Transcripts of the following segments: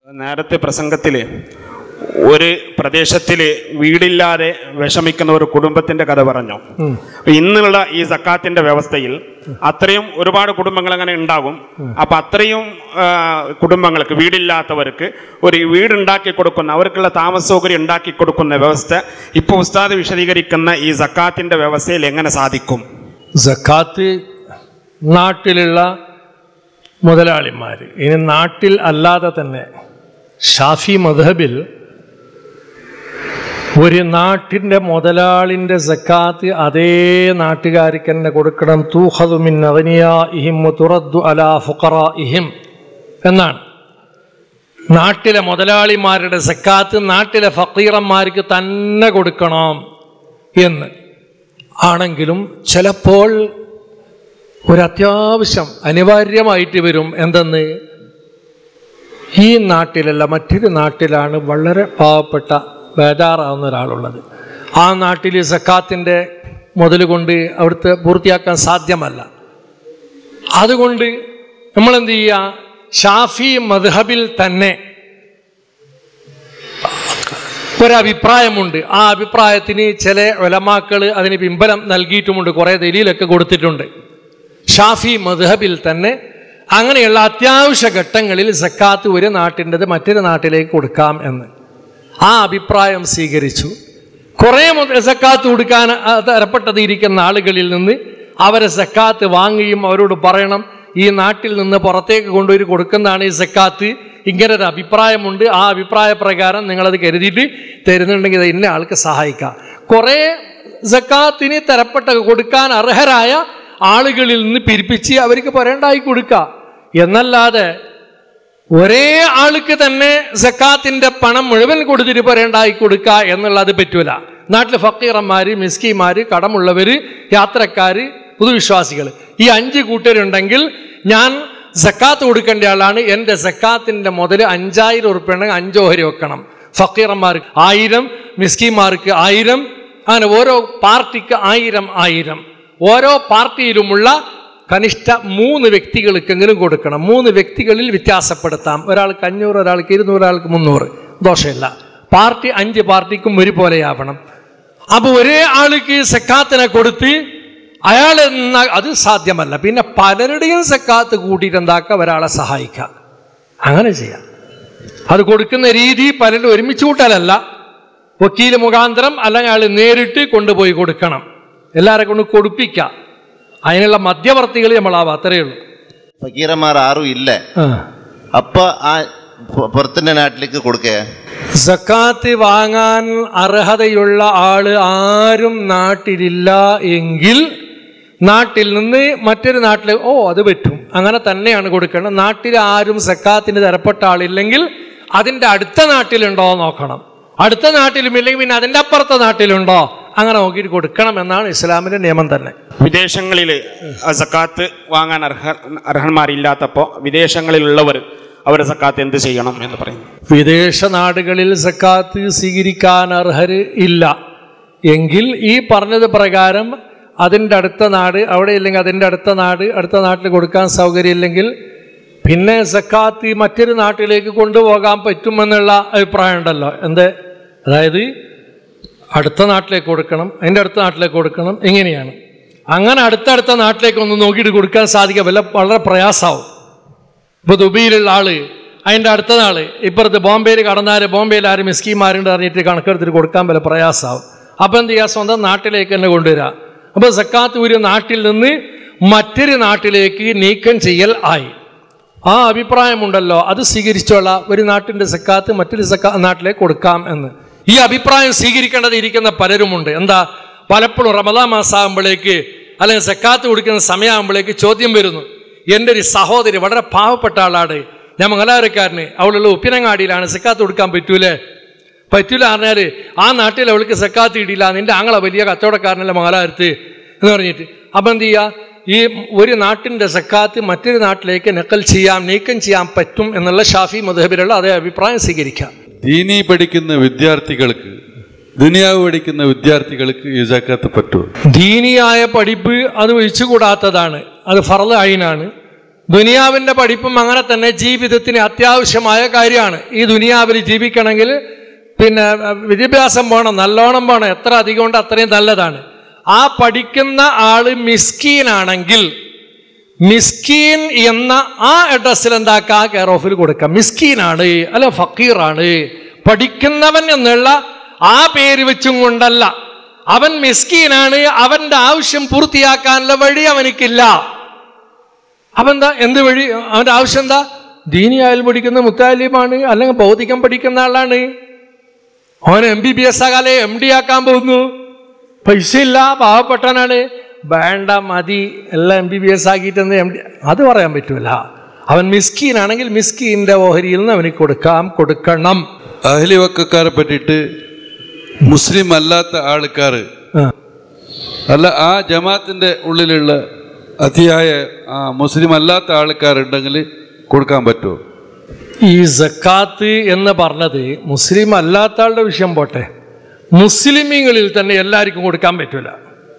നേരത്തെ പ്രസംഗത്തിൽ ഒരു പ്രദേശത്തിൽ വീടില്ലാതെ വിഷമിക്കുന്ന ഒരു കുടുംബത്തിന്റെ കഥ പറഞ്ഞു അപ്പൊ ഇന്നുള്ള ഈ സക്കാത്തിന്റെ വ്യവസ്ഥയിൽ അത്രയും ഒരുപാട് കുടുംബങ്ങൾ അങ്ങനെ ഉണ്ടാകും അപ്പൊ അത്രയും ആ, കുടുംബങ്ങൾക്ക് വീടില്ലാത്തവർക്ക് ഒരു വീടുണ്ടാക്കി കൊടുക്കുന്ന അവർക്കുള്ള താമസ സൗകര്യം ഉണ്ടാക്കി കൊടുക്കുന്ന വ്യവസ്ഥ ഇപ്പൊ ഉസ്താദ് വിശദീകരിക്കുന്ന ഈ സക്കാത്തിന്റെ വ്യവസ്ഥയിൽ എങ്ങനെ സാധിക്കും സക്കാത്ത് നാട്ടിലുള്ള മുതലാളിമാർ ഇനി നാട്ടിൽ അല്ലാതെ തന്നെ ഷാഫി മധബിൽ ഒരു നാട്ടിൻ്റെ മുതലാളിൻ്റെ സക്കാത്ത് അതേ നാട്ടുകാർക്ക് തന്നെ കൊടുക്കണം തൂഹദുമിൻ അവനിയ ഇഹിം തുറദ്ദു അലാ ഫുഖറ ഇഹിം എന്നാണ് നാട്ടിലെ മുതലാളിമാരുടെ സക്കാത്ത് നാട്ടിലെ ഫക്കീറന്മാർക്ക് തന്നെ കൊടുക്കണം എന്ന് ആണെങ്കിലും ചിലപ്പോൾ ഒരത്യാവശ്യം അനിവാര്യമായിട്ട് വരും എന്തെന്ന് ഈ നാട്ടിലല്ല മറ്റൊരു നാട്ടിലാണ് വളരെ പാവപ്പെട്ട ബേജാറാവുന്ന ഒരാളുള്ളത് ആ നാട്ടിൽ സക്കാത്തിൻ്റെ മുതൽ കൊണ്ട് അവിടുത്തെ പൂർത്തിയാക്കാൻ സാധ്യമല്ല അതുകൊണ്ട് നമ്മളെന്ത് ചെയ്യുക ഷാഫി മദ്ഹബിൽ തന്നെ ഒരഭിപ്രായമുണ്ട് ആ അഭിപ്രായത്തിന് ചില ഒലമാക്കൾ അതിന് പിമ്പലം നൽകിയിട്ടുമുണ്ട് കുറേ ദലീലൊക്കെ കൊടുത്തിട്ടുണ്ട് ഷാഫി മദ്ഹബിൽ തന്നെ അങ്ങനെയുള്ള അത്യാവശ്യ ഘട്ടങ്ങളിൽ സക്കാത്ത് ഒരു നാട്ടിൻ്റെത് മറ്റൊരു നാട്ടിലേക്ക് കൊടുക്കാം എന്ന് ആ അഭിപ്രായം സ്വീകരിച്ചു കുറേ മുതൽ സക്കാത്ത് കൊടുക്കാൻ ആ, തരപ്പെട്ടത് ഇരിക്കുന്ന ആളുകളിൽ നിന്ന് അവരെ സക്കാത്ത് വാങ്ങിയും അവരോട് പറയണം ഈ നാട്ടിൽ നിന്ന് പുറത്തേക്ക് കൊണ്ടുപോയി കൊടുക്കുന്നതാണ് ഈ സക്കാത്ത് ഇങ്ങനെ ഒരു അഭിപ്രായമുണ്ട് ആ അഭിപ്രായ പ്രകാരം നിങ്ങളത് കരുതിയിട്ട് തരുന്നുണ്ടെങ്കിൽ ഇത് ഇന്ന ആൾക്ക് സഹായിക്കാം കുറേ സക്കാത്തിന് തരപ്പെട്ട കൊടുക്കാൻ അർഹരായ ആളുകളിൽ നിന്ന് പിരിപ്പിച്ച് അവർക്ക് പറയണ്ടായി കൊടുക്കുക എന്നല്ലാതെ ഒരേ ആൾക്ക് തന്നെ സക്കാത്തിന്റെ പണം മുഴുവൻ കൊടുത്തിട്ട് പറയണ്ടായി കൊടുക്കുക എന്നുള്ളത് പറ്റൂല നാട്ടിൽ ഫക്കീറന്മാര് മിസ്കിമാര് കടമുള്ളവര് യാത്രക്കാര് പുതുവിശ്വാസികൾ ഈ അഞ്ച് കൂട്ടരുണ്ടെങ്കിൽ ഞാൻ സക്കാത്ത് കൊടുക്കേണ്ട ആളാണ് എൻ്റെ സക്കാത്തിന്റെ മുതൽ അഞ്ചായിരം ഉറുപ്പ്യ ഉണ്ടെങ്കിൽ അഞ്ചോഹരി വെക്കണം ഫക്കീറന്മാർക്ക് ആയിരം മിസ്കിമാർക്ക് ആയിരം അങ്ങനെ ഓരോ പാർട്ടിക്ക് ആയിരം ആയിരം ഓരോ പാർട്ടിയിലുമുള്ള കനിഷ്ഠ മൂന്ന് വ്യക്തികൾക്കെങ്കിലും കൊടുക്കണം മൂന്ന് വ്യക്തികളിൽ വ്യത്യാസപ്പെടുത്താം ഒരാൾക്ക് അഞ്ഞൂറ് ഒരാൾക്ക് ഇരുന്നൂറ് ഒരാൾക്ക് മുന്നൂറ് ദോഷമില്ല പാർട്ടി അഞ്ച് പാർട്ടിക്കും ഒരുപോലെയാവണം അപ്പോൾ ഒരേ ആൾക്ക് സക്കാത്തിനെ കൊടുത്ത് അയാൾ എന്ന അത് സാധ്യമല്ല പിന്നെ പലരുടെയും സക്കാത്ത് കൂട്ടിയിട്ട് എന്താക്കുക ഒരാളെ സഹായിക്കാം അങ്ങനെ ചെയ്യാം അത് കൊടുക്കുന്ന രീതി പലരും ഒരുമിച്ച് കൂട്ടലല്ല വക്കീൽ മുഖാന്തരം അല്ലെങ്കിൽ അയാൾ നേരിട്ട് കൊണ്ടുപോയി കൊടുക്കണം എല്ലാവരെ കൊണ്ട് കൊടുപ്പിക്കാം അതിനുള്ള മധ്യവർത്തികൾ നമ്മളാവാം അത്രയേ ഉള്ളൂ ഫക്കീറന്മാർ ആരും ഇല്ല അപ്പൊ ആ പു- പുറത്തിന്റെ നാട്ടിലേക്ക് കൊടുക്കേ സക്കാത്ത് വാങ്ങാൻ അർഹതയുള്ള ആള് ആരും നാട്ടിലില്ല എങ്കിൽ നാട്ടിൽ നിന്ന് മറ്റൊരു നാട്ടിൽ ഓ അത് പറ്റും അങ്ങനെ തന്നെയാണ് കൊടുക്കണം നാട്ടിൽ ആരും സക്കാത്തിന് തരപ്പെട്ട ആളില്ലെങ്കിൽ അതിൻ്റെ അടുത്ത നാട്ടിലുണ്ടോ എന്ന് നോക്കണം അടുത്ത നാട്ടിലും ഇല്ലെങ്കിൽ പിന്നെ അതിൻ്റെ അപ്പുറത്തെ നാട്ടിലുണ്ടോ അങ്ങനെ നോക്കിയിട്ട് കൊടുക്കണം എന്നാണ് ഇസ്ലാമിൻ്റെ നിയമം തന്നെ വിദേശങ്ങളിൽ സക്കാത്ത് വാങ്ങാൻ അർഹ അർഹന്മാരില്ലാത്തപ്പോൾ വിദേശങ്ങളിലുള്ളവർ അവർ സക്കാത്ത് എന്ത് ചെയ്യണം എന്ന് പറയുന്നു വിദേശ നാടുകളിൽ സക്കാത്ത് സ്വീകരിക്കാൻ അർഹര് ഇല്ല എങ്കിൽ ഈ പറഞ്ഞത് പ്രകാരം അതിൻ്റെ അടുത്ത നാട് അവിടെ ഇല്ലെങ്കിൽ അതിൻ്റെ അടുത്ത നാട് അടുത്ത നാട്ടിൽ കൊടുക്കാൻ സൗകര്യമില്ലെങ്കിൽ പിന്നെ സക്കാത്ത് മറ്റൊരു നാട്ടിലേക്ക് കൊണ്ടുപോകാൻ പറ്റുമെന്നുള്ള അഭിപ്രായം ഉണ്ടല്ലോ എന്ത് അതായത് അടുത്ത നാട്ടിലേക്ക് കൊടുക്കണം അതിൻ്റെ അടുത്ത നാട്ടിലേക്ക് കൊടുക്കണം ഇങ്ങനെയാണ് അങ്ങനെ അടുത്തടുത്ത നാട്ടിലേക്ക് ഒന്ന് നോക്കിയിട്ട് കൊടുക്കാൻ സാധിക്കുക വല്ല വളരെ പ്രയാസമാവും ഇപ്പോൾ ദുബൈയിലുള്ള ആള് അതിൻ്റെ അടുത്ത നാള് ഇപ്പുറത്ത് ബോംബെയിൽ കടന്നാൽ ബോംബെയിൽ ആരും മിസ്കിമാരുണ്ട് അറിഞ്ഞിട്ട് കണക്കെടുത്തിട്ട് കൊടുക്കാൻ വല്ല പ്രയാസമാവും അപ്പം എന്ത് ചെയ്യുക സ്വന്തം നാട്ടിലേക്ക് തന്നെ കൊണ്ടുവരിക അപ്പോൾ സക്കാത്ത് ഒരു നാട്ടിൽ നിന്ന് മറ്റൊരു നാട്ടിലേക്ക് നീക്കം ചെയ്യൽ ആയി ആ അഭിപ്രായമുണ്ടല്ലോ അത് സ്വീകരിച്ചോളാം ഒരു നാട്ടിൻ്റെ സക്കാത്ത് മറ്റൊരു സക്കാ നാട്ടിലേക്ക് കൊടുക്കാം എന്ന് ഈ അഭിപ്രായം സ്വീകരിക്കേണ്ടത് ഇരിക്കുന്ന പലരുമുണ്ട് എന്താ പലപ്പോഴും റമദാ മാസമാകുമ്പോഴേക്ക് അല്ലെങ്കിൽ സക്കാത്ത് കൊടുക്കുന്ന സമയമാകുമ്പോഴേക്ക് ചോദ്യം വരുന്നു എൻ്റെ ഒരു സഹോദരി വളരെ പാവപ്പെട്ട ആളാണ് ഞാൻ മംഗലാരക്കാരന് അവളുള്ള ഉപ്പിനങ്ങാടിയിലാണ് സക്കാത്ത് കൊടുക്കാൻ പറ്റൂലേ പറ്റൂല പറഞ്ഞാൽ ആ നാട്ടിൽ അവൾക്ക് സക്കാത്ത് ഇടില്ല നിന്റെ ആങ്ങളെ വലിയ കച്ചവടക്കാരനല്ല മംഗലാരത്ത് എന്ന് പറഞ്ഞിട്ട് അപ്പം എന്ത് ചെയ്യുക ഈ ഒരു നാട്ടിൻ്റെ സക്കാത്ത് മറ്റൊരു നാട്ടിലേക്ക് നക്കൽ ചെയ്യാം നീക്കം ചെയ്യാൻ പറ്റും എന്നുള്ള ഷാഫി മധുഹബിലുള്ള അതേ അഭിപ്രായം സ്വീകരിക്കാം ദീനി പഠിക്കുന്ന വിദ്യാർത്ഥികൾക്ക് ദുനിയാവ് പഠിക്കുന്ന വിദ്യാർത്ഥികൾക്ക് ഈ ജക്കാത്ത് പറ്റുമോ ദീനിയായ പഠിപ്പ് അത് ഒഴിച്ചുകൂടാത്തതാണ് അത് ഫറദ് അയിനാണ് ദുനിയാവിൻ്റെ പഠിപ്പും അങ്ങനെ തന്നെ ജീവിതത്തിന് അത്യാവശ്യമായ കാര്യമാണ് ഈ ദുനിയാവിൽ ജീവിക്കണമെങ്കിൽ പിന്നെ അഹ്, വിദ്യാഭ്യാസം വേണം നല്ലോണം വേണം എത്ര അധികം ഉണ്ട് അത്രയും നല്ലതാണ് ആ പഠിക്കുന്ന ആള് മിസ്കീനാണെങ്കിൽ മിസ്കീൻ എന്ന ആ അഡ്രസ്സിൽ എന്താക്കുക ആ കെയർ ഓഫിൽ കൊടുക്കാം മിസ്കീനാണ് അല്ല ഫക്കീറാണ് പഠിക്കുന്നവൻ എന്നുള്ള ആ പേര് വെച്ചും കൊണ്ടല്ല അവൻ മിസ്കീനാണ് അവന്റെ ആവശ്യം പൂർത്തിയാക്കാനുള്ള വഴി അവനിക്കില്ല അവന്താ എന്ത് വഴി അവന്റെ ആവശ്യം എന്താ ദീനിയായാലും പഠിക്കുന്ന മുത്താലിമാണ് അല്ലെങ്കിൽ ഭൗതികം പഠിക്കുന്ന ആളാണ് അവൻ എം ബി ബി എസ് ആകാലെ എം ഡി ആക്കാൻ പോകുന്നു പൈസ ഇല്ല പാവപ്പെട്ടവനാണ് വേണ്ട മതി എല്ലാം എം ബി ബി എസ് ആക്കിയിട്ടെന്ന് എം ഡി അത് പറയാൻ പറ്റൂല അവൻ മിസ്കീനാണെങ്കിൽ മിസ്കീൻ്റെ ഓഹരിയിൽ നിന്ന് അവന് കൊടുക്കാം കൊടുക്കണം അഹ്ലി വക്കക്കാരെ പറ്റിയിട്ട് മുസ്ലിം അല്ലാത്ത ആൾക്കാർ ആ. അല്ല ആ ജമാഅത്തിന്റെ ഉള്ളിലുള്ള അതിയായ ആ മുസ്ലിം അല്ലാത്ത ആൾക്കാരുണ്ടെങ്കിൽ കൊടുക്കാൻ പറ്റുമോ ഈ സക്കാത്ത് എന്ന് പറഞ്ഞത് മുസ്ലിം അല്ലാത്ത ആളുടെ വിഷയം പോട്ടെ മുസ്ലിമീങ്ങളിൽ തന്നെ എല്ലാവർക്കും കൊടുക്കാൻ പറ്റൂല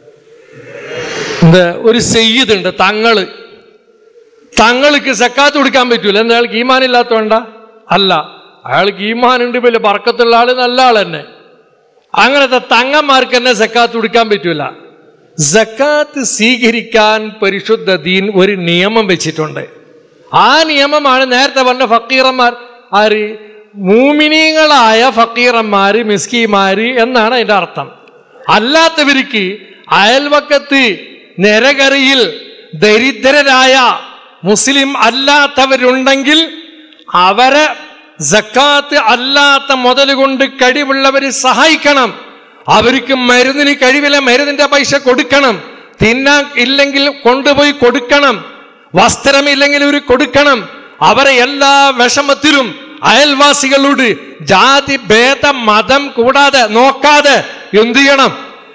എന്താ ഒരു സെയ്യത് ഉണ്ട് തങ്ങള് തങ്ങൾക്ക് സക്കാത്ത് കൊടുക്കാൻ പറ്റൂല എന്താ അയാൾക്ക് ഈമാൻ ഇല്ലാത്തതുകൊണ്ട അല്ല അയാൾക്ക് ഈമാൻ ഉണ്ട് വലിയ പറക്കത്തുള്ള ആള് നല്ല ആൾ തന്നെ അങ്ങനത്തെ തങ്ങന്മാർക്ക് തന്നെ സക്കാത്ത് കൊടുക്കാൻ പറ്റൂല സക്കാത്ത് സ്വീകരിക്കാൻ പരിശുദ്ധ ദീൻ ഒരു നിയമം വെച്ചിട്ടുണ്ട് ആ നിയമമാണ് നേരത്തെ പറഞ്ഞ ഫക്കീറന്മാർ ആര് മൂമിനീങ്ങളായ ഫക്കീറന്മാര് മിസ്കിമാര് എന്നാണ് അതിന്റെ അർത്ഥം അല്ലാത്തവർക്ക് അയൽവക്കത്ത് നിരകറിയിൽ ദരിദ്രരായ മുസ്ലിം അല്ലാത്തവരുണ്ടെങ്കിൽ അവരെ സക്കാത്ത് അല്ലാത്ത മുതൽ കൊണ്ട് കഴിവുള്ളവർ സഹായിക്കണം അവർക്ക് മരുന്നിന് കഴിവില്ല മരുന്നിന്റെ പൈസ കൊടുക്കണം തിന്നാൻ ഇല്ലെങ്കിൽ കൊണ്ടുപോയി കൊടുക്കണം വസ്ത്രമില്ലെങ്കിൽ ഒരു കൊടുക്കണം അവരെ എല്ലാ വിഷമത്തിലും അയൽവാസികളോട് ജാതി ഭേദ മതം കൂടാതെ നോക്കാതെ എന്ത് ചെയ്യണം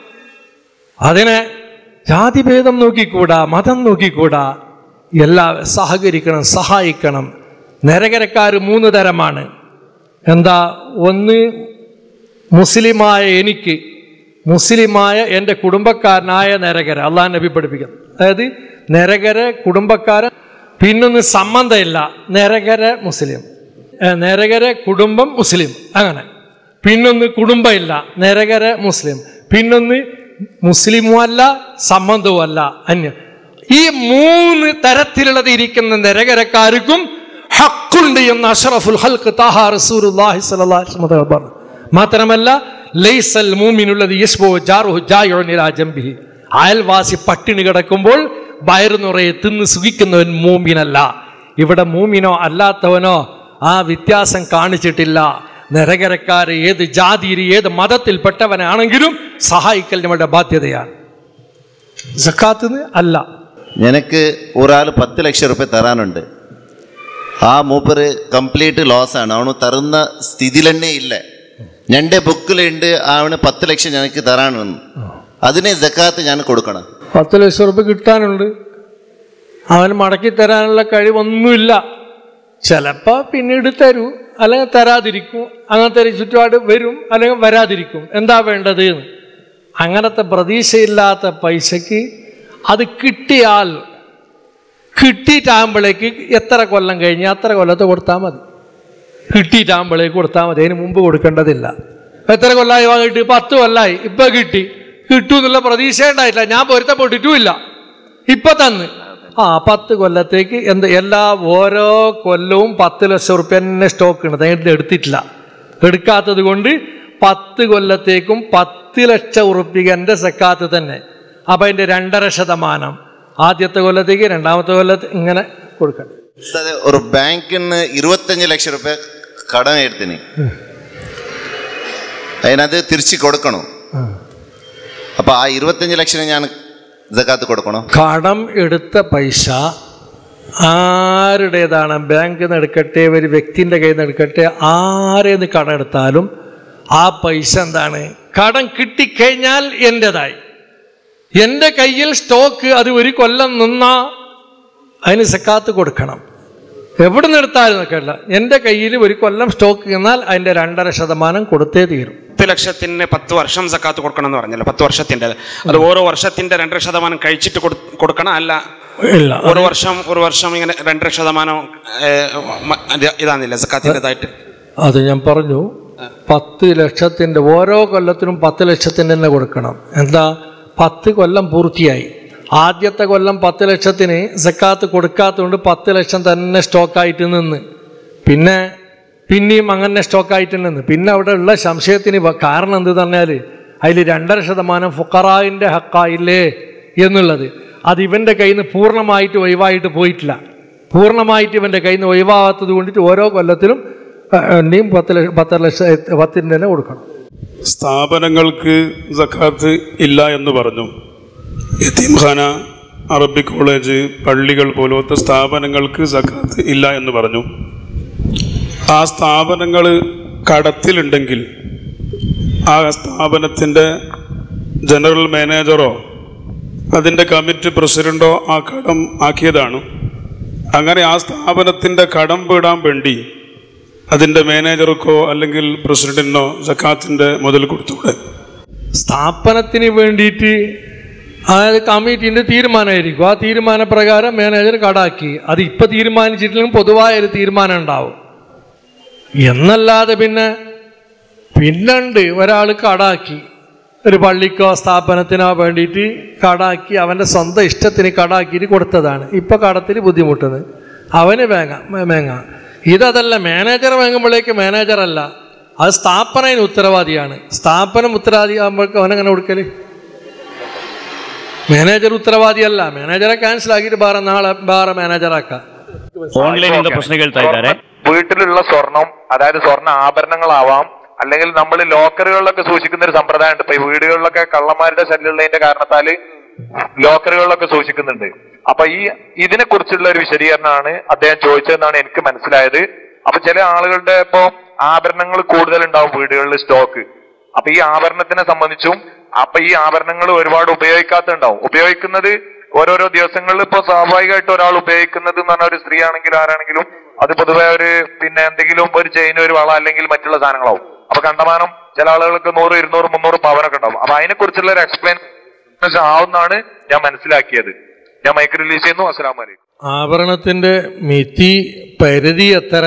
അതിനെ ജാതിഭേദം നോക്കിക്കൂടാ മതം നോക്കിക്കൂടാ എല്ലാ സഹകരിക്കണം സഹായിക്കണം നരകരക്കാർ മൂന്ന് തരമാണ് എന്താ ഒന്ന് മുസ്ലിമായ എനിക്ക് മുസ്ലിമായ എൻ്റെ കുടുംബക്കാരനായ നരകര അള്ളാഹ് നബി പഠിപ്പിക്കുന്നു അതായത് നരകര കുടുംബക്കാരൻ പിന്നൊന്ന് സംബന്ധമില്ല നരകര മുസ്ലിം ഏ, നരകര കുടുംബം മുസ്ലിം അങ്ങനെ പിന്നൊന്ന് കുടുംബമില്ല നരകര മുസ്ലിം പിന്നൊന്ന് മുസ്ലിമും അല്ല സംബന്ധവും അല്ല അന്യ ഈ മൂന്ന് തരത്തിലുള്ളത് ഇരിക്കുന്ന നരകരക്കാർക്കും ഹക്കുണ്ട് എന്ന് അഷറഫുൽ ഹൽക്ക് താഹ റസൂലുള്ളാഹി സ്വല്ലല്ലാഹി അലൈഹി വസല്ലം തങ്ങൾ പറഞ്ഞു മാത്രമല്ല ലൈസൽ മൂമിനുള്ളത് യസ്ബോ ജാറുഹു ജായുൻ ഇലാ ജംബിഹി അയൽവാസി പട്ടിണി കിടക്കുമ്പോൾ വയറു നിറയെ തിന്ന് സുഖിക്കുന്നവൻ മൂമിനല്ല ഇവിടെ മൂമിനോ അല്ലാത്തവനോ ആ വ്യത്യാസം കാണിച്ചിട്ടില്ല നരകരക്കാര് ഏത് ജാതിയിൽ ഏത് മതത്തിൽപ്പെട്ടവനാണെങ്കിലും സഹായിക്കൽ നമ്മുടെ ബാധ്യതയാണ് സക്കാത്തിന് അല്ല എനിക്ക് ഒരാൾ പത്ത് ലക്ഷം റുപ്യ തരാനുണ്ട് ആ മൂപ്പര് കംപ്ലീറ്റ് ലോസ് ആണ് അവന് തരുന്ന സ്ഥിതിയിൽ തന്നെ ഇല്ല ഞൻ്റെ ബുക്കിലുണ്ട് അവന് പത്ത് ലക്ഷം ഞങ്ങൾക്ക് തരാനെന്ന് അതിനെ ജക്കാത്ത് ഞാൻ കൊടുക്കണം പത്ത് ലക്ഷം റുപ്യ കിട്ടാനുണ്ട് അവൻ മടക്കി തരാനുള്ള കഴിവൊന്നുമില്ല ചിലപ്പോൾ പിന്നീട് തരൂ അല്ലെങ്കിൽ തരാതിരിക്കും അങ്ങനത്തെ ഒരു ചുറ്റുപാട് വരും അല്ലെങ്കിൽ വരാതിരിക്കും എന്താ വേണ്ടത് എന്ന് അങ്ങനത്തെ പ്രതീക്ഷയില്ലാത്ത പൈസക്ക് അത് കിട്ടിയാൽ കിട്ടിയിട്ടാകുമ്പോഴേക്ക് എത്ര കൊല്ലം കഴിഞ്ഞ് അത്ര കൊല്ലത്ത് കൊടുത്താൽ മതി കിട്ടിയിട്ടാകുമ്പോഴേക്ക് കൊടുത്താൽ മതി അതിന് മുമ്പ് കൊടുക്കേണ്ടതില്ല എത്ര കൊല്ലമായി വാങ്ങിയിട്ട് പത്ത് കൊല്ലമായി ഇപ്പം കിട്ടി കിട്ടും എന്നുള്ള പ്രതീക്ഷ ഉണ്ടായിട്ടില്ല ഞാൻ പൊരുത്തപ്പെട്ടിട്ടുമില്ല ഇപ്പൊ തന്ന് ആ പത്ത് കൊല്ലത്തേക്ക് എന്ത് എല്ലാ ഓരോ കൊല്ലവും പത്ത് ലക്ഷം റുപ്യ തന്നെ സ്റ്റോക്ക് ഉണ്ട് നേരത്തെ എടുത്തിട്ടില്ല എടുക്കാത്തത് കൊണ്ട് പത്ത് കൊല്ലത്തേക്കും പത്ത് ലക്ഷം ഉറുപ്പികൻ്റെ സെക്കാത്ത് തന്നെ അപ്പം അതിൻ്റെ രണ്ടര ശതമാനം ആദ്യത്തെ കൊല്ലത്തേക്ക് രണ്ടാമത്തെ കൊല്ലത്ത് ഇങ്ങനെ കൊടുക്കണം അതെ ഒരു ബാങ്കിന് ഇരുപത്തഞ്ച് ലക്ഷം റുപ്യ കടം എടുത്തിന് അതിനത് തിരിച്ച് കൊടുക്കണം അപ്പൊ ആ ഇരുപത്തഞ്ച് ലക്ഷം ഞാൻ ജക്കാത്ത് കൊടുക്കണം കടം എടുത്ത പൈസ ആരുടേതാണ് ബാങ്കിൽ നിന്ന് എടുക്കട്ടെ ഒരു വ്യക്തിൻ്റെ കയ്യിൽ നിന്ന് എടുക്കട്ടെ ആരേന്ന് കടം എടുത്താലും ആ പൈസ എന്താണ് കടം കിട്ടിക്കഴിഞ്ഞാൽ എൻ്റെതായി എൻ്റെ കയ്യിൽ സ്റ്റോക്ക് അത് ഒരു കൊല്ലം നിന്നാ അതിന് സക്കാത്ത് കൊടുക്കണം എവിടെ നിന്ന് എടുത്താലും നിൽക്കല്ല എൻ്റെ കയ്യിൽ ഒരു കൊല്ലം സ്റ്റോക്ക് നിന്നാൽ അതിൻ്റെ രണ്ടര ശതമാനം കൊടുത്തേ തീരും പത്ത് ലക്ഷത്തിന് പത്ത് വർഷം സക്കാത്ത് കൊടുക്കണം എന്ന് പറഞ്ഞല്ലോ പത്ത് വർഷത്തിന്റെ അത് ഓരോ വർഷത്തിന്റെ രണ്ടര ശതമാനം കഴിച്ചിട്ട് കൊടു- കൊടുക്കണം അല്ല ഇല്ല ഒരു വർഷം ഒരു വർഷം ഇങ്ങനെ രണ്ടര ശതമാനം ഏഹ്, മ- ഇത് ഇതാന്നില്ല സക്കാത്തിൻ്റെതായിട്ട് അത് ഞാൻ പറഞ്ഞു പത്ത് ലക്ഷത്തിൻ്റെ ഓരോ കൊല്ലത്തിനും പത്ത് ലക്ഷത്തിൻ്റെ തന്നെ കൊടുക്കണം എന്താ പത്ത് കൊല്ലം പൂർത്തിയായി ആദ്യത്തെ കൊല്ലം പത്ത് ലക്ഷത്തിന് സക്കാത്ത് കൊടുക്കാത്തതുകൊണ്ട് പത്ത് ലക്ഷം തന്നെ സ്റ്റോക്കായിട്ട് നിന്ന് പിന്നെ പിന്നെയും അങ്ങനെ സ്റ്റോക്കായിട്ട് നിന്ന് പിന്നെ അവിടെ ഉള്ള സംശയത്തിന് വ- കാരണം എന്ത് പറഞ്ഞാൽ അതിൽ രണ്ടര ശതമാനം ഫുക്കറായിൻ്റെ ഹക്കായില്ലേ എന്നുള്ളത് അത് ഇവൻ്റെ കയ്യിൽ നിന്ന് പൂർണ്ണമായിട്ട് ഒഴിവായിട്ട് പോയിട്ടില്ല പൂർണ്ണമായിട്ട് ഇവൻ്റെ കയ്യിൽ നിന്ന് ഒഴിവാകാത്തത് കൊണ്ടിട്ട് ഓരോ കൊല്ലത്തിലും എന്നെയും പത്ത് ലക്ഷം പത്ത് ലക്ഷം പത്തിൻ്റെ തന്നെ കൊടുക്കണം സ്ഥാപനങ്ങൾക്ക് സക്കാത്ത് ഇല്ല എന്ന് പറഞ്ഞു യത്തീംഖാന അറബി കോളേജ് പള്ളികൾ പോലത്തെ സ്ഥാപനങ്ങൾക്ക് സക്കാത്ത് ഇല്ല എന്ന് പറഞ്ഞു ആ സ്ഥാപനങ്ങൾ കടത്തിലുണ്ടെങ്കിൽ ആ സ്ഥാപനത്തിൻ്റെ ജനറൽ മാനേജറോ അതിൻ്റെ കമ്മിറ്റി പ്രസിഡന്റോ ആ കടം ആക്കിയതാണ് അങ്ങനെ ആ സ്ഥാപനത്തിൻ്റെ കടം വീടാൻ വേണ്ടി അതിൻ്റെ മാനേജർക്കോ അല്ലെങ്കിൽ പ്രസിഡന്റിനോ സക്കാത്തിൻ്റെ മുതൽ കൊടുത്തൂടെ സ്ഥാപനത്തിന് വേണ്ടിയിട്ട് അതായത് കമ്മിറ്റീൻ്റെ തീരുമാനമായിരിക്കും ആ തീരുമാനപ്രകാരം മാനേജർ കടാക്കി അത് ഇപ്പം തീരുമാനിച്ചിട്ടില്ലെങ്കിൽ പൊതുവായ ഒരു തീരുമാനം ഉണ്ടാവും എന്നല്ലാതെ പിന്നെ പിന്നുണ്ട് ഒരാൾ കടാക്കി ഒരു പള്ളിക്കോ സ്ഥാപനത്തിനോ വേണ്ടിയിട്ട് കടാക്കി അവൻ്റെ സ്വന്തം ഇഷ്ടത്തിന് കടാക്കിയിട്ട് കൊടുത്തതാണ് ഇപ്പോൾ കടത്തിൽ ബുദ്ധിമുട്ടുന്നത് അവന് വേങ്ങ വേങ്ങ ഇതല്ല മാനേജർ വാങ്ങുമ്പോഴേക്ക് മാനേജറല്ല അത് സ്ഥാപനം ഉത്തരവാദിയാണ് സ്ഥാപനം ഉത്തരവാദിയാകുമ്പോഴേക്ക് അവനെങ്ങനെ കൊടുക്കല് മാനേജർ ഉത്തരവാദിയല്ല മാനേജറെ ക്യാൻസൽ ആക്കിയിട്ട് വേറെ ನಾಳೆ ಬೇರೆ ಮ್ಯಾನೇಜರ್ ಹಾಕ ഓൺലൈനിಂದ ಪ್ರಶ್ನೆ ಕೇಳ್ತಾ ಇದ್ದಾರೆ വീട്ടിലുള്ള സ്വർണം അതായത് സ്വർണ്ണ ആഭരണങ്ങളാവാം അല്ലെങ്കിൽ നമ്മൾ ലോക്കറുകളിലൊക്കെ സൂക്ഷിക്കുന്ന ഒരു സമ്പ്രദായം ഉണ്ട് ഇപ്പൊ ഈ വീടുകളിലൊക്കെ കള്ളന്മാരുടെ ശല്യമുള്ളതിന്റെ കാരണത്താല് ലോക്കറുകളിലൊക്കെ സൂക്ഷിക്കുന്നുണ്ട് അപ്പൊ ഈ ഇതിനെ കുറിച്ചുള്ള ഒരു വിശദീകരണമാണ് അദ്ദേഹം ചോദിച്ചതെന്നാണ് എനിക്ക് മനസ്സിലായത് അപ്പൊ ചില ആളുകളുടെ ഇപ്പൊ ആഭരണങ്ങൾ കൂടുതൽ ഉണ്ടാവും വീടുകളിൽ സ്റ്റോക്ക് അപ്പൊ ഈ ആഭരണത്തിനെ സംബന്ധിച്ചും അപ്പൊ ഈ ആഭരണങ്ങൾ ഒരുപാട് ഉപയോഗിക്കാത്തുണ്ടാവും ഉപയോഗിക്കുന്നത് ഓരോരോ ദിവസങ്ങളിൽ ഇപ്പൊ സ്വാഭാവികമായിട്ട് ഒരാൾ ഉപയോഗിക്കുന്നത് എന്ന് പറഞ്ഞ ഒരു സ്ത്രീ ആണെങ്കിലും ആരാണെങ്കിലും അത് പൊതുവെ ഒരു പിന്നെ എന്തെങ്കിലും ഒരു ചെയിൻ ഒരു വള അല്ലെങ്കിൽ മറ്റുള്ള സാധനങ്ങളാവും അപ്പൊ കണ്ടമാനം ചില ആളുകൾക്ക് നൂറ് ഇരുന്നൂറ് മുന്നൂറ് പവനൊക്കെ ഉണ്ടാവും അപ്പൊ അതിനെ കുറിച്ചുള്ള ഒരു എക്സ്പ്ലെയിൻ ആവുന്നാണ് ഞാൻ മനസ്സിലാക്കിയത് ഞാൻ മൈക്ക് റിലീസ് ചെയ്യുന്നു അസ്സലാമു അലൈക്കും ആഭരണത്തിൻ്റെ മിതി പരിധി എത്ര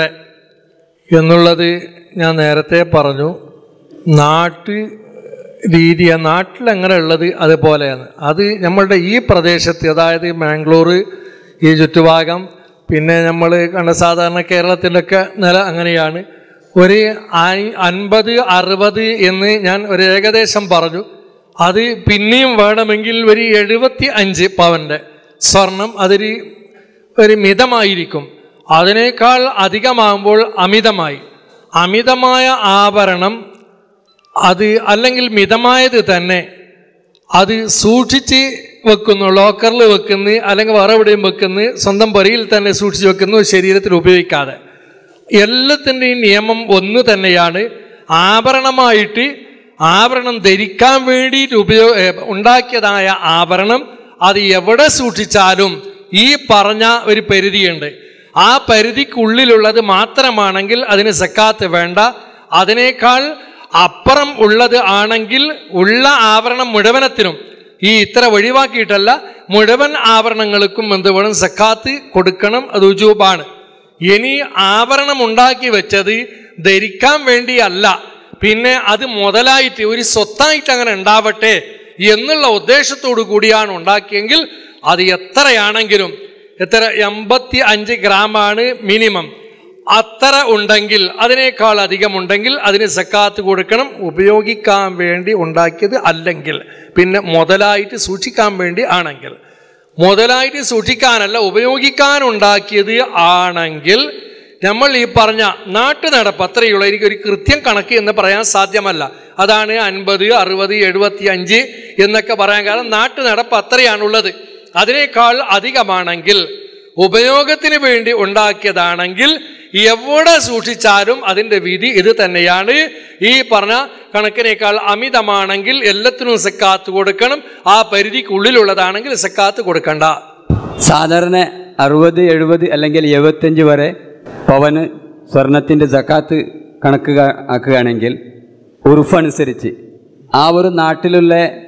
എന്നുള്ളത് ഞാൻ നേരത്തെ പറഞ്ഞു നാട്ട് രീതി ആ നാട്ടിൽ എങ്ങനെ ഉള്ളത് അതുപോലെയാണ് അത് നമ്മളുടെ ഈ പ്രദേശത്ത് അതായത് മാംഗ്ലൂർ ഈ ചുറ്റുഭാഗം പിന്നെ നമ്മൾ കണ്ട സാധാരണ കേരളത്തിലൊക്കെ നില അങ്ങനെയാണ് ഒരു അയ്- അൻപത് അറുപത് എന്ന് ഞാൻ ഒരു ഏകദേശം പറഞ്ഞു അത് പിന്നെയും വേണമെങ്കിൽ ഒരു എഴുപത്തി അഞ്ച് പവൻ്റെ സ്വർണം അതൊരു ഒരു മിതമായിരിക്കും അതിനേക്കാൾ അധികമാകുമ്പോൾ അമിതമായി അമിതമായ ആഭരണം അത് അല്ലെങ്കിൽ മിതമായത് തന്നെ അത് സൂക്ഷിച്ച് വെക്കുന്നു ലോക്കറിൽ വെക്കുന്നു അല്ലെങ്കിൽ വേറെ എവിടെയും വെക്കുന്നു സ്വന്തം പൊരയിൽ തന്നെ സൂക്ഷിച്ച് വെക്കുന്നു ശരീരത്തിൽ ഉപയോഗിക്കാതെ എല്ലാത്തിൻ്റെയും നിയമം ഒന്ന് തന്നെയാണ് ആഭരണമായിട്ട് ആഭരണം ധരിക്കാൻ വേണ്ടിയിട്ട് ഉപയോഗ ഏ, ഉണ്ടാക്കിയതായ ആഭരണം അത് എവിടെ സൂക്ഷിച്ചാലും ഈ പറഞ്ഞ ഒരു പരിധിയുണ്ട് ആ പരിധിക്കുള്ളിലുള്ളത് മാത്രമാണെങ്കിൽ അതിന് സക്കാത്ത് വേണ്ട അതിനേക്കാൾ അപ്പുറം ഉള്ളത് ആണെങ്കിൽ ഉള്ള ആഭരണം മുഴുവനത്തിനും ഈ ഇത്ര ഒഴിവാക്കിയിട്ടല്ല മുഴുവൻ ആഭരണങ്ങൾക്കും എന്ത് വേണം സക്കാത്ത് കൊടുക്കണം അത് ഉജൂബാണ് ഇനി ആഭരണം ഉണ്ടാക്കി വെച്ചത് ധരിക്കാൻ വേണ്ടിയല്ല പിന്നെ അത് മുതലായിട്ട് ഒരു സ്വത്തായിട്ട് അങ്ങനെ ഉണ്ടാവട്ടെ എന്നുള്ള ഉദ്ദേശത്തോടു കൂടിയാണ് ഉണ്ടാക്കിയെങ്കിൽ അത് എത്രയാണെങ്കിലും എത്ര എൺപത്തി അഞ്ച് ഗ്രാമാണ് മിനിമം അത്ര ഉണ്ടെങ്കിൽ അതിനേക്കാൾ അധികം ഉണ്ടെങ്കിൽ അതിന് സക്കാത്ത് കൊടുക്കണം ഉപയോഗിക്കാൻ വേണ്ടി ഉണ്ടാക്കിയത് അല്ലെങ്കിൽ പിന്നെ മുതലായിട്ട് സൂക്ഷിക്കാൻ വേണ്ടി ആണെങ്കിൽ മുതലായിട്ട് സൂക്ഷിക്കാനല്ല ഉപയോഗിക്കാൻ ഉണ്ടാക്കിയത് ആണെങ്കിൽ നമ്മൾ ഈ പറഞ്ഞ നാട്ടു നടപ്പ് അത്രയുള്ള എനിക്ക് ഒരു കൃത്യം കണക്ക് എന്ന് പറയാൻ സാധ്യമല്ല അതാണ് അൻപത് അറുപത് എഴുപത്തി അഞ്ച് എന്നൊക്കെ പറയാൻ കാരണം നാട്ടു നടപ്പ് അത്രയാണുള്ളത് അതിനേക്കാൾ അധികമാണെങ്കിൽ ഉപയോഗത്തിന് വേണ്ടി ഉണ്ടാക്കിയതാണെങ്കിൽ എവിടെ സൂക്ഷിച്ചാലും അതിൻ്റെ വിധി ഇത് തന്നെയാണ് ഈ പറഞ്ഞ കണക്കിനേക്കാൾ അമിതമാണെങ്കിൽ എല്ലാത്തിനും സക്കാത്ത് കൊടുക്കണം ആ പരിധിക്കുള്ളിലുള്ളതാണെങ്കിൽ സക്കാത്ത് കൊടുക്കണ്ട സാധാരണ അറുപത് എഴുപത് അല്ലെങ്കിൽ എഴുപത്തഞ്ച് വരെ പവന് സ്വർണത്തിൻ്റെ ജക്കാത്ത് കണക്ക് കാ- ആക്കുകയാണെങ്കിൽ ഉറുഫ് അനുസരിച്ച് ആ ഒരു നാട്ടിലുള്ള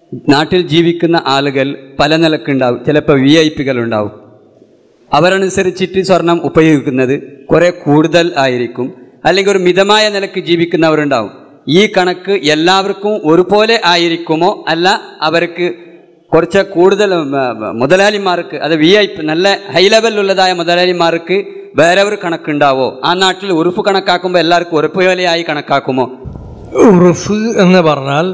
നാട്ടിൽ ജീവിക്കുന്ന ആളുകൾ പല നിലക്കുണ്ടാവും ചിലപ്പോൾ വി ഐ പികൾ ഉണ്ടാവും അവരനുസരിച്ചിട്ട് സ്വർണം ഉപയോഗിക്കുന്നത് കുറേ കൂടുതൽ ആയിരിക്കും അല്ലെങ്കിൽ ഒരു മിതമായ നിലക്ക് ജീവിക്കുന്നവരുണ്ടാവും ഈ കണക്ക് എല്ലാവർക്കും ഒരുപോലെ ആയിരിക്കുമോ അല്ല അവർക്ക് കുറച്ച് കൂടുതൽ ഉം, ഉം, മുതലാളിമാർക്ക് അത് വി ഐ പി നല്ല ഹൈ ലെവലിലുള്ളതായ മുതലാളിമാർക്ക് വേറെ ഒരു കണക്കുണ്ടാവോ ആ നാട്ടിൽ ഉറുഫ് കണക്കാക്കുമ്പോൾ എല്ലാവർക്കും ഉറപ്പ് വിലയായി കണക്കാക്കുമോ ഉറുഫ് എന്ന് പറഞ്ഞാൽ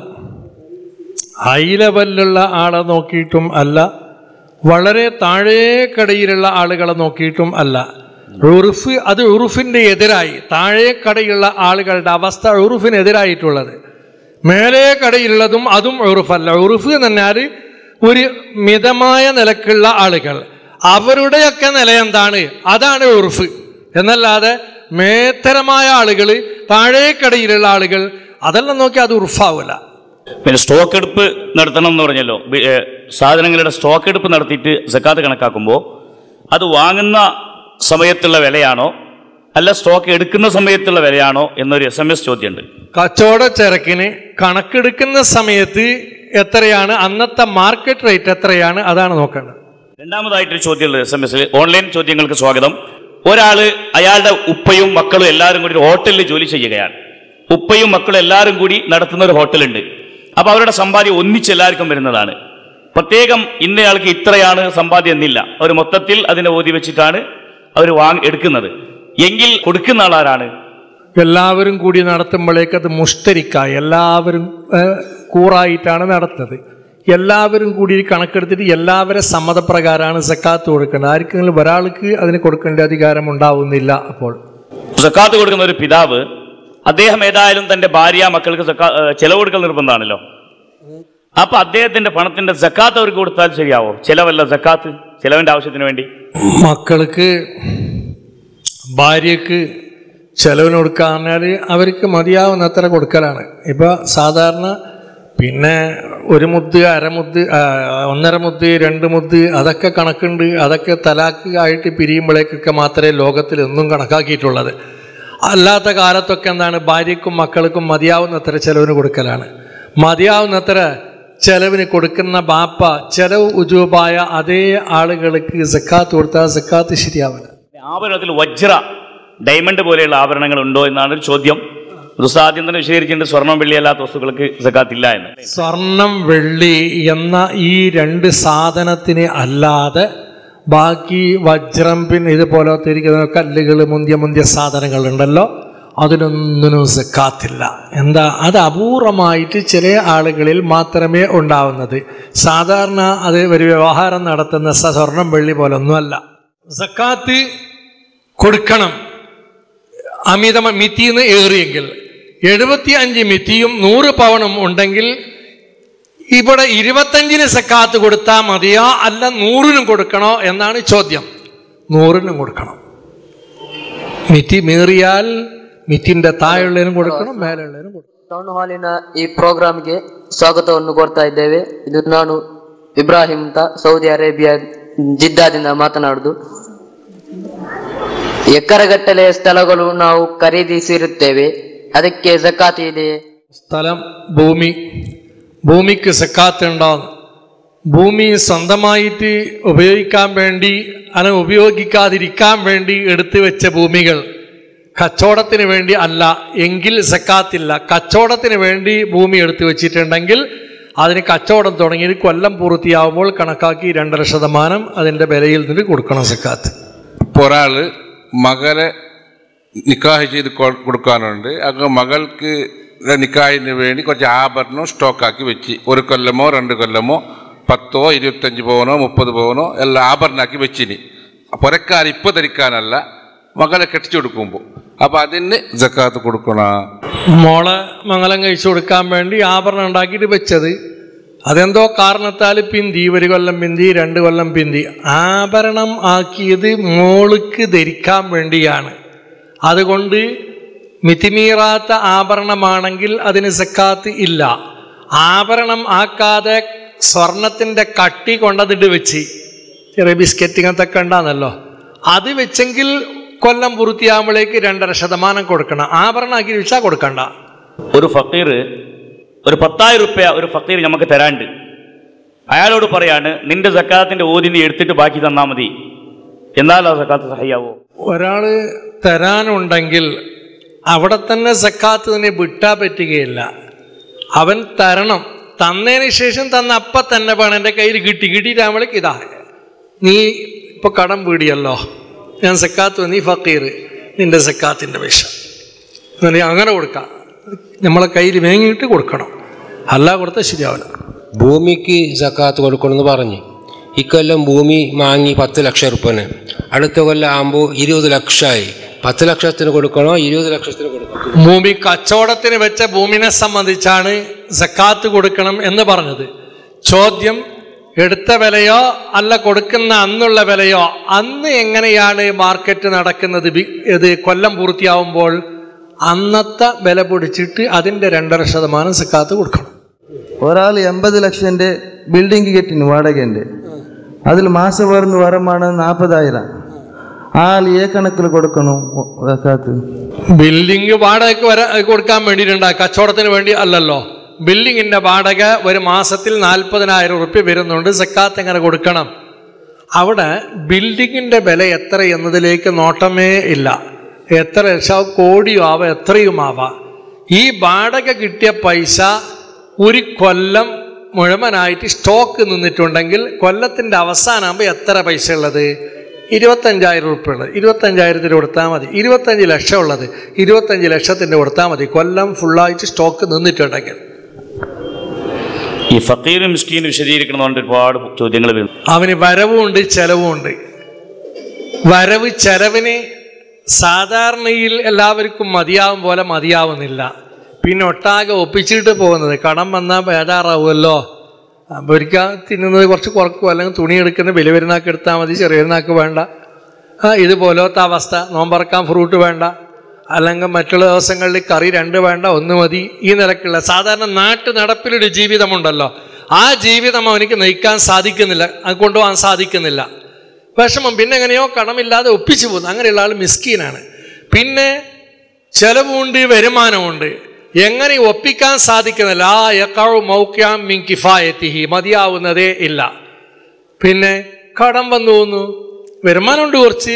ഹൈ ലെവലിലുള്ള ആളെ നോക്കിയിട്ടും അല്ല വളരെ താഴേക്കടയിലുള്ള ആളുകളെ നോക്കിയിട്ടും അല്ല ഉറുഫ് അത് ഉറുഫിൻ്റെ എതിരായി താഴേക്കടയിലുള്ള ആളുകളുടെ അവസ്ഥ ഉറുഫിനെതിരായിട്ടുള്ളത് മേലേ കടയിലുള്ളതും അതും ഉറുഫല്ല ഉറുഫ് എന്ന് പറഞ്ഞാൽ ഒരു മിതമായ നിലക്കുള്ള ആളുകൾ അവരുടെയൊക്കെ നില എന്താണ് അതാണ് ഉറുഫ് എന്നല്ലാതെ മേത്തരമായ ആളുകൾ താഴേക്കടയിലുള്ള ആളുകൾ അതെല്ലാം നോക്കി അത് ഉറുഫാവില്ല പിന്നെ സ്റ്റോക്ക് എടുപ്പ് നടത്തണം എന്ന് പറഞ്ഞല്ലോ ബി- ഏ, സാധനങ്ങളുടെ സ്റ്റോക്ക് എടുപ്പ് നടത്തിയിട്ട് സക്കാത്ത് കണക്കാക്കുമ്പോൾ അത് വാങ്ങുന്ന സമയത്തുള്ള വിലയാണോ അല്ല സ്റ്റോക്ക് എടുക്കുന്ന സമയത്തുള്ള വിലയാണോ എന്നൊരു എസ് എം എസ് ചോദ്യമുണ്ട് കച്ചവട ചരക്കിന് കണക്കെടുക്കുന്ന സമയത്ത് എത്രയാണ് അന്നത്തെ മാർക്കറ്റ് റേറ്റ് എത്രയാണ് അതാണ് നോക്കേണ്ടത് രണ്ടാമതായിട്ടൊരു ചോദ്യമുള്ളത് എസ് എം എസിൽ ഓൺലൈൻ ചോദ്യങ്ങൾക്ക് സ്വാഗതം ഒരാള് അയാളുടെ ഉപ്പയും മക്കളും എല്ലാവരും കൂടി ഒരു ഹോട്ടലിൽ ജോലി ചെയ്യുകയാണ് ഉപ്പയും മക്കളും എല്ലാവരും കൂടി നടത്തുന്ന ഒരു ഹോട്ടലുണ്ട് അപ്പൊ അവരുടെ സമ്പാദ്യം ഒന്നിച്ച് എല്ലാവർക്കും വരുന്നതാണ് പ്രത്യേകം ഇന്നയാൾക്ക് ഇത്രയാണ് സമ്പാദ്യം എന്നില്ല അവർ മൊത്തത്തിൽ അതിനെ ഓതി വെച്ചിട്ടാണ് അവർ വാങ്ങി എടുക്കുന്നത് എങ്കിൽ കൊടുക്കുന്ന ആളാരാണ് എല്ലാവരും കൂടി നടത്തുമ്പോഴേക്ക് അത് മുഷ്തരിക്കായി എല്ലാവരും ഏഹ്, കൂറായിട്ടാണ് നടത്തുന്നത് എല്ലാവരും കൂടി കണക്കെടുത്തിട്ട് എല്ലാവരെ സമ്മതപ്രകാരമാണ് സക്കാത്ത് കൊടുക്കേണ്ടത് ആർക്കെങ്കിലും ഒരാൾക്ക് അതിന് കൊടുക്കേണ്ട അധികാരം ഉണ്ടാവുന്നില്ല അപ്പോൾ സക്കാത്ത് കൊടുക്കുന്ന ഒരു പിതാവ് അദ്ദേഹം ഏതായാലും തന്റെ ഭാര്യ മക്കൾക്ക് സക്കാ ഏഹ് ചെലവ് കൊടുക്കൽ നിർബന്ധമാണല്ലോ അപ്പൊ അദ്ദേഹത്തിന്റെ പണത്തിന്റെ സക്കാത്ത് അവർക്ക് കൊടുത്താൽ ശരിയാവോ ചെലവല്ല സക്കാത്ത് ചെലവിന്റെ ആവശ്യത്തിന് വേണ്ടി മക്കൾക്ക് ഭാര്യക്ക് ചെലവിന് കൊടുക്കുക പറഞ്ഞാൽ അവർക്ക് മതിയാവുന്നത്ര കൊടുക്കലാണ് ഇപ്പോൾ സാധാരണ പിന്നെ ഒരു മുദ്ദ് അരമുദ്ദ് ആ, ഒന്നര മുദ്ദ് രണ്ട് മുദ്ദ് അതൊക്കെ കണക്കുണ്ട് അതൊക്കെ തലാക്ക് ആയിട്ട് പിരിയുമ്പോഴേക്കൊക്കെ മാത്രമേ ലോകത്തിൽ എന്നും കണക്കാക്കിയിട്ടുള്ളത് അല്ലാത്ത കാലത്തൊക്കെ എന്താണ് ഭാര്യക്കും മക്കൾക്കും മതിയാവുന്നത്ര ചെലവിന് കൊടുക്കലാണ് മതിയാവുന്നത്ര ചെലവിന് കൊടുക്കുന്ന ബാപ്പ ചെലവ് ഉജൂബായ അതേ ആളുകൾക്ക് സക്കാത്ത് കൊടുത്താൽ സക്കാത്ത് ശരിയാവില്ല ആഭരണത്തിൽ വജ്ര ഡയമണ്ട് പോലെയുള്ള ആഭരണങ്ങൾ ഉണ്ടോ എന്നാണ് ഒരു ചോദ്യം ഉസ്താദ് ആദ്യം തന്നെ വിശദീകരിച്ചിട്ടുണ്ട് സ്വർണ്ണം വെള്ളിയല്ലാത്ത വസ്തുക്കൾക്ക് സക്കാത്ത് ഇല്ല എന്ന് സ്വർണം വെള്ളി എന്ന ഈ രണ്ട് സാധനത്തിന് അല്ലാതെ ബാക്കി വജ്രം പിന്നെ ഇതുപോലത്തെ ഇരിക്കുന്ന കല്ലുകൾ മുന്തിയ മുന്തിയ സാധനങ്ങളുണ്ടല്ലോ അതിനൊന്നിനും സക്കാത്തില്ല എന്താ അത് അപൂർവമായിട്ട് ചില ആളുകളിൽ മാത്രമേ ഉണ്ടാവുന്നത് സാധാരണ അത് ഒരു വ്യവഹാരം നടത്തുന്ന സ- സ്വർണം വെള്ളി പോലൊന്നുമല്ല സക്കാത്ത് കൊടുക്കണം അമിത മിത്തിന്ന് ഏറിയെങ്കിൽ എഴുപത്തി അഞ്ച് മിത്തിയും നൂറ് പവനും ഉണ്ടെങ്കിൽ ഇവിടെ ഇരുപത്തഞ്ചിന് സക്കാത്ത് കൊടുത്താൽ മതിയോ അല്ല നൂറിനും കൊടുക്കണോ എന്നാണ് ചോദ്യം നൂറിനും കൊടുക്കണം മിത്തി മേറിയാൽ മിത്തിൻ്റെ താഴെയുള്ളതിനും കൊടുക്കണം മേലെയുള്ളതിനും കൊടുക്കണം ಟೌನ್ ಹಾಲಿನ ಈ ಪ್ರೋಗ್ರಾಂಗೆ ಸ್ವಾಗತವನ್ನು ಕೋರ್ತಾ ಇದ್ದೇವೆ ಇದು ನಾನು ಇಬ್ರಾಹಿಂ ಅಂತ ಸೌದಿ ಅರೇಬಿಯಾ ಜಿದ್ದಾದಿಂದ ಮಾತನಾಡುದು ಎಕರೆಗಟ್ಟಲೆ ಸ್ಥಳಗಳು ನಾವು ಖರೀದಿಸಿರುತ್ತೇವೆ ಅದಕ್ಕೆ ಜಕಾತಿ ಇದೆಯೇ സ്ഥലം ഭൂമി ഭൂമിക്ക് സക്കാത്ത് ഉണ്ടാവും ഭൂമി സ്വന്തമായിട്ട് ഉപയോഗിക്കാൻ വേണ്ടി അത് ഉപയോഗിക്കാതിരിക്കാൻ വേണ്ടി എടുത്തു വെച്ച ഭൂമികൾ കച്ചവടത്തിന് വേണ്ടി അല്ല എങ്കിൽ സക്കാത്തില്ല കച്ചവടത്തിന് വേണ്ടി ഭൂമി എടുത്തു വെച്ചിട്ടുണ്ടെങ്കിൽ അതിന് കച്ചവടം തുടങ്ങി കൊല്ലം പൂർത്തിയാവുമ്പോൾ കണക്കാക്കി രണ്ടര ശതമാനം അതിൻ്റെ വിലയിൽ നിന്ന് കൊടുക്കണം സക്കാത്ത് ഇപ്പോൾ ഒരാൾ മകളെ നിക്കാഹ് ചെയ്ത് കൊ- കൊടുക്കാനുണ്ട് അത് മകൾക്ക് നിക്കാഹിന് വേണ്ടി കുറച്ച് ആഭരണം സ്റ്റോക്കാക്കി വെച്ച് ഒരു കൊല്ലമോ രണ്ട് കൊല്ലമോ പത്തോ ഇരുപത്തഞ്ച് പവനോ മുപ്പത് പവനോ എല്ലാം ആഭരണമാക്കി വെച്ചിനി പുരക്കാർ ഇപ്പോൾ ധരിക്കാനല്ല മകളെ കെട്ടിച്ചു കൊടുക്കുമ്പോൾ അപ്പം അതിന് ജക്കാത്ത് കൊടുക്കണം മോളെ മംഗലം കഴിച്ചു കൊടുക്കാൻ വേണ്ടി ആഭരണം ഉണ്ടാക്കിയിട്ട് വെച്ചത് അതെന്തോ കാരണത്താൽ പിന്തി ഒരു കൊല്ലം പിന്തി രണ്ട് കൊല്ലം പിന്തി ആഭരണം ആക്കിയത് മോൾക്ക് ധരിക്കാൻ വേണ്ടിയാണ് അതുകൊണ്ട് മിതിമീറാത്ത ആഭരണമാണെങ്കിൽ അതിന് സക്കാത്ത് ഇല്ല ആഭരണം ആക്കാതെ സ്വർണത്തിൻ്റെ കട്ടി കൊണ്ടതിട്ട് വെച്ച് ചെറിയ ബിസ്ക്കറ്റ് ഇങ്ങനത്തെ ഒക്കെ ഉണ്ടാന്നല്ലോ അത് വെച്ചെങ്കിൽ കൊല്ലം പൂർത്തിയാകുമ്പോഴേക്ക് രണ്ടര ശതമാനം കൊടുക്കണം ആഭരണമാക്കി വെച്ചാൽ കൊടുക്കണ്ട ഒരു ഫക്കീർ ഒരു പത്തായിരം റുപ്യ ഒരു ഫക്കീർ നമുക്ക് തരാണ്ട് അയാളോട് പറയാണ് നിന്റെ സക്കാത്തിന്റെ ഓതി നീ എടുത്തിട്ട് ബാക്കി തന്നാ മതി എന്നാൽ ആ സക്കാത്ത് സഹയാവോ ഒരാള് തരാനുണ്ടെങ്കിൽ അവിടെ തന്നെ സക്കാത്ത് തന്നെ വിട്ടാ പറ്റുകയില്ല അവൻ തരണം തന്നതിന് ശേഷം തന്ന അപ്പം തന്നെ വേണം എൻ്റെ കയ്യിൽ കിട്ടി കിട്ടിയിട്ടാകുമ്പോഴേക്ക് ഇതാ നീ ഇപ്പൊ കടം വീടിയല്ലോ ഞാൻ സക്കാത്ത് നീ ഫക്കീർ നിന്റെ സക്കാത്തിൻ്റെ പൈസ എന്നിട്ട് അങ്ങനെ കൊടുക്കാം നമ്മളെ കയ്യിൽ വേങ്ങിയിട്ട് കൊടുക്കണം അല്ല കൊടുത്താൽ ശരിയാവില്ല ഭൂമിക്ക് സക്കാത്ത് കൊടുക്കണമെന്ന് പറഞ്ഞു ഇക്കൊല്ലം ഭൂമി വാങ്ങി പത്ത് ലക്ഷം റുപ്യന് അടുത്ത കൊല്ലം ആകുമ്പോൾ ഇരുപത് ലക്ഷമായി പത്ത് ലക്ഷത്തിന് കൊടുക്കണോ ഇരുപത് ലക്ഷത്തിന് കൊടുക്കണോ ഭൂമി കച്ചവടത്തിന് വെച്ച ഭൂമിനെ സംബന്ധിച്ചാണ് സക്കാത്ത് കൊടുക്കണം എന്ന് പറഞ്ഞത് ചോദ്യം എടുത്ത വിലയോ അല്ല കൊടുക്കുന്ന അന്നുള്ള വിലയോ അന്ന് എങ്ങനെയാണ് മാർക്കറ്റ് നടക്കുന്നത് ബി- ഇത് കൊല്ലം പൂർത്തിയാവുമ്പോൾ അന്നത്തെ വില പിടിച്ചിട്ട് അതിൻ്റെ രണ്ടര ശതമാനം സക്കാത്ത് കൊടുക്കണം ഒരാൾ എൺപത് ലക്ഷൻ്റെ ബിൽഡിംഗ് കെട്ടിന് വാടകയുണ്ട് അതിൽ മാസം വരുന്ന വരമാണ് നാൽപ്പതായിരം ആൾ ഏ കണക്കിൽ കൊടുക്കണം സക്കാത്ത് ബിൽഡിംഗ് വാടകയ്ക്ക് വര കൊടുക്കാൻ വേണ്ടിയിട്ടുണ്ടാ കച്ചവടത്തിന് വേണ്ടി അല്ലല്ലോ ബിൽഡിങ്ങിന്റെ വാടക ഒരു മാസത്തിൽ നാൽപ്പതിനായിരം ഉറുപ്പ്യ വരുന്നുണ്ട് സക്കാത്ത് എങ്ങനെ കൊടുക്കണം അവിടെ ബിൽഡിങ്ങിന്റെ വില എത്ര എന്നതിലേക്ക് നോട്ടമേ ഇല്ല എത്ര ലക്ഷം കോടിയോ ആവാം എത്രയും ആവാം ഈ വാടക കിട്ടിയ പൈസ ഒരു കൊല്ലം മുഴുവനായിട്ട് സ്റ്റോക്ക് നിന്നിട്ടുണ്ടെങ്കിൽ കൊല്ലത്തിൻ്റെ അവസാനമാകുമ്പോൾ എത്ര പൈസ ഉള്ളത് ഇരുപത്തഞ്ചായിരം ഉറുപ്പ്യ ഉള്ളത് ഇരുപത്തഞ്ചായിരത്തിന് കൊടുത്താൽ മതി ഇരുപത്തഞ്ച് ലക്ഷം ഉള്ളത് ഇരുപത്തഞ്ച് ലക്ഷത്തിൻ്റെ കൊടുത്താൽ മതി കൊല്ലം ഫുള്ളായിട്ട് സ്റ്റോക്ക് നിന്നിട്ടുണ്ടെങ്കിൽ ഈ ഫക്കീറും മിസ്കീനും വിശദീകരിക്കണമെന്ന് ഒരുപാട് ചോദ്യങ്ങൾ വരുന്നു അവന് വരവുമുണ്ട് ചെലവുമുണ്ട് വരവ് ചെലവിന് സാധാരണയിൽ എല്ലാവർക്കും മതിയാവും പോലെ മതിയാവുന്നില്ല പിന്നെ ഒട്ടാകെ ഒപ്പിച്ചിട്ട് പോകുന്നത് കടം വന്നാൽ ബേജാറാവുമല്ലോ അപ്പോൾ ഒരിക്കൽ തിന്നുന്നത് കുറച്ച് കുറക്കും അല്ലെങ്കിൽ തുണി എടുക്കുന്ന വലിയ പെരുന്നാക്ക് എടുത്താൽ മതി ചെറിയ പെരുന്നാക്ക് വേണ്ട ആ ഇതുപോലത്തെ അവസ്ഥ നോമ്പറക്കാൻ ഫ്രൂട്ട് വേണ്ട അല്ലെങ്കിൽ മറ്റുള്ള ദിവസങ്ങളിൽ കറി രണ്ട് വേണ്ട ഒന്ന് മതി ഈ നിലക്കുള്ള സാധാരണ നാട്ടു നടപ്പിലൊരു ജീവിതമുണ്ടല്ലോ ആ ജീവിതം അവനിക്ക് നയിക്കാൻ സാധിക്കുന്നില്ല അത് കൊണ്ടുപോകാൻ സാധിക്കുന്നില്ല വിഷമം പിന്നെ എങ്ങനെയോ കടമില്ലാതെ ഒപ്പിച്ചു പോകുന്നു അങ്ങനെയുള്ള ആൾ മിസ്കീനാണ് പിന്നെ ചെലവുണ്ട് വരുമാനമുണ്ട് എങ്ങനെ ഒപ്പിക്കാൻ സാധിക്കുന്നില്ല ആ യക്കാവ് മൗക്യാം മിൻ കിഫായത്തിഹി മതിയാവുന്നതേ ഇല്ല പിന്നെ കടം വന്നു പോകുന്നു വരുമാനമുണ്ട് കുറച്ച്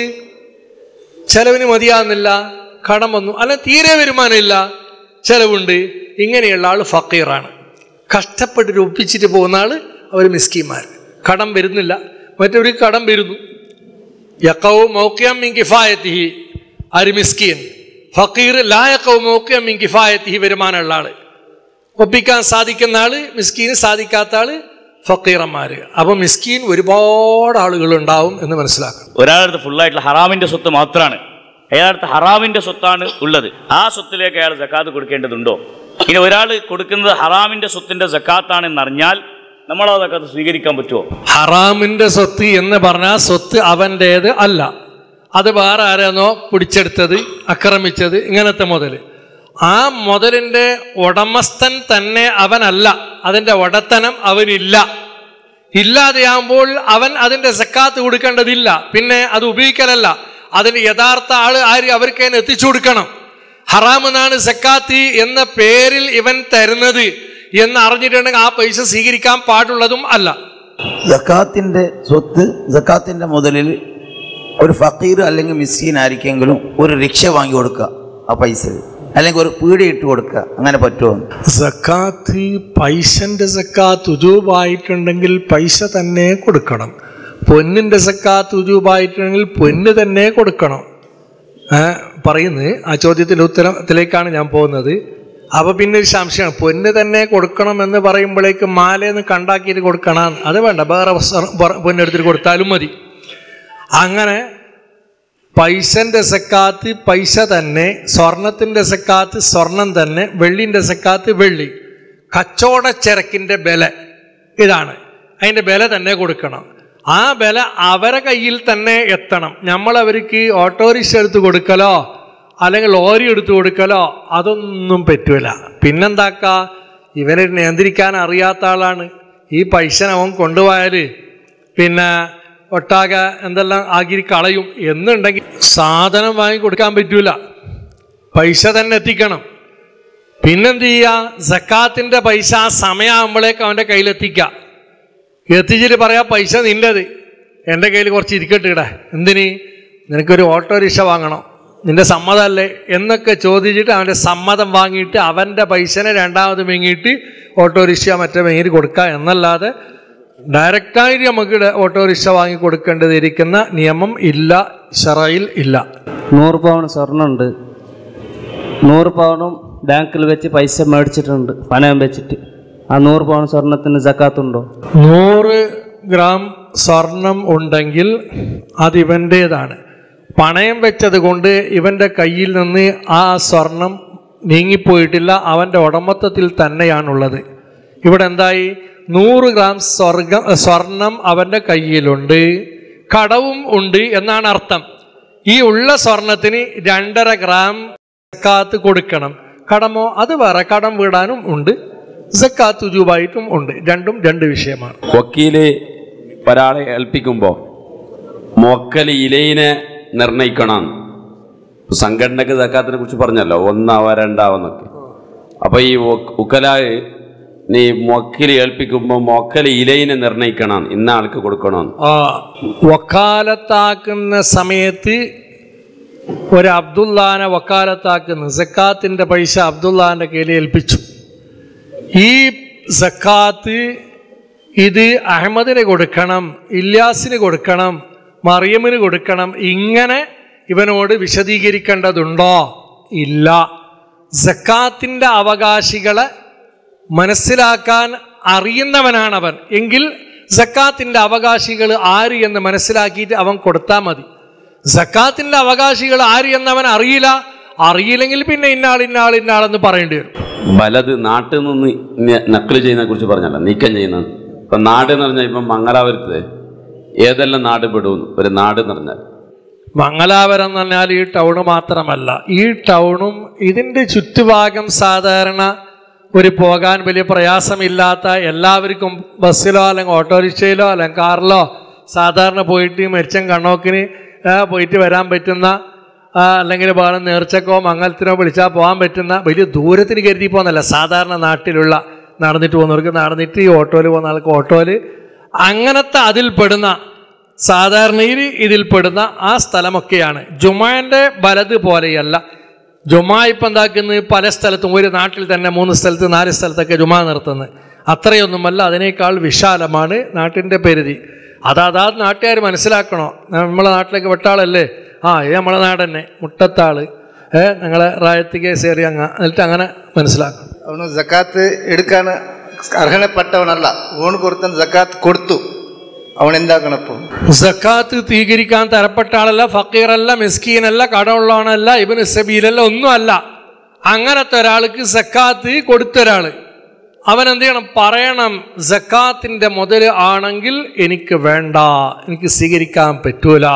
ചെലവിന് മതിയാവുന്നില്ല കടം വന്നു അല്ല തീരെ വരുമാനമില്ല ചെലവുണ്ട് ഇങ്ങനെയുള്ള ആൾ ഫക്കീറാണ് കഷ്ടപ്പെട്ടിട്ട് ഒപ്പിച്ചിട്ട് പോകുന്ന ആൾ അവർ മിസ്കിമാർ കടം വരുന്നില്ല മറ്റൊരു കടം വരുന്നു യക്കവും മൗക്യം മിൻ കിഫായത്തിഹി ആര് മിസ്കീൻ ഫക്കീർ ലായക്കവും മൗക്യം മിൻ കിഫായത്തിഹി വരുമാനമുള്ള ആള് ഒപ്പിക്കാൻ സാധിക്കുന്ന ആള് മിസ്കീന് സാധിക്കാത്ത ആള് ഫക്കീറന്മാര് അപ്പൊ മിസ്കീൻ ഒരുപാട് ആളുകൾ ഉണ്ടാവും എന്ന് മനസ്സിലാക്കണം ഒരാളടുത്ത് ഫുള്ളായിട്ടുള്ള ഹറാമിന്റെ സ്വത്ത് മാത്രമാണ് അയാളടുത്ത് ഹറാമിന്റെ സ്വത്താണ് ഉള്ളത് ആ സ്വത്തിലേക്ക് അയാൾ സക്കാത്ത് കൊടുക്കേണ്ടതുണ്ടോ ഇനി ഒരാൾ കൊടുക്കുന്നത് ഹറാമിന്റെ സ്വത്തിന്റെ സക്കാത്താണെന്ന് അറിഞ്ഞാൽ നമ്മൾ ആ സക്കാത്ത് സ്വീകരിക്കാൻ പറ്റുമോ ഹറാമിന്റെ സ്വത്ത് എന്ന് പറഞ്ഞാൽ സ്വത്ത് അവൻ്റേത് അല്ല അത് വേറെ ആരാന്നോ പിടിച്ചെടുത്തത് ആക്രമിച്ചത് ഇങ്ങനത്തെ മുതൽ ആ മുതലിന്റെ ഉടമസ്ഥൻ തന്നെ അവനല്ല അതിന്റെ ഉടത്തനം അവനില്ല ഇല്ലാതെയാകുമ്പോൾ അവൻ അതിന്റെ സക്കാത്ത് കൊടുക്കേണ്ടതില്ല പിന്നെ അത് ഉപയോഗിക്കലല്ല അതിന് യഥാർത്ഥ ആള് ആര് അവർക്ക് അതിന് എത്തിച്ചു കൊടുക്കണം ഹറാമെന്നാണ് സക്കാത്ത് എന്ന പേരിൽ ഇവൻ തരുന്നത് എന്ന് അറിഞ്ഞിട്ടുണ്ടെങ്കിൽ ആ പൈസ സ്വീകരിക്കാൻ പാടുള്ളതും അല്ല ജക്കാത്തിൻ്റെ സ്വത്ത് ജക്കാത്തിൻ്റെ മുതലിൽ ഒരു ഫക്കീർ അല്ലെങ്കിൽ മിസ്സീൻ ആയിരിക്കെങ്കിലും ഒരു റിക്ഷ വാങ്ങി കൊടുക്കുക ആ പൈസ അല്ലെങ്കിൽ ഒരു പീടി ഇട്ട് കൊടുക്കുക അങ്ങനെ പറ്റുമോ സക്കാത്ത് പൈസന്റെ സക്കാത്ത് ഉജൂബായിട്ടുണ്ടെങ്കിൽ പൈസ തന്നെ കൊടുക്കണം പൊന്നിന്റെ സക്കാത്ത് ഉജൂബായിട്ടുണ്ടെങ്കിൽ പൊന്ന് തന്നെ കൊടുക്കണം ഏ, പറയുന്നത് ആ ചോദ്യത്തിന്റെ ഉത്തരത്തിലേക്കാണ് ഞാൻ പോകുന്നത് അപ്പൊ പിന്നെ ഒരു സംശയമാണ് പൊന്ന് തന്നെ കൊടുക്കണം എന്ന് പറയുമ്പോഴേക്ക് മാലയെന്ന് കണ്ടാക്കിയിട്ട് കൊടുക്കണം അത് വേണ്ട വേറെ വസ്ത്രം പൊ- പൊന്നെടുത്തിട്ട് കൊടുത്താലും മതി അങ്ങനെ പൈസന്റെ സക്കാത്ത് പൈസ തന്നെ സ്വർണത്തിന്റെ സക്കാത്ത് സ്വർണം തന്നെ വെള്ളിന്റെ സക്കാത്ത് വെള്ളി കച്ചവടച്ചരക്കിന്റെ വില ഇതാണ് അതിന്റെ വില തന്നെ കൊടുക്കണം ആ വില അവരെ കയ്യിൽ തന്നെ എത്തണം നമ്മൾ അവർക്ക് ഓട്ടോറിക്ഷ എടുത്ത് കൊടുക്കലോ അല്ലെങ്കിൽ ലോറി എടുത്തു കൊടുക്കലോ അതൊന്നും പറ്റൂല പിന്നെന്താക്ക ഇവനെ നിയന്ത്രിക്കാൻ അറിയാത്ത ആളാണ് ഈ പൈസ അവൻ കൊണ്ടുപോയാൽ പിന്നെ ഒട്ടാകെ എന്തെല്ലാം ആക്കി കളയും എന്നുണ്ടെങ്കിൽ സാധനം വാങ്ങി കൊടുക്കാൻ പറ്റൂല പൈസ തന്നെ എത്തിക്കണം പിന്നെന്ത് ചെയ്യുക സക്കാത്തിന്റെ പൈസ ആ സമയമാകുമ്പോഴേക്ക് അവൻ്റെ കയ്യിലെത്തിക്കുക എത്തിച്ചിട്ട് പറയാ പൈസ നിൻ്റെത് എൻ്റെ കയ്യിൽ കുറച്ച് ഇരിക്കട്ടെ ഇടാ എന്തിന് നിനക്കൊരു ഓട്ടോറിക്ഷ വാങ്ങണം നിന്റെ സമ്മതമല്ലേ എന്നൊക്കെ ചോദിച്ചിട്ട് അവൻ്റെ സമ്മതം വാങ്ങിയിട്ട് അവൻ്റെ പൈസനെ രണ്ടാമത് വാങ്ങിയിട്ട് ഓട്ടോറിക്ഷ മറ്റേ വാങ്ങിയിട്ട് കൊടുക്കുക എന്നല്ലാതെ ഡയറക്റ്റായിട്ട് നമുക്ക് ഡ- ഓട്ടോറിക്ഷ വാങ്ങി കൊടുക്കേണ്ടതിരിക്കുന്ന നിയമം ഇല്ല ഷറയിൽ ഇല്ല നൂറ് പവൻ സ്വർണ്ണമുണ്ട് നൂറ് പവനും ബാങ്കിൽ വെച്ച് പൈസ മേടിച്ചിട്ടുണ്ട് പണയം വെച്ചിട്ട് ആ നൂറ് പവൻ സ്വർണത്തിന് ജക്കാത്തുണ്ടോ നൂറ് ഗ്രാം സ്വർണം ഉണ്ടെങ്കിൽ അത് ഇവൻ്റേതാണ് പണയം വെച്ചത് കൊണ്ട് ഇവൻ്റെ കയ്യിൽ നിന്ന് ആ സ്വർണം നീങ്ങിപ്പോയിട്ടില്ല അവൻ്റെ ഉടമത്വത്തിൽ തന്നെയാണുള്ളത് ഇവിടെ എന്തായി നൂറ് ഗ്രാം സ്വർഗ സ്വർണം അവൻ്റെ കയ്യിലുണ്ട് കടവും ഉണ്ട് എന്നാണ് അർത്ഥം ഈ ഉള്ള സ്വർണത്തിന് രണ്ടര ഗ്രാം സക്കാത്ത് കൊടുക്കണം കടമോ അത് വേറെ കടം വീടാനും ഉണ്ട് സക്കാത്ത് ഉജൂബായിട്ടും ഉണ്ട് രണ്ടും രണ്ട് വിഷയമാണ് വക്കീല് ഒരാളെ ഏൽപ്പിക്കുമ്പോൾ മൊക്കൽ ഇലയിനെ നിർണയിക്കണം സംഘടനക്ക് സക്കാത്തിനെ കുറിച്ച് പറഞ്ഞല്ലോ ഒന്നാവാ രണ്ടാവെന്നൊക്കെ അപ്പൊ ഈ വ- ഉക്കലായ് നീ മൊക്കൽ ഏൽപ്പിക്കുമ്പോൾ മൊക്കൽ ഇലയിനെ നിർണയിക്കണം ഇന്ന ആൾക്ക് കൊടുക്കണം ആ വക്കാലത്താക്കുന്ന സമയത്ത് ഒരു അബ്ദുല്ലാനെ വക്കാലത്താക്കുന്നു സക്കാത്തിന്റെ പൈസ അബ്ദുല്ലാന്റെ കയ്യിൽ ഏൽപ്പിച്ചു ഈ സക്കാത്ത് ഇത് അഹമ്മദിന് കൊടുക്കണം ഇല്യാസിന് കൊടുക്കണം മറിയമിന് കൊടുക്കണം ഇങ്ങനെ ഇവനോട് വിശദീകരിക്കേണ്ടതുണ്ടോ ഇല്ല സക്കാത്തിന്റെ അവകാശികളെ മനസ്സിലാക്കാൻ അറിയുന്നവനാണവൻ എങ്കിൽ സക്കാത്തിന്റെ അവകാശികൾ ആര് എന്ന് മനസ്സിലാക്കിയിട്ട് അവൻ കൊടുത്താൽ മതി സക്കാത്തിന്റെ അവകാശികൾ ആര് എന്നവൻ അറിയില്ല അറിയില്ലെങ്കിൽ പിന്നെ ഇന്നാൾ ഇന്നാൾ ഇന്നാളെന്ന് പറയേണ്ടി വരും വലത് നാട്ടിൽ നിന്ന് ന- നക്കിള് ചെയ്യുന്നതിനെ കുറിച്ച് പറഞ്ഞല്ലോ നീക്കം ചെയ്യുന്നത് ഇപ്പം നാട് എന്ന് പറഞ്ഞാൽ ഇപ്പം മംഗലാപുരത്ത് ഏതെല്ലാം നാട് പെടും ഒരു നാട് എന്ന് പറഞ്ഞാൽ മംഗലാപുരം എന്ന് പറഞ്ഞാൽ ഈ ടൗണ് മാത്രമല്ല ഈ ടൗണും ഇതിൻ്റെ ചുറ്റുഭാഗം സാധാരണ ഒരു പോകാൻ വലിയ പ്രയാസമില്ലാത്ത എല്ലാവർക്കും ബസ്സിലോ അല്ലെങ്കിൽ ഓട്ടോറിക്ഷയിലോ അല്ലെങ്കിൽ കാറിലോ സാധാരണ പോയിട്ട് മെരിച്ചൻ കണ്ണോക്കിന് ആ, പോയിട്ട് വരാൻ പറ്റുന്ന ആ, അല്ലെങ്കിൽ വേറെ നേർച്ചക്കോ മംഗലത്തിനോ വിളിച്ചാൽ പോകാൻ പറ്റുന്ന വലിയ ദൂരത്തിന് കരുതി പോകുന്നല്ല സാധാരണ നാട്ടിലുള്ള നടന്നിട്ട് പോകുന്നവർക്ക് നടന്നിട്ട് ഈ ഓട്ടോയിൽ പോകുന്ന ആൾക്ക് ഓട്ടോയിൽ അങ്ങനത്തെ അതിൽപ്പെടുന്ന സാധാരണയിൽ ഇതിൽപ്പെടുന്ന ആ സ്ഥലമൊക്കെയാണ് ജുമാൻ്റെ വലത് പോലെയല്ല ജുമാ ഇപ്പം എന്താക്കുന്നത് പല സ്ഥലത്തും ഒരു നാട്ടിൽ തന്നെ മൂന്ന് സ്ഥലത്ത് നാല് സ്ഥലത്തൊക്കെ ജുമാ നിർത്തുന്നത് അത്രയൊന്നുമല്ല അതിനേക്കാൾ വിശാലമാണ് നാട്ടിൻ്റെ പരിധി അതാ നാട്ടുകാർ മനസ്സിലാക്കണോ നമ്മളെ നാട്ടിലേക്ക് വെട്ടാളല്ലേ ആ ഇത് നമ്മളെ നാട് തന്നെ മുട്ടത്താള് ഏ ഞങ്ങളെ റായത്തിക്ക് സേറി അങ്ങ എന്നിട്ട് അങ്ങനെ മനസ്സിലാക്കണം ಅವನು ಜಕಾತ್ എടുക്കാൻ അർഹനപ്പെട്ടവനല്ല ഓണ് കൊടുത്ത ജക്കാത്ത് കൊടുത്തു അവൻ എന്താക്കണപ്പോ സക്കാത്ത് സ്വീകരിക്കാൻ തരപ്പെട്ട ആളല്ല ഫക്കീറല്ല മിസ്കീനല്ല കടമുള്ളവനല്ല ഇബന് സബീലല്ല ഒന്നുമല്ല അങ്ങനത്തെ ഒരാൾക്ക് സക്കാത്ത് കൊടുത്ത ഒരാൾ അവൻ എന്ത് ചെയ്യണം പറയണം സക്കാത്തിന്റെ മുതൽ ആണെങ്കിൽ എനിക്ക് വേണ്ട എനിക്ക് സ്വീകരിക്കാൻ പറ്റൂല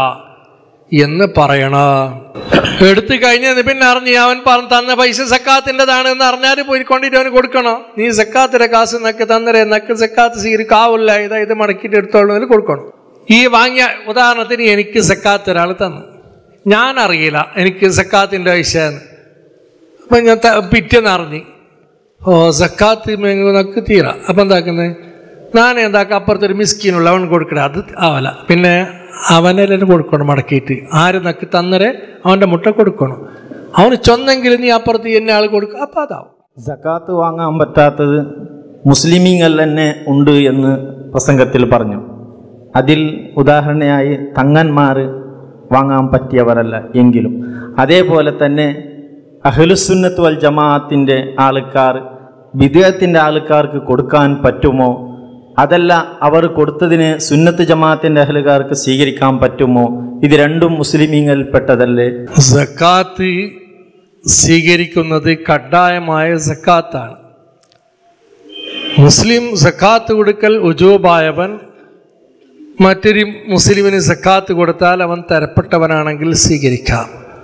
എന്ന് പറയണം എടുത്തു കഴിഞ്ഞാൽ പിന്നെ അറിഞ്ഞ് അവൻ പറഞ്ഞ തന്ന പൈസ സക്കാത്തിൻ്റെതാണ് എന്ന് അറിഞ്ഞാൽ പോയിക്കൊണ്ടിട്ട് അവന് കൊടുക്കണം നീ സക്കാത്തിന്റെ കാശ് നക്ക് തന്നരേ നക്ക് സക്കാത്ത് സ്വീകരിക്കാവില്ല ഇതാ ഇത് മടക്കിയിട്ട് എടുത്തോളുന്നതിൽ കൊടുക്കണം ഈ വാങ്ങിയ ഉദാഹരണത്തിന് എനിക്ക് സക്കാത്ത് ഒരാൾ തന്നു ഞാൻ അറിയില്ല എനിക്ക് സക്കാത്തിൻ്റെ പൈസ എന്ന് അപ്പം ഞാൻ ത- പിറ്റേന്ന് അറിഞ്ഞ് ഓ സക്കാത്ത് നക്ക് തീരാ അപ്പം എന്താക്കുന്നത് ഞാൻ എന്താക്കുക അപ്പുറത്തൊരു മിസ്കീനുള്ള അവൻ കൊടുക്കണേ അത് ആവല പിന്നെ അവനെല്ലാം കൊടുക്കണം മടക്കിയിട്ട് ആര് നക്ക് തന്നരെ അവൻ്റെ മുട്ട കൊടുക്കണം അവന് ചൊന്നെങ്കിൽ നീ അപ്പുറത്ത് എന്നെ ആൾ കൊടുക്കുക അപ്പം അതാവും സക്കാത്ത് വാങ്ങാൻ പറ്റാത്തത് മുസ്ലിമീങ്ങൾ തന്നെ ഉണ്ട് എന്ന് പ്രസംഗത്തിൽ പറഞ്ഞു അതിൽ ഉദാഹരണയായി തങ്ങന്മാർ വാങ്ങാൻ പറ്റിയവരല്ല എങ്കിലും അതേപോലെ തന്നെ അഹ്ലുസുന്നത്ത് വൽ ജമാഅത്തിൻ്റെ ആൾക്കാർ വിദേഹത്തിൻ്റെ ആൾക്കാർക്ക് കൊടുക്കാൻ പറ്റുമോ അതല്ല അവർ കൊടുത്തതിന് സുന്നത്ത് ജമാഅത്തിൻ്റെ അഹലുകാർക്ക് സ്വീകരിക്കാൻ പറ്റുമോ ഇത് രണ്ടും മുസ്ലിമീങ്ങളിൽപ്പെട്ടതല്ലേ സക്കാത്ത് സ്വീകരിക്കുന്നത് കഡായമായ സക്കാത്താണ് മുസ്ലിം സക്കാത്ത് കൊടുക്കൽ ഉജൂബായവൻ മറ്റൊരു മുസ്ലിമിന് സക്കാത്ത് കൊടുത്താൽ അവൻ തരപ്പെട്ടവനാണെങ്കിൽ സ്വീകരിക്കാം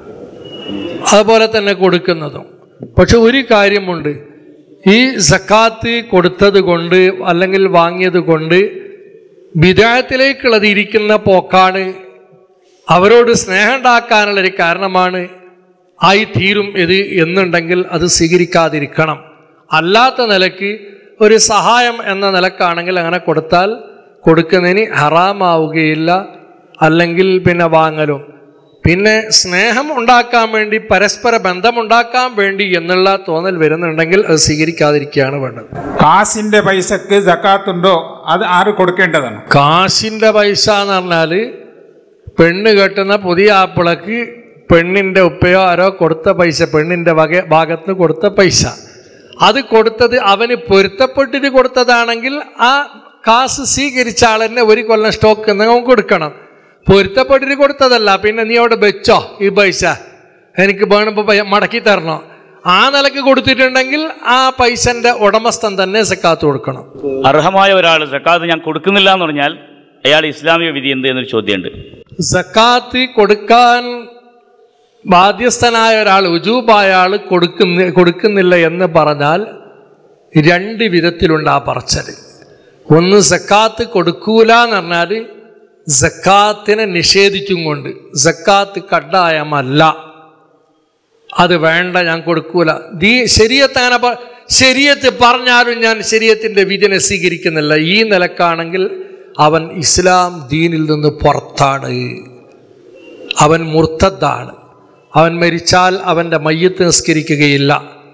അതുപോലെ തന്നെ കൊടുക്കുന്നതും പക്ഷെ ഒരു കാര്യമുണ്ട് ഈ സക്കാത്ത് കൊടുത്തത് കൊണ്ട് അല്ലെങ്കിൽ വാങ്ങിയത് കൊണ്ട് വിദേഹത്തിലേക്കുള്ളത് ഇരിക്കുന്ന പോക്കാണ് അവരോട് സ്നേഹം ഉണ്ടാക്കാനുള്ളൊരു കാരണമാണ് ആയി തീരും ഇത് എന്നുണ്ടെങ്കിൽ അത് സ്വീകരിക്കാതിരിക്കണം അല്ലാത്ത നിലയ്ക്ക് ഒരു സഹായം എന്ന നിലക്കാണെങ്കിൽ അങ്ങനെ കൊടുത്താൽ കൊടുക്കുന്നതിന് ഹറാമാവുകയില്ല അല്ലെങ്കിൽ പിന്നെ വാങ്ങലും പിന്നെ സ്നേഹം ഉണ്ടാക്കാൻ വേണ്ടി പരസ്പര ബന്ധമുണ്ടാക്കാൻ വേണ്ടി എന്നുള്ള തോന്നൽ വരുന്നുണ്ടെങ്കിൽ അത് സ്വീകരിക്കാതിരിക്കുകയാണ് വേണ്ടത് കാശിന്റെ പൈസക്ക് ജക്കാത്തുണ്ടോ അത് ആര് കൊടുക്കേണ്ടതാണ് കാശിൻ്റെ പൈസ എന്ന് പറഞ്ഞാൽ പെണ്ണ് കെട്ടുന്ന പുതിയ ആപ്പിളക്ക് പെണ്ണിൻ്റെ ഉപ്പയോ ആരോ കൊടുത്ത പൈസ പെണ്ണിൻ്റെ വക ഭാഗത്ത് കൊടുത്ത പൈസ അത് കൊടുത്തത് അവന് പൊരുത്തപ്പെട്ടിട്ട് കൊടുത്തതാണെങ്കിൽ ആ കാശ് സ്വീകരിച്ച ആൾ തന്നെ ഒരു കൊല്ലം സ്റ്റോക്ക് നിങ്ങൾ കൊടുക്കണം പൊരുത്തപ്പെട്ടിട്ട് കൊടുത്തതല്ല പിന്നെ നീ അവിടെ വെച്ചോ ഈ പൈസ എനിക്ക് വേണമ്പോൾ മടക്കി തരണോ ആ നിലക്ക് കൊടുത്തിട്ടുണ്ടെങ്കിൽ ആ പൈസന്റെ ഉടമസ്ഥൻ തന്നെ സക്കാത്ത് കൊടുക്കണം അർഹമായ ഒരാൾ സക്കാത്ത് ഞാൻ കൊടുക്കുന്നില്ല എന്ന് പറഞ്ഞാൽ അയാൾ ഇസ്ലാമിക വിധി എന്ത് എന്നൊരു ചോദ്യമുണ്ട് സക്കാത്ത് കൊടുക്കാൻ ബാധ്യസ്ഥനായ ഒരാൾ ഉജൂബായ ആൾ കൊടുക്കുന്ന കൊടുക്കുന്നില്ല എന്ന് പറഞ്ഞാൽ രണ്ട് വിധത്തിലുണ്ട് ആ പറച്ചൽ ഒന്ന് സക്കാത്ത് കൊടുക്കൂല എന്ന് പറഞ്ഞാൽ സക്കാത്തിനെ നിഷേധിച്ചും കൊണ്ട് സക്കാത്ത് കഡായമല്ല അത് വേണ്ട ഞാൻ കൊടുക്കൂല ദീ ശരീരത്ത് അങ്ങനെ പ- ശരീരത്ത് പറഞ്ഞാലും ഞാൻ ശരീരത്തിൻ്റെ വിധിനെ സ്വീകരിക്കുന്നില്ല ഈ നിലക്കാണെങ്കിൽ അവൻ ഇസ്ലാം ദീനിൽ നിന്ന് പുറത്താണ് അവൻ മുർത്തദ്ദാണ് അവൻ മരിച്ചാൽ അവൻ്റെ മയ്യത്ത് നിസ്കരിക്കുകയില്ല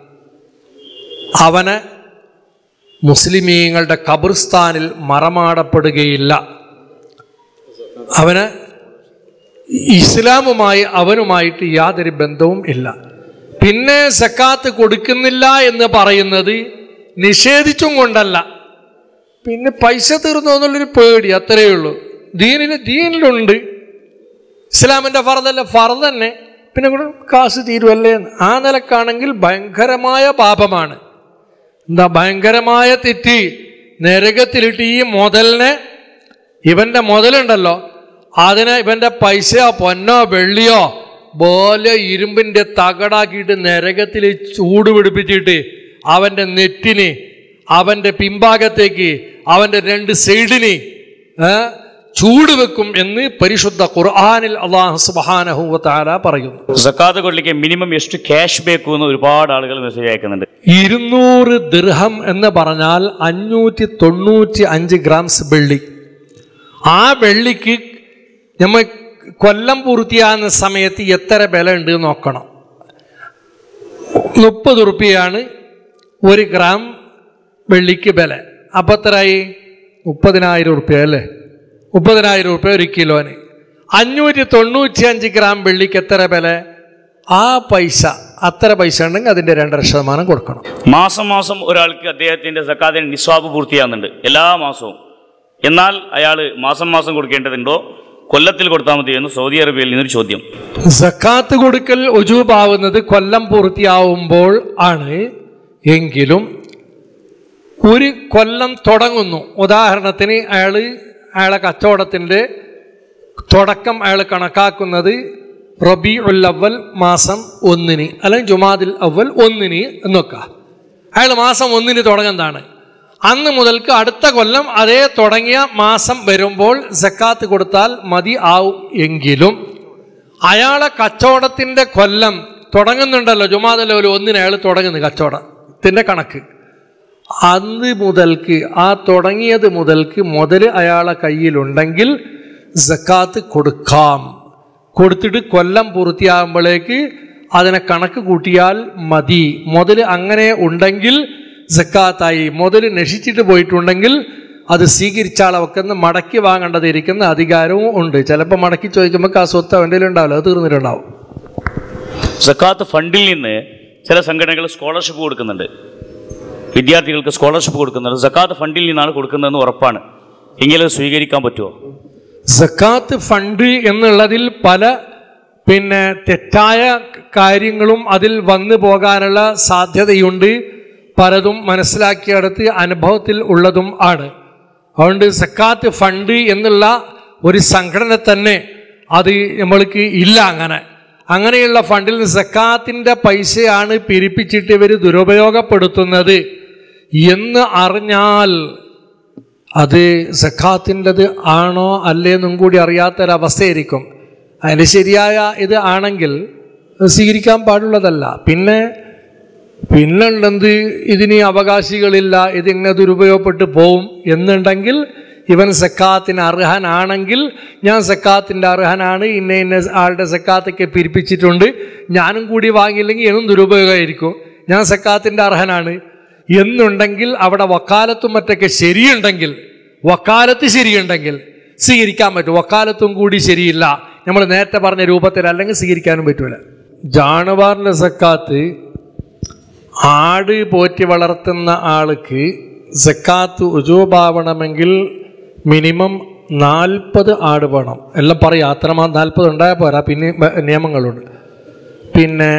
അവന് മുസ്ലിമീങ്ങളുടെ ഖബർസ്ഥാനിൽ മറമാടപ്പെടുകയില്ല അവന് ഇസ്ലാമുമായി അവനുമായിട്ട് യാതൊരു ബന്ധവും ഇല്ല പിന്നെ സക്കാത്ത് കൊടുക്കുന്നില്ല എന്ന് പറയുന്നത് നിഷേധിച്ചും കൊണ്ടല്ല പിന്നെ പൈസ തീർന്നു എന്നുള്ളൊരു പേടി അത്രയേ ഉള്ളൂ ദീനിൽ ദീനിലുണ്ട് ഇസ്ലാമിൻ്റെ ഫറദല്ല ഫറദ് തന്നെ പിന്നെ കൂടെ കാശ് തീരുവല്ലേ എന്ന്. ആ നിലക്കാണെങ്കിൽ ഭയങ്കരമായ പാപമാണ് എന്താ ഭയങ്കരമായ തെറ്റ് നരകത്തിലിട്ട് ഈ മുതലിനെ ഇവന്റെ മുതലുണ്ടല്ലോ അതിനെ ഇവന്റെ പൈസയോ പൊന്നോ വെള്ളിയോ പോലെ ഇരുമ്പിന്റെ തകടാക്കിയിട്ട് നരകത്തിൽ ചൂട് പിടിപ്പിച്ചിട്ട് അവന്റെ നെറ്റിന് അവന്റെ പിൻഭാഗത്തേക്ക് അവന്റെ രണ്ട് സൈഡിന് ഏ, ചൂട് വെക്കും എന്ന് പരിശുദ്ധ ഖുർആാനിൽ അള്ളാഹു സുബ്ഹാനഹു വ തആല പറയുന്നു സക്കാത്ത് കൊള്ളിക്ക് മിനിമം ಎಷ್ಟು ക്യാഷ് ಬೇಕು എന്ന് ഒരുപാട് ആളുകൾ മെസ്സേജ് അയക്കുന്നുണ്ട് ഇരുന്നൂറ് ദിർഹം എന്ന് പറഞ്ഞാൽ അഞ്ഞൂറ്റി തൊണ്ണൂറ്റി അഞ്ച് ഗ്രാംസ് വെള്ളി ആ വെള്ളിക്ക് നമ്മൾ കൊല്ലം പൂർത്തിയാകുന്ന സമയത്ത് എത്ര വില ഉണ്ട് എന്ന് നോക്കണം മുപ്പത് റുപ്യയാണ് ഒരു ഗ്രാം വെള്ളിക്ക് വില അപ്പം എത്രയായി മുപ്പതിനായിരം റുപ്യ അല്ലേ മുപ്പതിനായിരം റുപ്യ ഒരു കിലോന് അഞ്ഞൂറ്റി തൊണ്ണൂറ്റി അഞ്ച് ഗ്രാം വെള്ളിക്ക് എത്ര വില ആ പൈസ അത്ര പൈസ ഉണ്ടെങ്കിൽ അതിൻ്റെ രണ്ടര ശതമാനം കൊടുക്കണം മാസം മാസം ഒരാൾക്ക് അദ്ദേഹത്തിന്റെ സക്കാത്തിന് നിസ്വാബ് പൂർത്തിയാകുന്നുണ്ട് എല്ലാ മാസവും എന്നാൽ അയാൾ മാസം മാസം കൊടുക്കേണ്ടതുണ്ടോ കൊല്ലത്തിൽ കൊടുത്താൽ മതി എന്ന് സൗദി അറേബ്യയിൽ നിന്നൊരു ചോദ്യം സക്കാത്ത് കൊടുക്കൽ ഒജൂബാവുന്നത് കൊല്ലം പൂർത്തിയാവുമ്പോൾ ആണ് എങ്കിലും ഒരു കൊല്ലം തുടങ്ങുന്നു ഉദാഹരണത്തിന് അയാൾ അയാളെ കച്ചവടത്തിൻ്റെ തുടക്കം അയാൾ കണക്കാക്കുന്നത് റബി ഉൽ അവൽ മാസം ഒന്നിന് അല്ലെങ്കിൽ ജുമാദിൽ അവൽ ഒന്നിന് എന്നൊക്കെ അയാൾ മാസം ഒന്നിന് തുടങ്ങുന്നതാണ് അന്ന് മുതൽക്ക് അടുത്ത കൊല്ലം അതേ തുടങ്ങിയ മാസം വരുമ്പോൾ സക്കാത്ത് കൊടുത്താൽ മതി ആവും എങ്കിലും അയാളെ കച്ചവടത്തിൻ്റെ കൊല്ലം തുടങ്ങുന്നുണ്ടല്ലോ ജുമാദൽ അവൽ ഒന്നിന് അയാൾ തുടങ്ങുന്നു കച്ചവടത്തിൻ്റെ കണക്ക് അന്ന് മുതൽക്ക് ആ തുടങ്ങിയത് മുതൽക്ക് മുതൽ അയാളെ കയ്യിലുണ്ടെങ്കിൽ സക്കാത്ത് കൊടുക്കാം കൊടുത്തിട്ട് കൊല്ലം പൂർത്തിയാകുമ്പോഴേക്ക് അതിനെ കണക്ക് കൂട്ടിയാൽ മതി മുതൽ അങ്ങനെ ഉണ്ടെങ്കിൽ സക്കാത്തായി മുതൽ നശിച്ചിട്ട് പോയിട്ടുണ്ടെങ്കിൽ അത് സ്വീകരിച്ചാൽ അവക്കെന്ന് മടക്കി വാങ്ങേണ്ടതിരിക്കുന്ന അധികാരവും ഉണ്ട് ചിലപ്പോൾ മടക്കി ചോദിക്കുമ്പോൾ ആ സ്വത്ത് അവൻ്റെ കയ്യിൽ ഉണ്ടാവില്ല അത് തീർന്നിട്ടുണ്ടാവും സക്കാത്ത് ഫണ്ടിൽ നിന്ന് ചില സംഘടനകൾ സ്കോളർഷിപ്പ് കൊടുക്കുന്നുണ്ട് വിദ്യാർത്ഥികൾക്ക് സ്കോളർഷിപ്പ് കൊടുക്കുന്നുണ്ട് സക്കാത്ത് ഫണ്ടിൽ നിന്നാണ് കൊടുക്കുന്നതെന്ന് ഉറപ്പാണ് എങ്കിലും അത് സ്വീകരിക്കാൻ പറ്റുമോ സക്കാത്ത് ഫണ്ട് എന്നുള്ളതിൽ പല പിന്നെ തെറ്റായ കാര്യങ്ങളും അതിൽ വന്നു പോകാനുള്ള സാധ്യതയുണ്ട് പലതും മനസ്സിലാക്കിയെടുത്ത് അനുഭവത്തിൽ ഉള്ളതും ആണ് അതുകൊണ്ട് സക്കാത്ത് ഫണ്ട് എന്നുള്ള ഒരു സംഘടന തന്നെ അത് നമ്മൾക്ക് ഇല്ല അങ്ങനെ അങ്ങനെയുള്ള ഫണ്ടിൽ നിന്ന് സക്കാത്തിൻ്റെ പൈസയാണ് പിരിപ്പിച്ചിട്ട് ഇവർ ദുരുപയോഗപ്പെടുത്തുന്നത് എന്ന് അറിഞ്ഞാൽ അത് സക്കാത്തിൻ്റെത് ആണോ അല്ലേന്നും കൂടി അറിയാത്തൊരവസ്ഥയായിരിക്കും അതിന് ശരിയായ ഇത് ആണെങ്കിൽ അത് സ്വീകരിക്കാൻ പാടുള്ളതല്ല പിന്നെ പിന്നുണ്ടെന്ത് ഇതിന് അവകാശികളില്ല ഇതിങ്ങനെ ദുരുപയോഗപ്പെട്ട് പോവും എന്നുണ്ടെങ്കിൽ ഇവൻ സക്കാത്തിന് അർഹനാണെങ്കിൽ ഞാൻ സക്കാത്തിൻ്റെ അർഹനാണ് ഇന്ന ഇന്ന ആളുടെ സക്കാത്തൊക്കെ പിരിപ്പിച്ചിട്ടുണ്ട് ഞാനും കൂടി വാങ്ങിയില്ലെങ്കിൽ എന്നും ദുരുപയോഗമായിരിക്കും ഞാൻ സക്കാത്തിൻ്റെ അർഹനാണ് എന്നുണ്ടെങ്കിൽ അവിടെ വക്കാലത്തും മറ്റൊക്കെ ശരിയുണ്ടെങ്കിൽ വക്കാലത്ത് ശരിയുണ്ടെങ്കിൽ സ്വീകരിക്കാൻ പറ്റും വക്കാലത്തും കൂടി ശരിയില്ല നമ്മൾ നേരത്തെ പറഞ്ഞ രൂപത്തിൽ അല്ലെങ്കിൽ സ്വീകരിക്കാനും പറ്റൂല ജാണവാറിൻ്റെ സക്കാത്ത് ആട് പോറ്റി വളർത്തുന്ന ആൾക്ക് സക്കാത്ത് ഉജൂബാവണമെങ്കിൽ മിനിമം നാൽപ്പത് ആട് വേണം എല്ലാം പറയാം അത്ര നാൽപ്പത് ഉണ്ടായാൽ പോരാ പിന്നെ വ- നിയമങ്ങളുണ്ട് പിന്നെ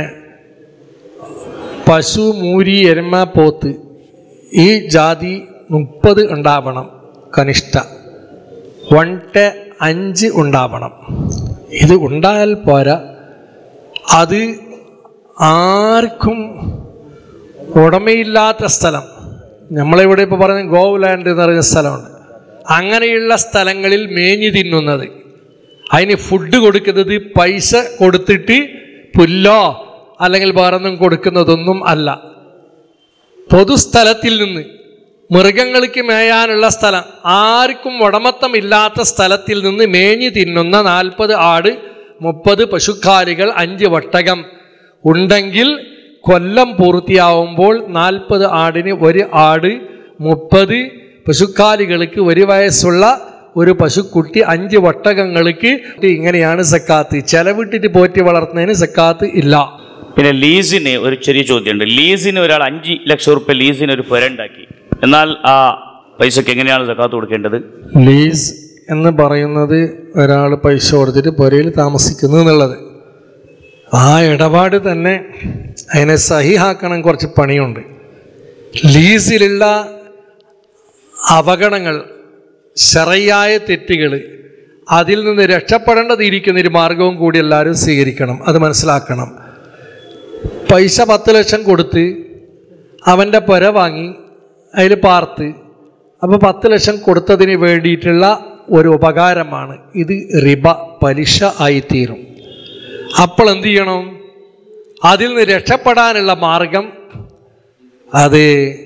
പശു മൂരി എരുമ പോത്ത് ഈ ജാതി മുപ്പത് ഉണ്ടാവണം കനിഷ്ഠ വൺടെ അഞ്ച് ഉണ്ടാവണം ഇത് ഉണ്ടായാൽ പോരാ അത് ആർക്കും ഉടമയില്ലാത്ത സ്ഥലം നമ്മളിവിടെ ഇപ്പോൾ പറഞ്ഞ ഗോവുലാൻഡ് എന്ന് പറയുന്ന സ്ഥലമുണ്ട് അങ്ങനെയുള്ള സ്ഥലങ്ങളിൽ മേഞ്ഞു തിന്നുന്നത് അതിന് ഫുഡ് കൊടുക്കുന്നത് പൈസ കൊടുത്തിട്ട് പുല്ലോ അല്ലെങ്കിൽ വേറൊന്നും കൊടുക്കുന്നതൊന്നും അല്ല പൊതുസ്ഥലത്തിൽ നിന്ന് മൃഗങ്ങൾക്ക് മേയാനുള്ള സ്ഥലം ആർക്കും ഉടമത്തം ഇല്ലാത്ത സ്ഥലത്തിൽ നിന്ന് മേഞ്ഞു തിന്നുന്ന നാൽപ്പത് ആട് മുപ്പത് പശുക്കാലികൾ അഞ്ച് വട്ടകം ഉണ്ടെങ്കിൽ കൊല്ലം പൂർത്തിയാവുമ്പോൾ നാൽപ്പത് ആടിന് ഒരു ആട് മുപ്പത് പശുക്കാലികൾക്ക് ഒരു വയസ്സുള്ള ഒരു പശുക്കുട്ടി അഞ്ച് വട്ടകങ്ങൾക്ക് ഇങ്ങനെയാണ് സക്കാത്ത് ചെലവിട്ടിട്ട് പോറ്റി വളർത്തുന്നതിന് സക്കാത്ത് ഇല്ല പിന്നെ ലീസിന് ഒരു ചെറിയ ചോദ്യമുണ്ട് ലീസിന് ഒരാൾ അഞ്ച് ലക്ഷം റുപ്യ ലീസിന് ഒരു പുര ഉണ്ടാക്കി എന്നാൽ ആ പൈസക്ക് എങ്ങനെയാണ് സക്കാത്ത് കൊടുക്കേണ്ടത് ലീസ് എന്ന് പറയുന്നത് ഒരാൾ പൈസ കൊടുത്തിട്ട് പുരയിൽ താമസിക്കുന്നു എന്നുള്ളത് ആ ഇടപാട് തന്നെ അതിനെ സഹിഹാക്കണം കുറച്ച് പണിയുണ്ട് ലീസിലുള്ള അപകടങ്ങൾ ശറയായ തെറ്റുകൾ അതിൽ നിന്ന് രക്ഷപ്പെടേണ്ടതിരിക്കുന്ന ഒരു മാർഗവും കൂടി എല്ലാവരും സ്വീകരിക്കണം അത് മനസ്സിലാക്കണം പൈസ പത്ത് ലക്ഷം കൊടുത്ത് അവൻ്റെ പുര വാങ്ങി അതിൽ പാർത്ത് അപ്പോൾ പത്ത് ലക്ഷം കൊടുത്തതിന് വേണ്ടിയിട്ടുള്ള ഒരു ഉപകാരമാണ് ഇത് റിബ പലിശ ആയിത്തീരും അപ്പോൾ എന്ത് ചെയ്യണം അതിൽ നിന്ന് രക്ഷപ്പെടാനുള്ള മാർഗം അത്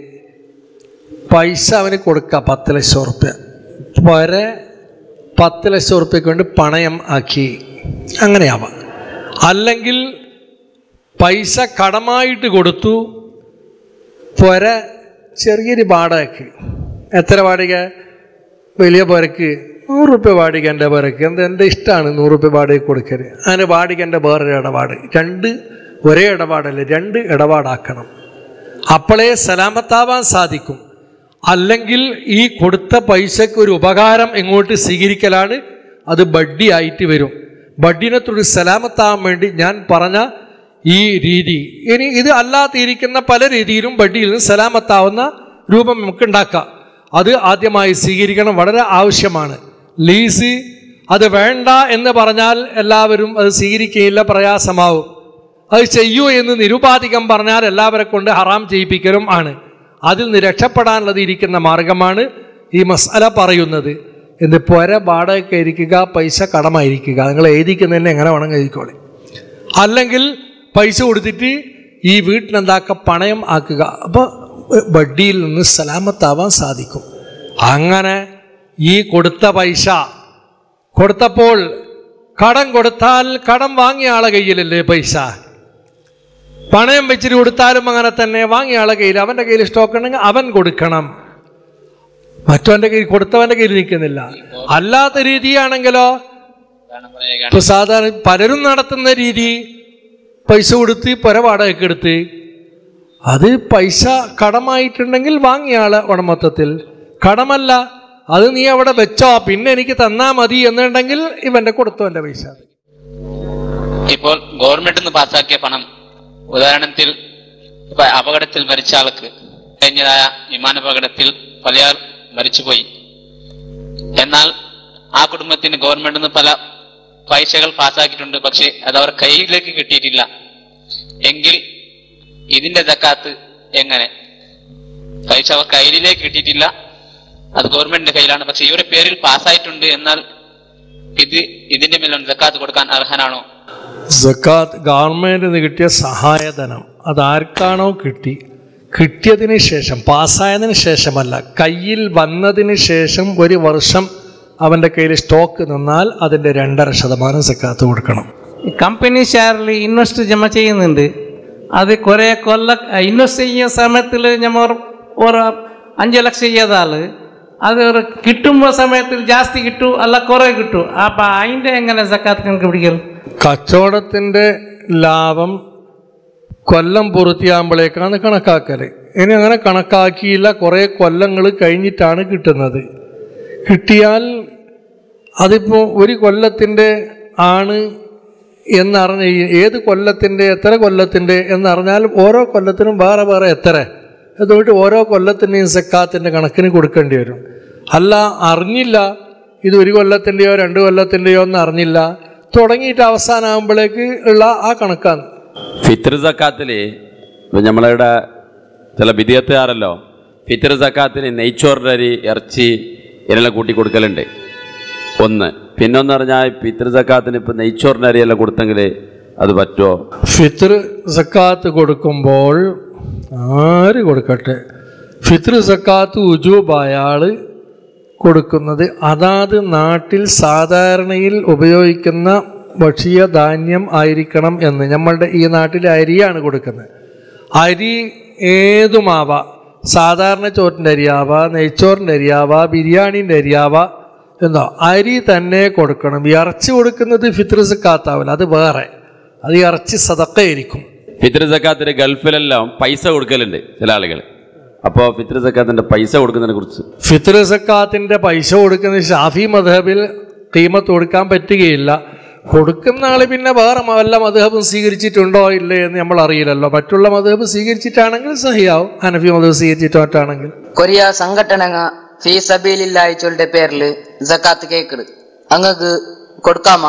പൈസ അവന് കൊടുക്കുക പത്ത് ലക്ഷം ഉറുപ്യ വരെ പത്ത് ലക്ഷം ഉറുപ്പ്യക്ക് വേണ്ടി പണയം ആക്കി അങ്ങനെയാവാം അല്ലെങ്കിൽ പൈസ കടമായിട്ട് കൊടുത്തു പുര ചെറിയൊരു വാടകയ്ക്ക് എത്ര വാടക വലിയ പുരക്ക് നൂറ് റുപ്യ വാടക എൻ്റെ പുരക്ക് എന്ത് എൻ്റെ ഇഷ്ടമാണ് നൂറ് റുപ്യ വാടക കൊടുക്കരുത് അതിന് വാടക എൻ്റെ വേറൊരു ഇടപാട് രണ്ട് ഒരേ ഇടപാടല്ല രണ്ട് ഇടപാടാക്കണം അപ്പോഴേ സലാമത്താവാൻ സാധിക്കും അല്ലെങ്കിൽ ഈ കൊടുത്ത പൈസക്ക് ഒരു ഉപകാരം എങ്ങോട്ട് സ്വീകരിക്കലാണ് അത് ബഡ്ഡി ആയിട്ട് വരും ബഡ്ഡിനത്തൊരു സലാമത്താവാൻ വേണ്ടി ഞാൻ പറഞ്ഞ ഈ രീതി ഇനി ഇത് അല്ലാതിരിക്കുന്ന പല രീതിയിലും ബഡ്ഡിയിൽ നിന്ന് സലാമത്താവുന്ന രൂപം നമുക്ക് ഉണ്ടാക്കാം അത് ആദ്യമായി സ്വീകരിക്കണം വളരെ ആവശ്യമാണ് ലീസ് അത് വേണ്ട എന്ന് പറഞ്ഞാൽ എല്ലാവരും അത് സ്വീകരിക്കുകയില്ല പ്രയാസമാവും അത് ചെയ്യൂ എന്ന് നിരുപാധികം പറഞ്ഞാൽ എല്ലാവരെ കൊണ്ട് ഹറാം ചെയ്യിപ്പിക്കലും ആണ് അതിൽ നിന്ന് രക്ഷപ്പെടാനുള്ളത് ഇരിക്കുന്ന മാർഗമാണ് ഈ മസാല പറയുന്നത് എന്ത് പുര വാടകയ്ക്ക് ഇരിക്കുക പൈസ കടമായിരിക്കുക നിങ്ങൾ എഴുതിക്കുന്നതന്നെ എങ്ങനെ വേണമെങ്കിൽ എഴുതിക്കോളെ അല്ലെങ്കിൽ പൈസ കൊടുത്തിട്ട് ഈ വീട്ടിനെന്താക്ക പണയം ആക്കുക അപ്പോൾ വട്ടിയിൽ നിന്ന് സലാമത്താവാൻ സാധിക്കും അങ്ങനെ ഈ കൊടുത്ത പൈസ കൊടുത്തപ്പോൾ കടം കൊടുത്താൽ കടം വാങ്ങിയ ആളെ കയ്യിലല്ലേ പൈസ പണയം വെച്ചിട്ട് കൊടുത്താലും അങ്ങനെ തന്നെ വാങ്ങിയ ആളെ കയ്യിൽ അവൻ്റെ കയ്യിൽ സ്റ്റോക്ക് ഉണ്ടെങ്കിൽ അവൻ കൊടുക്കണം മറ്റവൻ്റെ കയ്യിൽ കൊടുത്തവൻ്റെ കയ്യിൽ നിൽക്കുന്നില്ല അല്ലാത്ത രീതിയാണെങ്കിലോ ഇപ്പൊ സാധാരണ പലരും നടത്തുന്ന രീതി പൈസ കൊടുത്ത് പുര വാടകയ്ക്ക് എടുത്ത് അത് പൈസ കടമായിട്ടുണ്ടെങ്കിൽ വാങ്ങിയ ആള് ഉടമത്വത്തിൽ കടമല്ല അത് നീ അവിടെ വെച്ചോ പിന്നെ എനിക്ക് തന്നാ മതി എന്നുണ്ടെങ്കിൽ ഇവന്റെ കൊടുത്തവന്റെ പൈസ ഇപ്പോൾ ഗവൺമെന്റ് നിന്ന് പാസ്സാക്കിയ പണം ഉദാഹരണത്തിൽ ഇപ്പൊ അപകടത്തിൽ മരിച്ച ആൾക്ക് കഴിഞ്ഞതായ വിമാനാപകടത്തിൽ പലയാൾ മരിച്ചുപോയി എന്നാൽ ആ കുടുംബത്തിന് ഗവൺമെന്റ് നിന്ന് പല പൈസകൾ പാസ്സാക്കിയിട്ടുണ്ട് പക്ഷെ അത് അവർ കയ്യിലേക്ക് കിട്ടിയിട്ടില്ല എങ്കിൽ ഇതിന്റെ ജക്കാത്ത് എങ്ങനെ പൈസ അവർ കയ്യിലേക്ക് കിട്ടിയിട്ടില്ല അത് ഗവൺമെന്റിന്റെ കയ്യിലാണ് പക്ഷെ ഇവരുടെ പേരിൽ പാസ്സായിട്ടുണ്ട് എന്നാൽ ഇത് ഇതിന്റെ മേലാണ് ജക്കാത്ത് കൊടുക്കാൻ അർഹനാണോ സക്കാത്ത് ഗവൺമെന്റിൽ നിന്ന് കിട്ടിയ സഹായധനം അതാർക്കാണോ കിട്ടി കിട്ടിയതിന് ശേഷം പാസ്സായതിന് ശേഷമല്ല കയ്യിൽ വന്നതിന് ശേഷം ഒരു വർഷം അവൻ്റെ കയ്യിൽ സ്റ്റോക്ക് നിന്നാൽ അതിൻ്റെ രണ്ടര ശതമാനം സക്കാത്ത് കൊടുക്കണം കമ്പനി ഷെയറിൽ ഇൻവെസ്റ്റ് ജമ ചെയ്യുന്നുണ്ട് അത് കുറേ കൊല്ല ഇൻവെസ്റ്റ് ചെയ്യുന്ന സമയത്തിൽ നമ്മൾ ഒരു- ഒരു അഞ്ച് ലക്ഷം ചെയ്താൽ അത് ഒരു കിട്ടുമ്പോൾ സമയത്തിൽ ജാസ്തി കിട്ടൂ അല്ല കുറേ കിട്ടൂ അപ്പം അതിൻ്റെ എങ്ങനെ സക്കാത്ത് കണക്ക് പിടിക്കൽ കച്ചവടത്തിൻ്റെ ലാഭം കൊല്ലം പൂർത്തിയാകുമ്പോഴേക്കാണ് കണക്കാക്കൽ ഇനി അങ്ങനെ കണക്കാക്കിയില്ല കുറേ കൊല്ലങ്ങൾ കഴിഞ്ഞിട്ടാണ് കിട്ടുന്നത് കിട്ടിയാൽ അതിപ്പോൾ ഒരു കൊല്ലത്തിൻ്റെ ആണ് എന്നറിഞ്ഞ ഏത് കൊല്ലത്തിൻ്റെ എത്ര കൊല്ലത്തിൻ്റെ എന്നറിഞ്ഞാൽ ഓരോ കൊല്ലത്തിനും വേറെ വേറെ എത്ര അതുകൊണ്ട് ഓരോ കൊല്ലത്തിൻ്റെയും സക്കാത്തിൻ്റെ കണക്കിന് കൊടുക്കേണ്ടി വരും അല്ല അറിഞ്ഞില്ല ഇത് ഒരു കൊല്ലത്തിൻ്റെയോ രണ്ട് കൊല്ലത്തിൻ്റെയോ എന്ന് അറിഞ്ഞില്ല തുടങ്ങിയിട്ട് അവസാനമാകുമ്പോഴേക്ക് ഉള്ള ആ കണക്കാണ് ഫിത്ർ സക്കാത്തില് ഇപ്പം നമ്മളിവിടെ ചില വിദ്യാർത്ഥികാരല്ലോ ഫിത്ർ സക്കാത്തിന് നെയ്ച്ചോറിൻ്റെ അരി ഇറച്ചി ഇതെല്ലാം കൂട്ടി കൊടുക്കലുണ്ട് ഒന്ന് പിന്നൊന്ന് പറഞ്ഞാൽ ഫിത്ർ സക്കാത്തിന് ഇപ്പം നെയ്ച്ചോറിൻ്റെ അരിയെല്ലാം കൊടുത്തെങ്കിൽ അത് പറ്റുമോ ഫിത്ർ സക്കാത്ത് കൊടുക്കുമ്പോൾ ആര് കൊടുക്കട്ടെ ഫിത്ർ സക്കാത്ത് ഉജൂബായ ആള് കൊടുക്കുന്നത് അതാത് നാട്ടിൽ സാധാരണയിൽ ഉപയോഗിക്കുന്ന ഭക്ഷ്യ ധാന്യം ആയിരിക്കണം എന്ന് നമ്മളുടെ ഈ നാട്ടിൽ അരിയാണ് കൊടുക്കുന്നത് അരി ഏതുമാവാ സാധാരണ ചോറിൻ്റെ അരിയാവാ നെയ്ച്ചോറിൻ്റെ അരിയാവാ ബിരിയാണീൻ്റെ അരിയാവാ എന്നോ അരി തന്നെ കൊടുക്കണം ഇറച്ചി കൊടുക്കുന്നത് ഫിത്ർ സക്കാത്താവില്ല അത് വേറെ അത് ഇറച്ചി സതക്കയായിരിക്കും ഫിത്ർ സക്കാത്തിന് ഗൾഫിലെല്ലാം പൈസ കൊടുക്കലുണ്ട് ചില ആളുകൾ അപ്പോൾ ഫിത്ർ സക്കാത്തിൻ്റെ പൈസ കൊടുക്കുന്നതിനെ കുറിച്ച് ഫിത്ർ സക്കാത്തിൻ്റെ പൈസ കൊടുക്കുന്ന ഷാഫി മധബിൽ കീമത്ത് കൊടുക്കാൻ പറ്റുകയില്ല കൊടുക്കുന്ന ആൾ പിന്നെ വേറെ വല്ല മധബും സ്വീകരിച്ചിട്ടുണ്ടോ ഇല്ലേ എന്ന് നമ്മൾ അറിയില്ലല്ലോ മറ്റുള്ള മധബ് സ്വീകരിച്ചിട്ടാണെങ്കിൽ സഹിയാവും ഹനഫി മധബ് സ്വീകരിച്ചിട്ട് മറ്റാണെങ്കിൽ കൊറിയ സംഘടനങ്ങ ഫീ സബീലില്ലായി ചൊല്ലിന്റെ പേരില് ജക്കാത്ത് കേക്കുട് അങ്ങക്ക് കൊടുക്കാമാ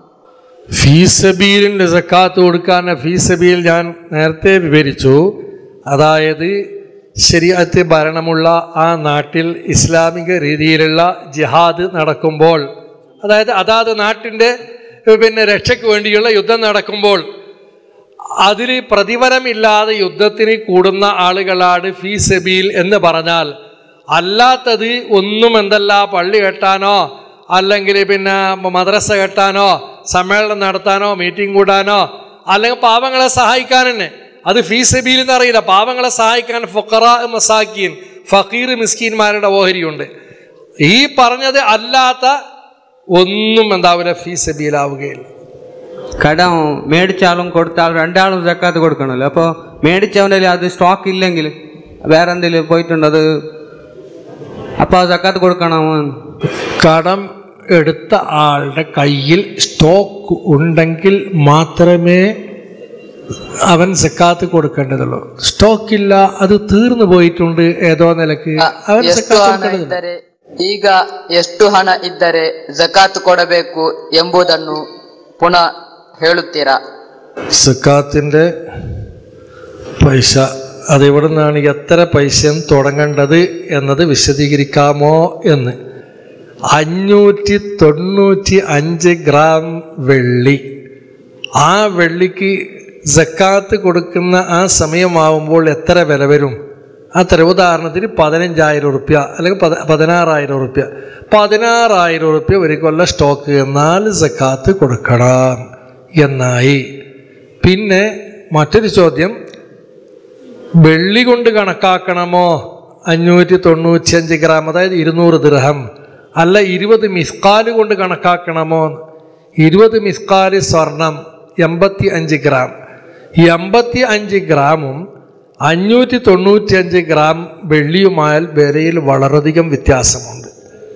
ഫീസബീലിൻ്റെ സക്കാത്ത് കൊടുക്കാൻ ഫീസബീൽ ഞാൻ നേരത്തെ വിവരിച്ചു അതായത് ശരിയത്ത് ഭരണമുള്ള ആ നാട്ടിൽ ഇസ്ലാമിക രീതിയിലുള്ള ജിഹാദ് നടക്കുമ്പോൾ അതായത് അതാത് നാട്ടിൻ്റെ പിന്നെ രക്ഷയ്ക്ക് വേണ്ടിയുള്ള യുദ്ധം നടക്കുമ്പോൾ അതിൽ പ്രതിഫലമില്ലാതെ യുദ്ധത്തിന് കൂടുന്ന ആളുകളാണ് ഫീ സബീൽ എന്ന് പറഞ്ഞാൽ അല്ലാത്തത് ഒന്നും എന്തല്ല പള്ളി കെട്ടാനോ അല്ലെങ്കിൽ പിന്നെ മദ്രസ കെട്ടാനോ സമ്മേളനം നടത്താനോ മീറ്റിംഗ് കൂടാനോ അല്ലെങ്കിൽ പാവങ്ങളെ സഹായിക്കാൻ തന്നെ അത് ഫീ സബീൽ എന്നറിയില്ല പാവങ്ങളെ സഹായിക്കാൻ ഫൊക്കറ മസാക്കീൻ ഫക്കീർ മിസ്കീന്മാരുടെ ഓഹരിയുണ്ട് ഈ പറഞ്ഞത് അല്ലാത്ത ഒന്നും എന്താവില്ല ഫീ സബീലാവുകയില്ല കടം മേടിച്ചാലും കൊടുത്താലും രണ്ടാളും ജക്കാത്ത് കൊടുക്കണമല്ലോ അപ്പോൾ മേടിച്ചവൻ്റെ അത് സ്റ്റോക്ക് ഇല്ലെങ്കിൽ വേറെ എന്തെങ്കിലും പോയിട്ടുണ്ടോ അത് അപ്പോൾ ജക്കാത്ത് കൊടുക്കണമോ കടം എടുത്ത ആളുടെ കയ്യിൽ സ്റ്റോക്ക് ഉണ്ടെങ്കിൽ മാത്രമേ അവൻ സക്കാത്ത് കൊടുക്കേണ്ടതുള്ളൂ സ്റ്റോക്ക് ഇല്ല അത് തീർന്നു പോയിട്ടുണ്ട് ഏതോ നിലക്ക് അവൻ ಎಷ್ಟು സക്കാത്ത് ಹಣ കൊടുക്കേണ്ടതില്ല ಇದ್ದರೆ ಈಗ ಎಷ್ಟು ಹಣ ಇದ್ದರೆ ಜಕಾತ್ ಕೊಡಬೇಕು ಎಂಬುದನ್ನು ಪುನಃ ಹೇಳುತ್ತೀರಾ സക്കാത്തിൻ്റെ പൈസ അതെവിടെ നിന്നാണ് എത്ര പൈസ തുടങ്ങേണ്ടത് എന്നത് വിശദീകരിക്കാമോ എന്ന് അഞ്ഞൂറ്റി തൊണ്ണൂറ്റി അഞ്ച് ഗ്രാം വെള്ളി ആ വെള്ളിക്ക് സക്കാത്ത് കൊടുക്കുന്ന ആ സമയമാവുമ്പോൾ എത്ര വില വരും അത്ര ഉദാഹരണത്തിന് പതിനഞ്ചായിരം റുപ്യ അല്ലെങ്കിൽ പത പതിനാറായിരം റുപ്യ പതിനാറായിരം റുപ്യ ഒരു കൊല്ലം സ്റ്റോക്ക് എന്നാൽ സക്കാത്ത് കൊടുക്കണം എന്നായി പിന്നെ മറ്റൊരു ചോദ്യം വെള്ളി കൊണ്ട് കണക്കാക്കണമോ അഞ്ഞൂറ്റി തൊണ്ണൂറ്റിയഞ്ച് ഗ്രാം അതായത് ഇരുന്നൂറ് ദിർഹം അല്ല ഇരുപത് മിസ്കാല് കൊണ്ട് കണക്കാക്കണമോ ഇരുപത് മിസ്കാല് സ്വർണം എൺപത്തി അഞ്ച് ഗ്രാം എൺപത്തി അഞ്ച് ഗ്രാമും അഞ്ഞൂറ്റി തൊണ്ണൂറ്റിയഞ്ച് ഗ്രാം വെള്ളിയുമായാൽ വിലയിൽ വളരെയധികം വ്യത്യാസമുണ്ട്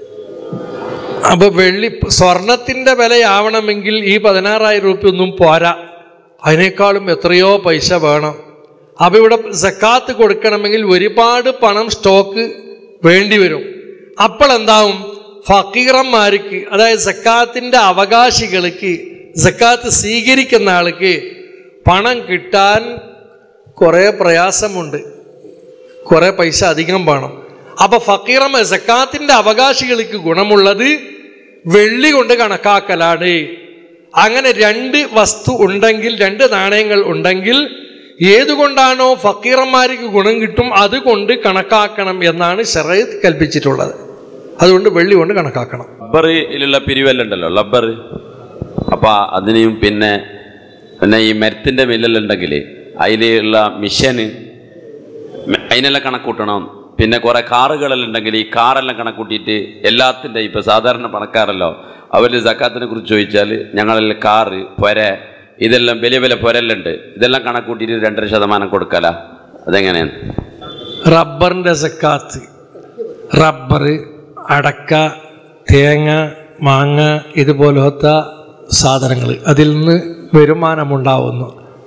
അപ്പോൾ വെള്ളി സ്വർണത്തിൻ്റെ വിലയാവണമെങ്കിൽ ഈ പതിനാറായിരം രൂപ ഒന്നും പോരാ അതിനേക്കാളും എത്രയോ പൈസ വേണം അപ്പോൾ ഇവിടെ സക്കാത്ത് കൊടുക്കണമെങ്കിൽ ഒരുപാട് പണം സ്റ്റോക്ക് വേണ്ടി വരും അപ്പോൾ എന്താവും ഫക്കീറന്മാർക്ക് അതായത് സക്കാത്തിൻ്റെ അവകാശികൾക്ക് സക്കാത്ത് സ്വീകരിക്കുന്ന ആൾക്ക് പണം കിട്ടാൻ കുറേ പ്രയാസമുണ്ട് കുറേ പൈസ അധികം വേണം അപ്പോൾ ഫക്കീറമ്മ സക്കാത്തിൻ്റെ അവകാശികൾക്ക് ഗുണമുള്ളത് വെള്ളി കൊണ്ട് കണക്കാക്കലാണ് അങ്ങനെ രണ്ട് വസ്തു ഉണ്ടെങ്കിൽ രണ്ട് നാണയങ്ങൾ ഉണ്ടെങ്കിൽ ഏതുകൊണ്ടാണോ ഫക്കീറന്മാർക്ക് ഗുണം കിട്ടും അതുകൊണ്ട് കണക്കാക്കണം എന്നാണ് ഷറയത്ത് കൽപ്പിച്ചിട്ടുള്ളത് അതുകൊണ്ട് വെള്ളി കൊണ്ട് കണക്കാക്കണം റബ്ബറിലുള്ള പിരിവെല്ലാം ഉണ്ടല്ലോ റബ്ബർ അപ്പോൾ അതിനെയും പിന്നെ പിന്നെ ഈ മരത്തിൻ്റെ മില്ലെല്ലാം ഉണ്ടെങ്കിൽ അതിലുള്ള മിഷന് മ- അതിനെല്ലാം കണക്കൂട്ടണം പിന്നെ കുറേ കാറുകളെല്ലാം ഉണ്ടെങ്കിൽ ഈ കാറെല്ലാം കണക്കൂട്ടിയിട്ട് എല്ലാത്തിൻ്റെ ഇപ്പോൾ സാധാരണ പണക്കാരല്ലോ അവർ സക്കാത്തിനെ കുറിച്ച് ചോദിച്ചാൽ ഞങ്ങളിൽ കാറ് പുര ഇതെല്ലാം വലിയ വലിയ പുരെല്ലാം ഉണ്ട് ഇതെല്ലാം കണക്കൂട്ടിയിട്ട് രണ്ടര ശതമാനം കൊടുക്കല അതെങ്ങനെയാണ് റബ്ബറിൻ്റെ സക്കാത്ത് റബ്ബർ അടക്ക തേങ്ങ മാങ്ങ ഇതുപോലത്തെ സാധനങ്ങൾ അതിൽ നിന്ന് വരുമാനമുണ്ടാവുന്നു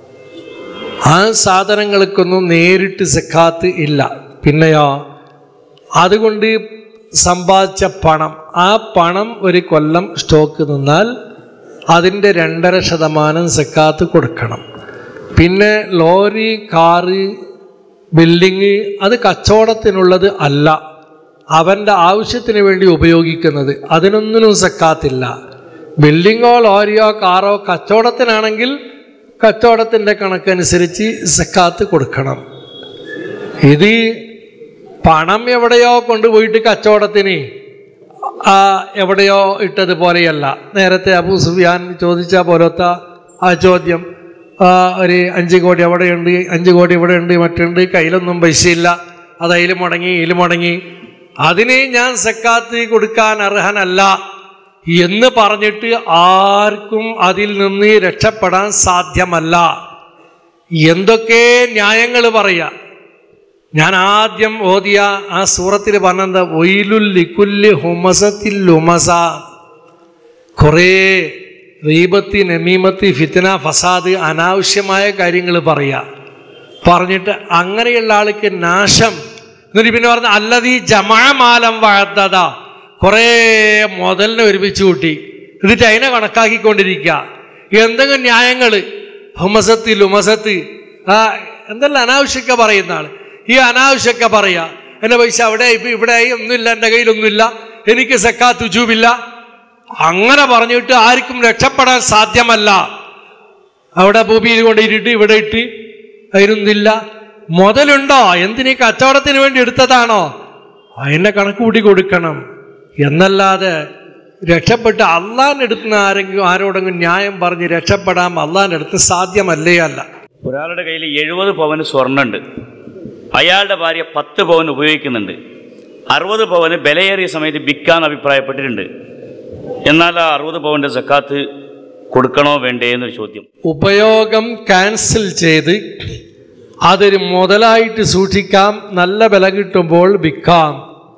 ആ സാധനങ്ങൾക്കൊന്നും നേരിട്ട് സക്കാത്ത് ഇല്ല പിന്നെയോ അതുകൊണ്ട് സമ്പാദിച്ച പണം ആ പണം ഒരു കൊല്ലം സ്റ്റോക്ക് നിന്നാൽ അതിൻ്റെ രണ്ടര ശതമാനം സക്കാത്ത് കൊടുക്കണം പിന്നെ ലോറി കാറ് ബിൽഡിങ് അത് കച്ചവടത്തിനുള്ളത് അല്ല അവൻ്റെ ആവശ്യത്തിന് വേണ്ടി ഉപയോഗിക്കുന്നത് അതിനൊന്നിനും സക്കാത്തില്ല ബിൽഡിങ്ങോ ലോറിയോ കാറോ കച്ചവടത്തിനാണെങ്കിൽ കച്ചവടത്തിൻ്റെ കണക്കനുസരിച്ച് സക്കാത്ത് കൊടുക്കണം ഇത് പണം എവിടെയോ കൊണ്ടുപോയിട്ട് കച്ചവടത്തിന് ആ, എവിടെയോ ഇട്ടതുപോലെയല്ല നേരത്തെ അബൂ സുഫിയാൻ ചോദിച്ച പോലത്തെ ആ ചോദ്യം ആ, ഒരു അഞ്ച് കോടി അവിടെയുണ്ട് അഞ്ച് കോടി ഇവിടെയുണ്ട് മറ്റുണ്ട് കയ്യിലൊന്നും പൈസയില്ല അത് അതിൽ മുടങ്ങി ഇതിൽ മുടങ്ങി അതിന് ഞാൻ സക്കാത്ത് കൊടുക്കാൻ അർഹനല്ല എന്ന് പറഞ്ഞിട്ട് ആർക്കും അതിൽ നിന്ന് രക്ഷപ്പെടാൻ സാധ്യമല്ല എന്തൊക്കെ ന്യായങ്ങൾ പറയാ ഞാൻ ആദ്യം ഓതിയ ആ സൂറത്തിൽ പറഞ്ഞത് ഒയിലുൽ ലിക്കുല്ലി ഹുമസത്തിൽ ലുമസ കുറേ റീബത്തി നമീമത്തി ഫിത്തന ഫസാദ് അനാവശ്യമായ കാര്യങ്ങൾ പറയുക പറഞ്ഞിട്ട് അങ്ങനെയുള്ള ആൾക്ക് നാശം എന്നിട്ട് പിന്നെ പറഞ്ഞ അല്ലതീ ജമാമാലം വാഴ്ത്തത കുറേ മുതലിനെ ഒരുമിച്ച് കൂട്ടി എന്നിട്ട് അതിനെ കണക്കാക്കിക്കൊണ്ടിരിക്കുക എന്തെങ്കിലും ന്യായങ്ങൾ ഹുമസത്ത് ലുമസത്ത് ആ എന്തെല്ലാം അനാവശ്യമൊക്കെ പറയുന്ന ആൾ ഈ അനാവശ്യമൊക്കെ പറയാ എൻ്റെ പൈസ അവിടെ ഇപ്പം ഇവിടെ ഒന്നുമില്ല എൻ്റെ കയ്യിലൊന്നുമില്ല എനിക്ക് സക്കാത്ത് ഉജൂബില്ല അങ്ങനെ പറഞ്ഞിട്ട് ആർക്കും രക്ഷപ്പെടാൻ സാധ്യമല്ല അവിടെ ഭൂമിയിൽ കൊണ്ടിട്ട് ഇവിടെ ഇട്ട് അതിനൊന്നില്ല മുതലുണ്ടോ എന്തിനീ കച്ചവടത്തിന് വേണ്ടി എടുത്തതാണോ അതിനെ കണക്ക് കൂട്ടി കൊടുക്കണം എന്നല്ലാതെ രക്ഷപ്പെട്ട് അള്ളാൻ്റെ അടുത്ത് ആരെങ്കിലും ആരോടെങ്കിലും ന്യായം പറഞ്ഞ് രക്ഷപ്പെടാൻ അള്ളാൻ്റെ അടുത്ത് സാധ്യമല്ലേ അല്ല ഒരാളുടെ കയ്യിൽ എഴുപത് പവന് സ്വർണ്ണുണ്ട് അയാളുടെ ഭാര്യ പത്ത് പവൻ ഉപയോഗിക്കുന്നുണ്ട് അറുപത് പവന് വിലയേറിയ സമയത്ത് വിൽക്കാൻ അഭിപ്രായപ്പെട്ടിട്ടുണ്ട് എന്നാൽ ആ അറുപത് പവന്റെ സക്കാത്ത് കൊടുക്കണോ വേണ്ടേ എന്നൊരു ചോദ്യം ഉപയോഗം ക്യാൻസൽ ചെയ്ത് അതൊരു മുതലായിട്ട് സൂക്ഷിക്കാം നല്ല വില കിട്ടുമ്പോൾ വിൽക്കാം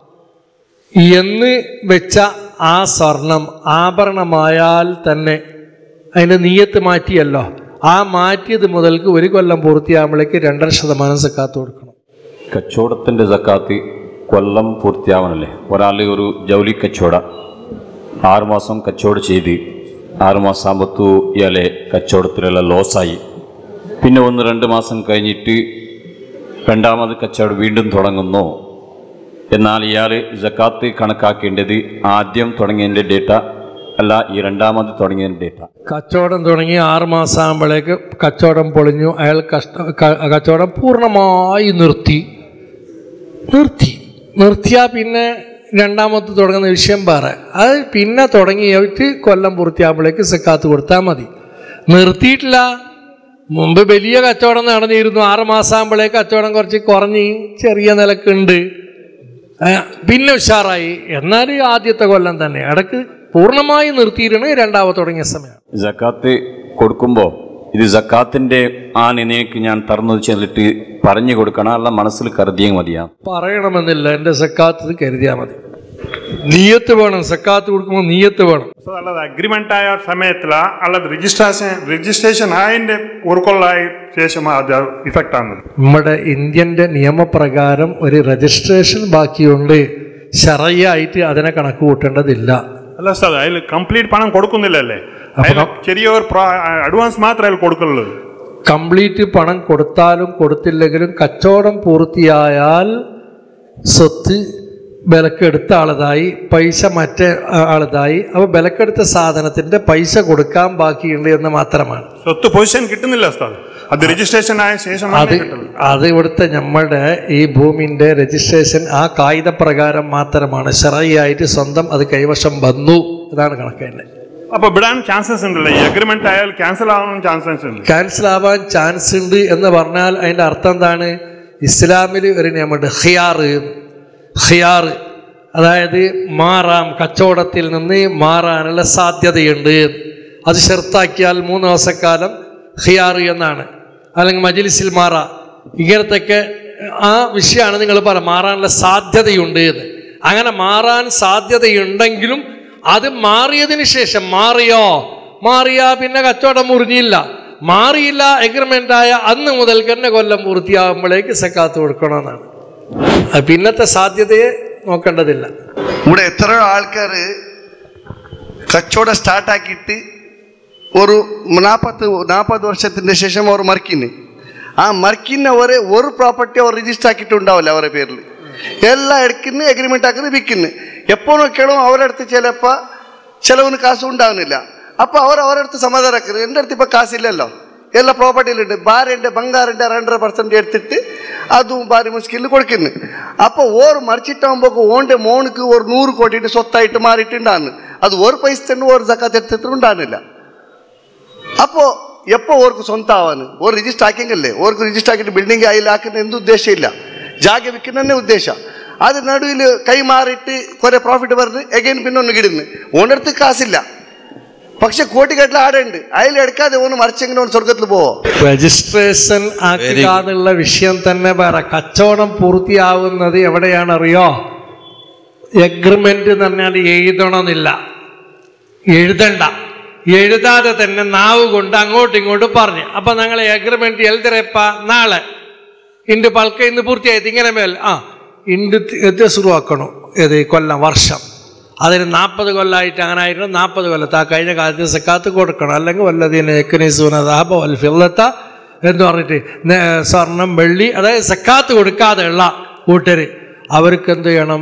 എന്ന് വെച്ച ആ സ്വർണം ആഭരണമായാൽ തന്നെ അതിൻ്റെ നീയത്ത് മാറ്റിയല്ലോ ആ മാറ്റിയത് മുതൽക്ക് ഒരു കൊല്ലം പൂർത്തിയാകുമ്പോഴേക്ക് രണ്ടര ശതമാനം സക്കാത്ത് കൊടുക്കണം കച്ചവടത്തിൻ്റെ സക്കാത്ത് കൊല്ലം പൂർത്തിയാവണല്ലേ ഒരാൾ ഒരു ജൗലി കച്ചവട ആറുമാസം കച്ചവടം ചെയ്ത് ആറുമാസം ആകുമ്പത്തു ഇയാളെ കച്ചവടത്തിലെല്ലാം ലോസായി പിന്നെ ഒന്ന് രണ്ട് മാസം കഴിഞ്ഞിട്ട് രണ്ടാമത് കച്ചവടം വീണ്ടും തുടങ്ങുന്നു എന്നാൽ ഇയാൾ ജക്കാത്ത് കണക്കാക്കേണ്ടത് ആദ്യം തുടങ്ങിയതിൻ്റെ ഡേറ്റ അല്ല ഈ രണ്ടാമത് തുടങ്ങിയതിൻ്റെ ഡേറ്റ കച്ചവടം തുടങ്ങി ആറ് മാസം ആകുമ്പോഴേക്ക് കച്ചവടം പൊളിഞ്ഞു അയാൾ കഷ്ട ക- കച്ചവടം പൂർണ്ണമായി നിർത്തി നിർത്തി നിർത്തിയാൽ പിന്നെ രണ്ടാമത് തുടങ്ങുന്ന വിഷയം വേറെ അത് പിന്നെ തുടങ്ങിയിട്ട് കൊല്ലം പൂർത്തിയാകുമ്പോഴേക്ക് സക്കാത്ത് കൊടുത്താൽ മതി നിർത്തിയിട്ടില്ല മുമ്പ് വലിയ കച്ചവടം നടന്നിരുന്നു ആറ് മാസം ആകുമ്പോഴേക്ക് കച്ചവടം കുറച്ച് കുറഞ്ഞ് ചെറിയ നിലക്കുണ്ട് ആ, പിന്നെ ഉഷാറായി എന്നാൽ ആദ്യത്തെ കൊല്ലം തന്നെ ഇടക്ക് പൂർണ്ണമായി നിർത്തിയിരുന്നു രണ്ടാമത് തുടങ്ങിയ സമയം ജക്കാത്ത് കൊടുക്കുമ്പോൾ ഇത് ജക്കാത്തിൻ്റെ ആ നിനക്ക് ഞാൻ തറന്നു ചെന്നിട്ട് പറഞ്ഞു കൊടുക്കണം അല്ല മനസ്സിൽ കരുതിയാൽ മതിയാ പറയണമെന്നില്ല എൻ്റെ സക്കാത്ത് കരുതിയാൽ മതി നീയത്ത് വേണം സക്കാത്ത് കൊടുക്കുമ്പോൾ നീയത്ത് വേണം ಸೊ ಅಲ್ಲದ ಅಗ್ರಿಮೆಂಟ್ ಆಯ ಸಮಯತ್ಲ ಅಲ್ಲದ ರಿಜಿಸ್ಟ್ರೇಷನ್ ರಿಜಿಸ್ಟ್ರೇಷನ್ ആയതിന്റെ ഒരു കൊള്ളായി ശേഷം അത് ഇഫക്റ്റ് ആകുന്നത് നമ്മുടെ ഇന്ത്യൻ്റെ നിയമപ്രകാരം ഒരു രജിസ്ട്രേഷൻ ബാക്കിയുണ്ട് ഷറയായിട്ട് അതിനെ കണക്ക് കൂട്ടേണ്ടതില്ല അല്ല സാർ അതിൽ കംപ്ലീറ്റ് പണം കൊടുക്കുന്നില്ലല്ലേ അതിൽ ചെറിയൊരു അഡ്വാൻസ് മാത്രമേ അതിൽ കൊടുക്കുള്ളൂ കംപ്ലീറ്റ് പണം കൊടുത്താലും കൊടുത്തില്ലെങ്കിലും കച്ചവടം പൂർത്തിയായാൽ സ്വത്ത് വിലക്കെടുത്ത ആളതായി പൈസ മറ്റേ ആളതായി അപ്പോൾ വിലക്കെടുത്ത സാധനത്തിൻ്റെ പൈസ കൊടുക്കാൻ ബാക്കിയുണ്ട് എന്ന് മാത്രമാണ് സ്വത്ത് പൊസിഷൻ കിട്ടുന്നില്ല സാർ അത് രജിസ്ട്രേഷൻ ആയ ശേഷം അത് അത് ഇവിടുത്തെ നമ്മളുടെ ഈ ഭൂമിന്റെ രജിസ്ട്രേഷൻ ആ കായിക പ്രകാരം മാത്രമാണ് ശറയായിട്ട് സ്വന്തം അത് കൈവശം വന്നു ഇതാണ് കണക്ക് തന്നെ അപ്പൊ വിടാൻ ചാൻസസ് ഉണ്ടല്ലോ ഈ അഗ്രിമെന്റ് ആയാൽ ക്യാൻസൽ ആവാൻ ചാൻസസ് ഉണ്ട് ക്യാൻസൽ ആവാൻ ചാൻസ് ഉണ്ട് എന്ന് പറഞ്ഞാൽ അതിന്റെ അർത്ഥം എന്താണ് ഇസ്ലാമിൽ ഒരു നിയമമുണ്ട് ഹിയാർ ഹിയാർ അതായത് മാറാം കച്ചവടത്തിൽ നിന്ന് മാറാനുള്ള സാധ്യതയുണ്ട് അത് ഷെർത്താക്കിയാൽ മൂന്ന് ദിവസക്കാലം ഹിയാർ എന്നാണ് അല്ലെങ്കിൽ മജിലിസിൽ മാറാം ഇങ്ങനത്തെയൊക്കെ ആ വിഷയമാണ് നിങ്ങൾ പറ മാറാനുള്ള സാധ്യതയുണ്ട് എന്ന് അങ്ങനെ മാറാൻ സാധ്യതയുണ്ടെങ്കിലും അത് മാറിയതിന് ശേഷം മാറിയോ മാറിയാ പിന്നെ കച്ചവടം മുറിഞ്ഞില്ല മാറിയില്ല എഗ്രിമെന്റ് ആയ അന്ന് മുതൽ തന്നെ കൊല്ലം പൂർത്തിയാകുമ്പോഴേക്ക് സക്കാത്ത് കൊടുക്കണമെന്നാണ് അത് പിന്നത്തെ സാധ്യതയെ നോക്കേണ്ടതില്ല ഇവിടെ എത്രയോ ആൾക്കാർ കച്ചവടം സ്റ്റാർട്ടാക്കിയിട്ട് ഒരു നാൽപ്പത്ത് നാൽപ്പത് വർഷത്തിൻ്റെ ശേഷം അവർ മറിക്കുന്നു ആ മറിക്കുന്നവരെ ഒരു പ്രോപ്പർട്ടി അവർ രജിസ്റ്റർ ആക്കിയിട്ട് ഉണ്ടാവില്ല അവരുടെ പേരിൽ എല്ലാം എടുക്കുന്നു എഗ്രിമെൻ്റ് ആക്കുന്നു വിൽക്കുന്നു എപ്പോഴും കേളും അവരുടെ അടുത്ത് ചിലപ്പോൾ ചിലവിന് കാശ് ഉണ്ടാകുന്നില്ല അപ്പോൾ അവർ അവരുടെ അടുത്ത് സമാധാനമാക്കുന്നത് എൻ്റെ അടുത്ത് ഇപ്പോൾ കാശില്ലല്ലോ ಎಲ್ಲ ಪ್ರಾಪರ್ಟಿಲಿಟ್ಟು ಬಾರೆಂಡೆ ಬಂಗಾರಂಡೆ ಹಂಡ್ರೆಡ್ ಪರ್ಸೆಂಟ್ എടുത്തിട്ട് അതും ഭാര്യ മുസ്കിലിൽ കൊടുക്കുന്നു അപ്പോൾ ഓർ മറിച്ചിട്ടാകുമ്പോൾ ഓൻ്റെ മോണിക്ക് ഒരു നൂറ് കോടിയിട്ട് സ്വത്തായിട്ട് മാറിയിട്ടുണ്ടാന്ന് അത് ഒരു പൈസ തന്നെ ഒരു ജക്കാത്ത് എടുത്തിട്ട് ഉണ്ടാകുന്നില്ല അപ്പോൾ എപ്പോൾ ഓർക്ക് സ്വന്തം ആവാന്ന് ഓർ രജിസ്റ്റർ ആക്കിയെങ്കിലേ ഓർക്ക് രജിസ്റ്റർ ആക്കിയിട്ട് ബിൽഡിംഗ് ആയില്ല ആക്കുന്ന എന്ത് ഉദ്ദേശമില്ല ജാഗ വിൽക്കുന്നതന്നെ ഉദ്ദേശം അത് നടുവിൽ കൈ മാറിയിട്ട് കുറേ പ്രോഫിറ്റ് പറഞ്ഞ് എഗൈൻ പിന്നെ ഒന്ന് കിടുന്നു ഓൻ്റെ കാശില്ല പക്ഷെ കോട്ടിക്കെട്ടിൽ ആടുണ്ട് അതിലെടുക്കാതെ ഒന്ന് മറിച്ചെങ്കിലും ഒന്ന് സ്വർഗത്തിൽ പോവോ രജിസ്ട്രേഷൻ ആക്കുക എന്നുള്ള വിഷയം തന്നെ വേറെ കച്ചവടം പൂർത്തിയാവുന്നത് എവിടെയാണ് അറിയോ എഗ്രിമെന്റ് എന്ന് പറഞ്ഞാൽ എഴുതണമെന്നില്ല എഴുതണ്ട എഴുതാതെ തന്നെ നാവ് കൊണ്ട് അങ്ങോട്ടും ഇങ്ങോട്ടും പറഞ്ഞു അപ്പൊ ഞങ്ങൾ എഗ്രിമെന്റ് എഴുതരപ്പ നാളെ ഇണ്ട് പൽക്ക ഇന്ന് പൂർത്തിയായത് ഇങ്ങനെ മേൽ ആ ഇണ്ട് എത്തി ശുരുവാക്കണം ഏത് കൊല്ലം വർഷം അതിന് നാൽപ്പത് കൊല്ലമായിട്ട് അങ്ങനെ ആയിരുന്നു നാൽപ്പത് കൊല്ലത്ത് ആ കഴിഞ്ഞ കാലത്ത് സക്കാത്ത് കൊടുക്കണം അല്ലെങ്കിൽ വല്ലതീന എക്കനീസൂന ദാബ വൽ ഫില്ലത്ത എന്ന് പറഞ്ഞിട്ട് നേ- സ്വർണം വെള്ളി അതായത് സക്കാത്ത് കൊടുക്കാതെയുള്ള കൂട്ടര് അവർക്ക് എന്ത് ചെയ്യണം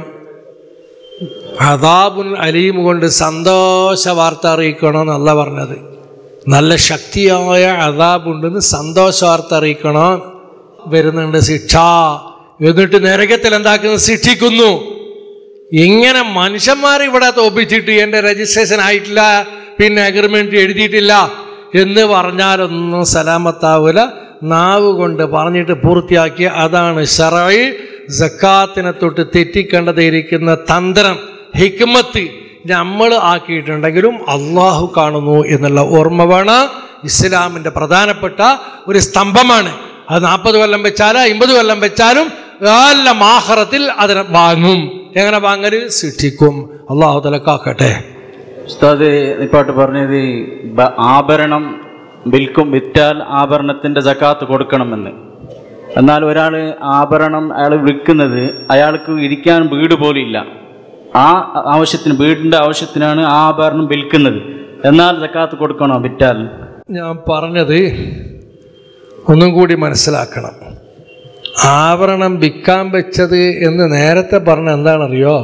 അതാബുൻ അലീം കൊണ്ട് സന്തോഷ വാർത്ത അറിയിക്കണം എന്നല്ല പറഞ്ഞത് നല്ല ശക്തിയായ അതാബുണ്ടെന്ന് സന്തോഷ വാർത്ത അറിയിക്കണം വരുന്നുണ്ട് ശിക്ഷ എന്നിട്ട് നരകത്തിൽ എന്താക്കുന്നത് ശിക്ഷിക്കുന്നു ഇങ്ങനെ മനുഷ്യന്മാർ ഇവിടെ തോപ്പിച്ചിട്ട് എൻ്റെ രജിസ്ട്രേഷൻ ആയിട്ടില്ല പിന്നെ അഗ്രിമെന്റ് എഴുതിയിട്ടില്ല എന്ന് പറഞ്ഞാലൊന്നും സലാമത്താവൂല നാവ് കൊണ്ട് പറഞ്ഞിട്ട് പൂർത്തിയാക്കി അതാണ് ഷറായി ജക്കാത്തിനെ തൊട്ട് തെറ്റിക്കേണ്ടതിരിക്കുന്ന തന്ത്രം ഹിക്മത്ത് നമ്മൾ ആക്കിയിട്ടുണ്ടെങ്കിലും അള്ളാഹു കാണുന്നു എന്നുള്ള ഓർമ്മ വേണം ഇസ്ലാമിൻ്റെ പ്രധാനപ്പെട്ട ഒരു സ്തംഭമാണ് അത് നാൽപ്പത് കൊല്ലം വെച്ചാലും അമ്പത് കൊല്ലം വെച്ചാലും നല്ല മാഹറത്തിൽ അതിനെ വാങ്ങും എങ്ങനെ വാങ്ങല് ശിക്ഷിക്കും അള്ളാഹു തലക്കാക്കട്ടെ ഉസ്താദ് ഇപ്പാട്ട് പറഞ്ഞത് ബ- ആഭരണം വിൽക്കും വിറ്റാൽ ആഭരണത്തിൻ്റെ ജക്കാത്ത് കൊടുക്കണമെന്ന് എന്നാൽ ഒരാൾ ആഭരണം അയാൾ വിൽക്കുന്നത് അയാൾക്ക് ഇരിക്കാൻ വീട് പോലും ഇല്ല ആ ആവശ്യത്തിന് വീടിൻ്റെ ആവശ്യത്തിനാണ് ആ ആഭരണം വിൽക്കുന്നത് എന്നാൽ ജക്കാത്ത് കൊടുക്കണോ വിറ്റാൽ ഞാൻ പറഞ്ഞത് ഒന്നും കൂടി മനസ്സിലാക്കണം ആഭരണം വിൽക്കാൻ വെച്ചത് എന്ന് നേരത്തെ പറഞ്ഞ എന്താണെന്നറിയോ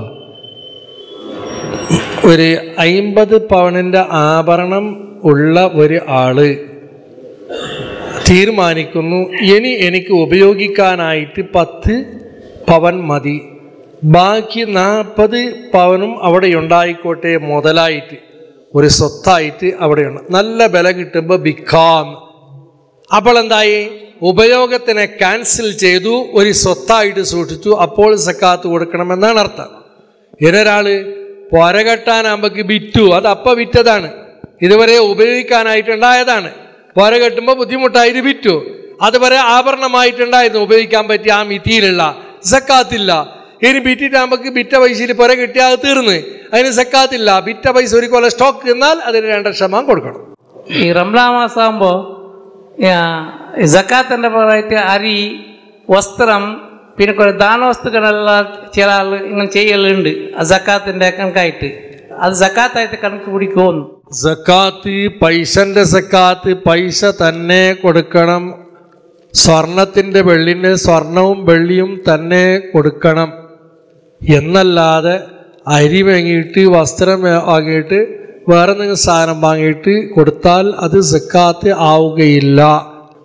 ഒരു അയിമ്പത് പവനിൻ്റെ ആഭരണം ഉള്ള ഒരു ആള് തീരുമാനിക്കുന്നു ഇനി എനിക്ക് ഉപയോഗിക്കാനായിട്ട് പത്ത് പവൻ മതി ബാക്കി നാൽപ്പത് പവനും അവിടെ ഉണ്ടായിക്കോട്ടെ മുതലായിട്ട് ഒരു സ്വത്തായിട്ട് അവിടെയുണ്ട് നല്ല വില കിട്ടുമ്പോൾ വിൽക്കാം അപ്പോൾ എന്തായി ഉപയോഗത്തിനെ ക്യാൻസൽ ചെയ്തു ഒരു സ്വത്തായിട്ട് സൂക്ഷിച്ചു അപ്പോൾ സക്കാത്ത് കൊടുക്കണമെന്നാണ് അർത്ഥം ഇതൊരാള് പൊരകെട്ടാനാകുമ്പോക്ക് വിറ്റു അത് അപ്പം വിറ്റതാണ് ഇതുവരെ ഉപയോഗിക്കാനായിട്ടുണ്ടായതാണ് പൊര കെട്ടുമ്പോൾ ബുദ്ധിമുട്ടായിട്ട് വിറ്റു അതുവരെ ആഭരണമായിട്ടുണ്ടായിരുന്നു ഉപയോഗിക്കാൻ പറ്റിയ ആ മിതിയിലുള്ള സക്കാത്തില്ല ഇനി വിറ്റിട്ടാകുമ്പോക്ക് വിറ്റ പൈസയിൽ പുര കിട്ടിയാൽ അത് തീർന്ന് അതിന് സക്കാത്തില്ല വിറ്റ പൈസ ഒരു കൊല്ലം സ്റ്റോക്ക് എന്നാൽ അതിന് രണ്ടര ശതമാനം കൊടുക്കണം ഈ റംലാ മാസം ആകുമ്പോൾ ജക്കാത്തിൻ്റെ പുറമായിട്ട് അരി വസ്ത്രം പിന്നെ കുറേ ദാനവസ്തുക്കളെല്ലാം ചില ആൾ ഇങ്ങനെ ചെയ്യലുണ്ട് ആ ജക്കാത്തിൻ്റെ കണക്കായിട്ട് അത് ജക്കാത്തായിട്ട് കണക്ക് പിടിക്കുമെന്ന് സക്കാത്ത് പൈസന്റെ സക്കാത്ത് പൈസ തന്നെ കൊടുക്കണം സ്വർണത്തിൻ്റെ വെള്ളിൻ്റെ സ്വർണവും വെള്ളിയും തന്നെ കൊടുക്കണം എന്നല്ലാതെ അരി വാങ്ങിയിട്ട് വസ്ത്രം വാ- വാങ്ങിയിട്ട് വേറെ എന്തെങ്കിലും സാധനം വാങ്ങിയിട്ട് കൊടുത്താൽ അത് സക്കാത്ത് ആവുകയില്ല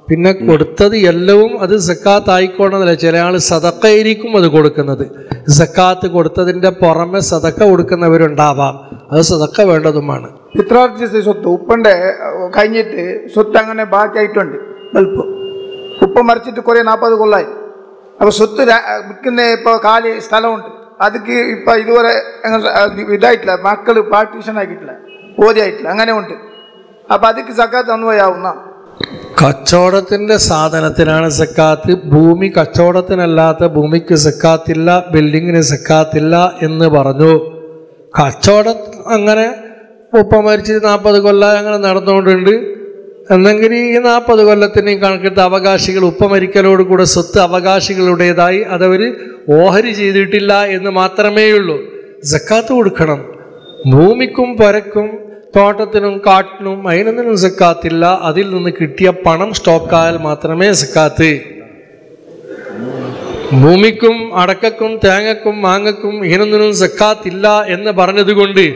പിന്നെ കൊടുത്തത് എല്ലാവും അത് സക്കാത്ത് ആയിക്കോണമെന്നില്ല ചില ആൾ സതക്കയായിരിക്കും അത് കൊടുക്കുന്നത് സക്കാത്ത് കൊടുത്തതിൻ്റെ പുറമെ സതക്ക കൊടുക്കുന്നവരുണ്ടാവാം അത് സതക്ക വേണ്ടതുമാണ് പിത്രാർജിച്ച സ്വത്ത് ഉപ്പൻ്റെ കഴിഞ്ഞിട്ട് സ്വത്ത് അങ്ങനെ ബാക്കിയായിട്ടുണ്ട് ബൽപ്പ് ഉപ്പ മരിച്ചിട്ട് കുറേ നാൽപ്പത് കൊല്ലായി അപ്പോൾ സ്വത്ത് ര- വിൽക്കുന്ന ഇപ്പോൾ കാലി സ്ഥലമുണ്ട് അതിക്ക് ഇപ്പം ഇതുവരെ അങ്ങനെ അത് ഇതായിട്ടില്ല മക്കൾ പാർട്ടീഷൻ ആക്കിയിട്ടില്ല ഓതിയായിട്ടില്ല അങ്ങനെ ഉണ്ട് അപ്പം അതിക്ക് സക്കാത്ത് അന്വയാവുന്ന കച്ചവടത്തിന്റെ സാധനത്തിനാണ് സക്കാത്ത് ഭൂമി കച്ചവടത്തിനല്ലാത്ത ഭൂമിക്ക് സക്കാത്തില്ല ബിൽഡിങ്ങിന് സക്കാത്തില്ല എന്ന് പറഞ്ഞു കച്ചവടം അങ്ങനെ ഉപ്പ മരിച്ച് നാൽപ്പത് കൊല്ലം അങ്ങനെ നടന്നുകൊണ്ടുണ്ട് എന്നെങ്കിൽ ഈ നാൽപ്പത് കൊല്ലത്തിന് ഈ കണക്കെടുത്ത അവകാശികൾ ഉപ്പ മരിക്കലോട് കൂടെ സ്വത്ത് അവകാശികളുടേതായി അതവർ ഓഹരി ചെയ്തിട്ടില്ല എന്ന് മാത്രമേ ഉള്ളൂ സക്കാത്ത് കൊടുക്കണം ഭൂമിക്കും പരക്കും തോട്ടത്തിനും കാട്ടിനും അതിനൊന്നിനും സക്കാത്തില്ല അതിൽ നിന്ന് കിട്ടിയ പണം സ്റ്റോക്കായാൽ മാത്രമേ സക്കാത്ത് ഭൂമിക്കും അടക്കക്കും തേങ്ങക്കും മാങ്ങക്കും ഇതിനൊന്നിനും സക്കാത്തില്ല എന്ന് പറഞ്ഞതുകൊണ്ട്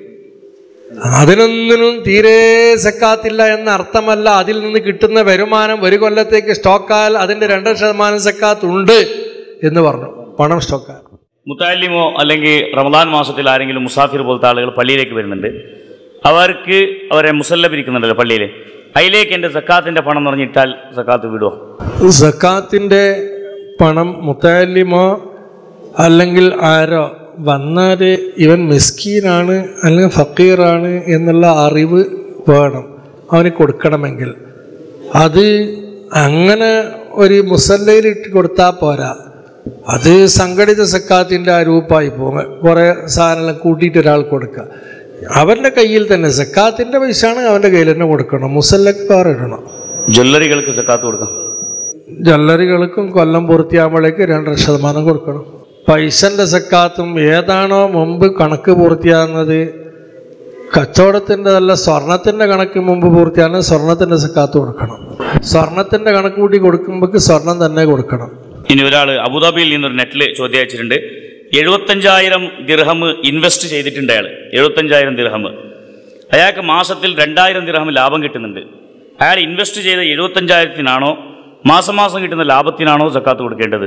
അതിനൊന്നിനും തീരെ സക്കാത്തില്ല എന്ന അർത്ഥമല്ല അതിൽ നിന്ന് കിട്ടുന്ന വരുമാനം ഒരു കൊല്ലത്തേക്ക് സ്റ്റോക്കായാൽ അതിൻ്റെ രണ്ടര ശതമാനം സക്കാത്ത് ഉണ്ട് എന്ന് പറഞ്ഞു പണം സ്റ്റോക്കാൽ മുത്താലിമോ അല്ലെങ്കിൽ റമദാൻ മാസത്തിൽ ആരെങ്കിലും മുസാഫിർ പോലത്തെ ആളുകൾ പള്ളിയിലേക്ക് വരുന്നുണ്ട് അവർക്ക് അവരെ മുസല്ല പിരിക്കുന്നുണ്ടല്ലോ പള്ളിയിൽ അതിലേക്ക് എൻ്റെ സക്കാത്തിൻ്റെ പണം എന്ന് പറഞ്ഞിട്ടാൽ സക്കാത്ത് വിടുമോ സക്കാത്തിൻ്റെ പണം മുത്താലിമോ അല്ലെങ്കിൽ ആരോ വന്നാൽ ഇവൻ മിസ്കീനാണ് അല്ലെങ്കിൽ ഫക്കീറാണ് എന്നുള്ള അറിവ് വേണം അവന് കൊടുക്കണമെങ്കിൽ അത് അങ്ങനെ ഒരു മുസല്ലയിലിട്ട് കൊടുത്താൽ പോരാ അത് സംഘടിത സക്കാത്തിൻ്റെ ആ രൂപമായി പോകും കുറേ സാധനങ്ങൾ കൂട്ടിയിട്ട് ഒരാൾ കൊടുക്കുക അവൻ്റെ കയ്യിൽ തന്നെ സക്കാത്തിൻ്റെ പൈസയാണ് അവൻ്റെ കയ്യിൽ തന്നെ കൊടുക്കണം മുസല്ലക്ക് വേറെ ഇടണം ജ്വല്ലറികൾക്ക് സക്കാത്ത് കൊടുക്കാം ജ്വല്ലറികൾക്കും കൊല്ലം പൂർത്തിയാകുമ്പോഴേക്ക് രണ്ടര ശതമാനം കൊടുക്കണം പൈസൻ്റെ സക്കാത്തും ഏതാണോ മുമ്പ് കണക്ക് പൂർത്തിയാകുന്നത് കച്ചവടത്തിൻ്റെതല്ല സ്വർണത്തിൻ്റെ കണക്ക് മുമ്പ് പൂർത്തിയാണ് സ്വർണത്തിൻ്റെ സക്കാത്ത് കൊടുക്കണം സ്വർണത്തിൻ്റെ കണക്ക് കൂട്ടി കൊടുക്കുമ്പോൾ സ്വർണം തന്നെ കൊടുക്കണം ഇനി ഒരാൾ അബുദാബിയിൽ നിന്നൊരു നെറ്റിൽ ചോദ്യം അയച്ചിട്ടുണ്ട് എഴുപത്തഞ്ചായിരം ദിർഹം ഇൻവെസ്റ്റ് ചെയ്തിട്ടുണ്ട് അയാൾ എഴുപത്തഞ്ചായിരം ദിർഹം അയാൾക്ക് മാസത്തിൽ രണ്ടായിരം ദിർഹം ലാഭം കിട്ടുന്നുണ്ട് അയാൾ ഇൻവെസ്റ്റ് ചെയ്ത എഴുപത്തഞ്ചായിരത്തിനാണോ മാസം മാസം കിട്ടുന്ന ലാഭത്തിനാണോ സക്കാത്ത് കൊടുക്കേണ്ടത്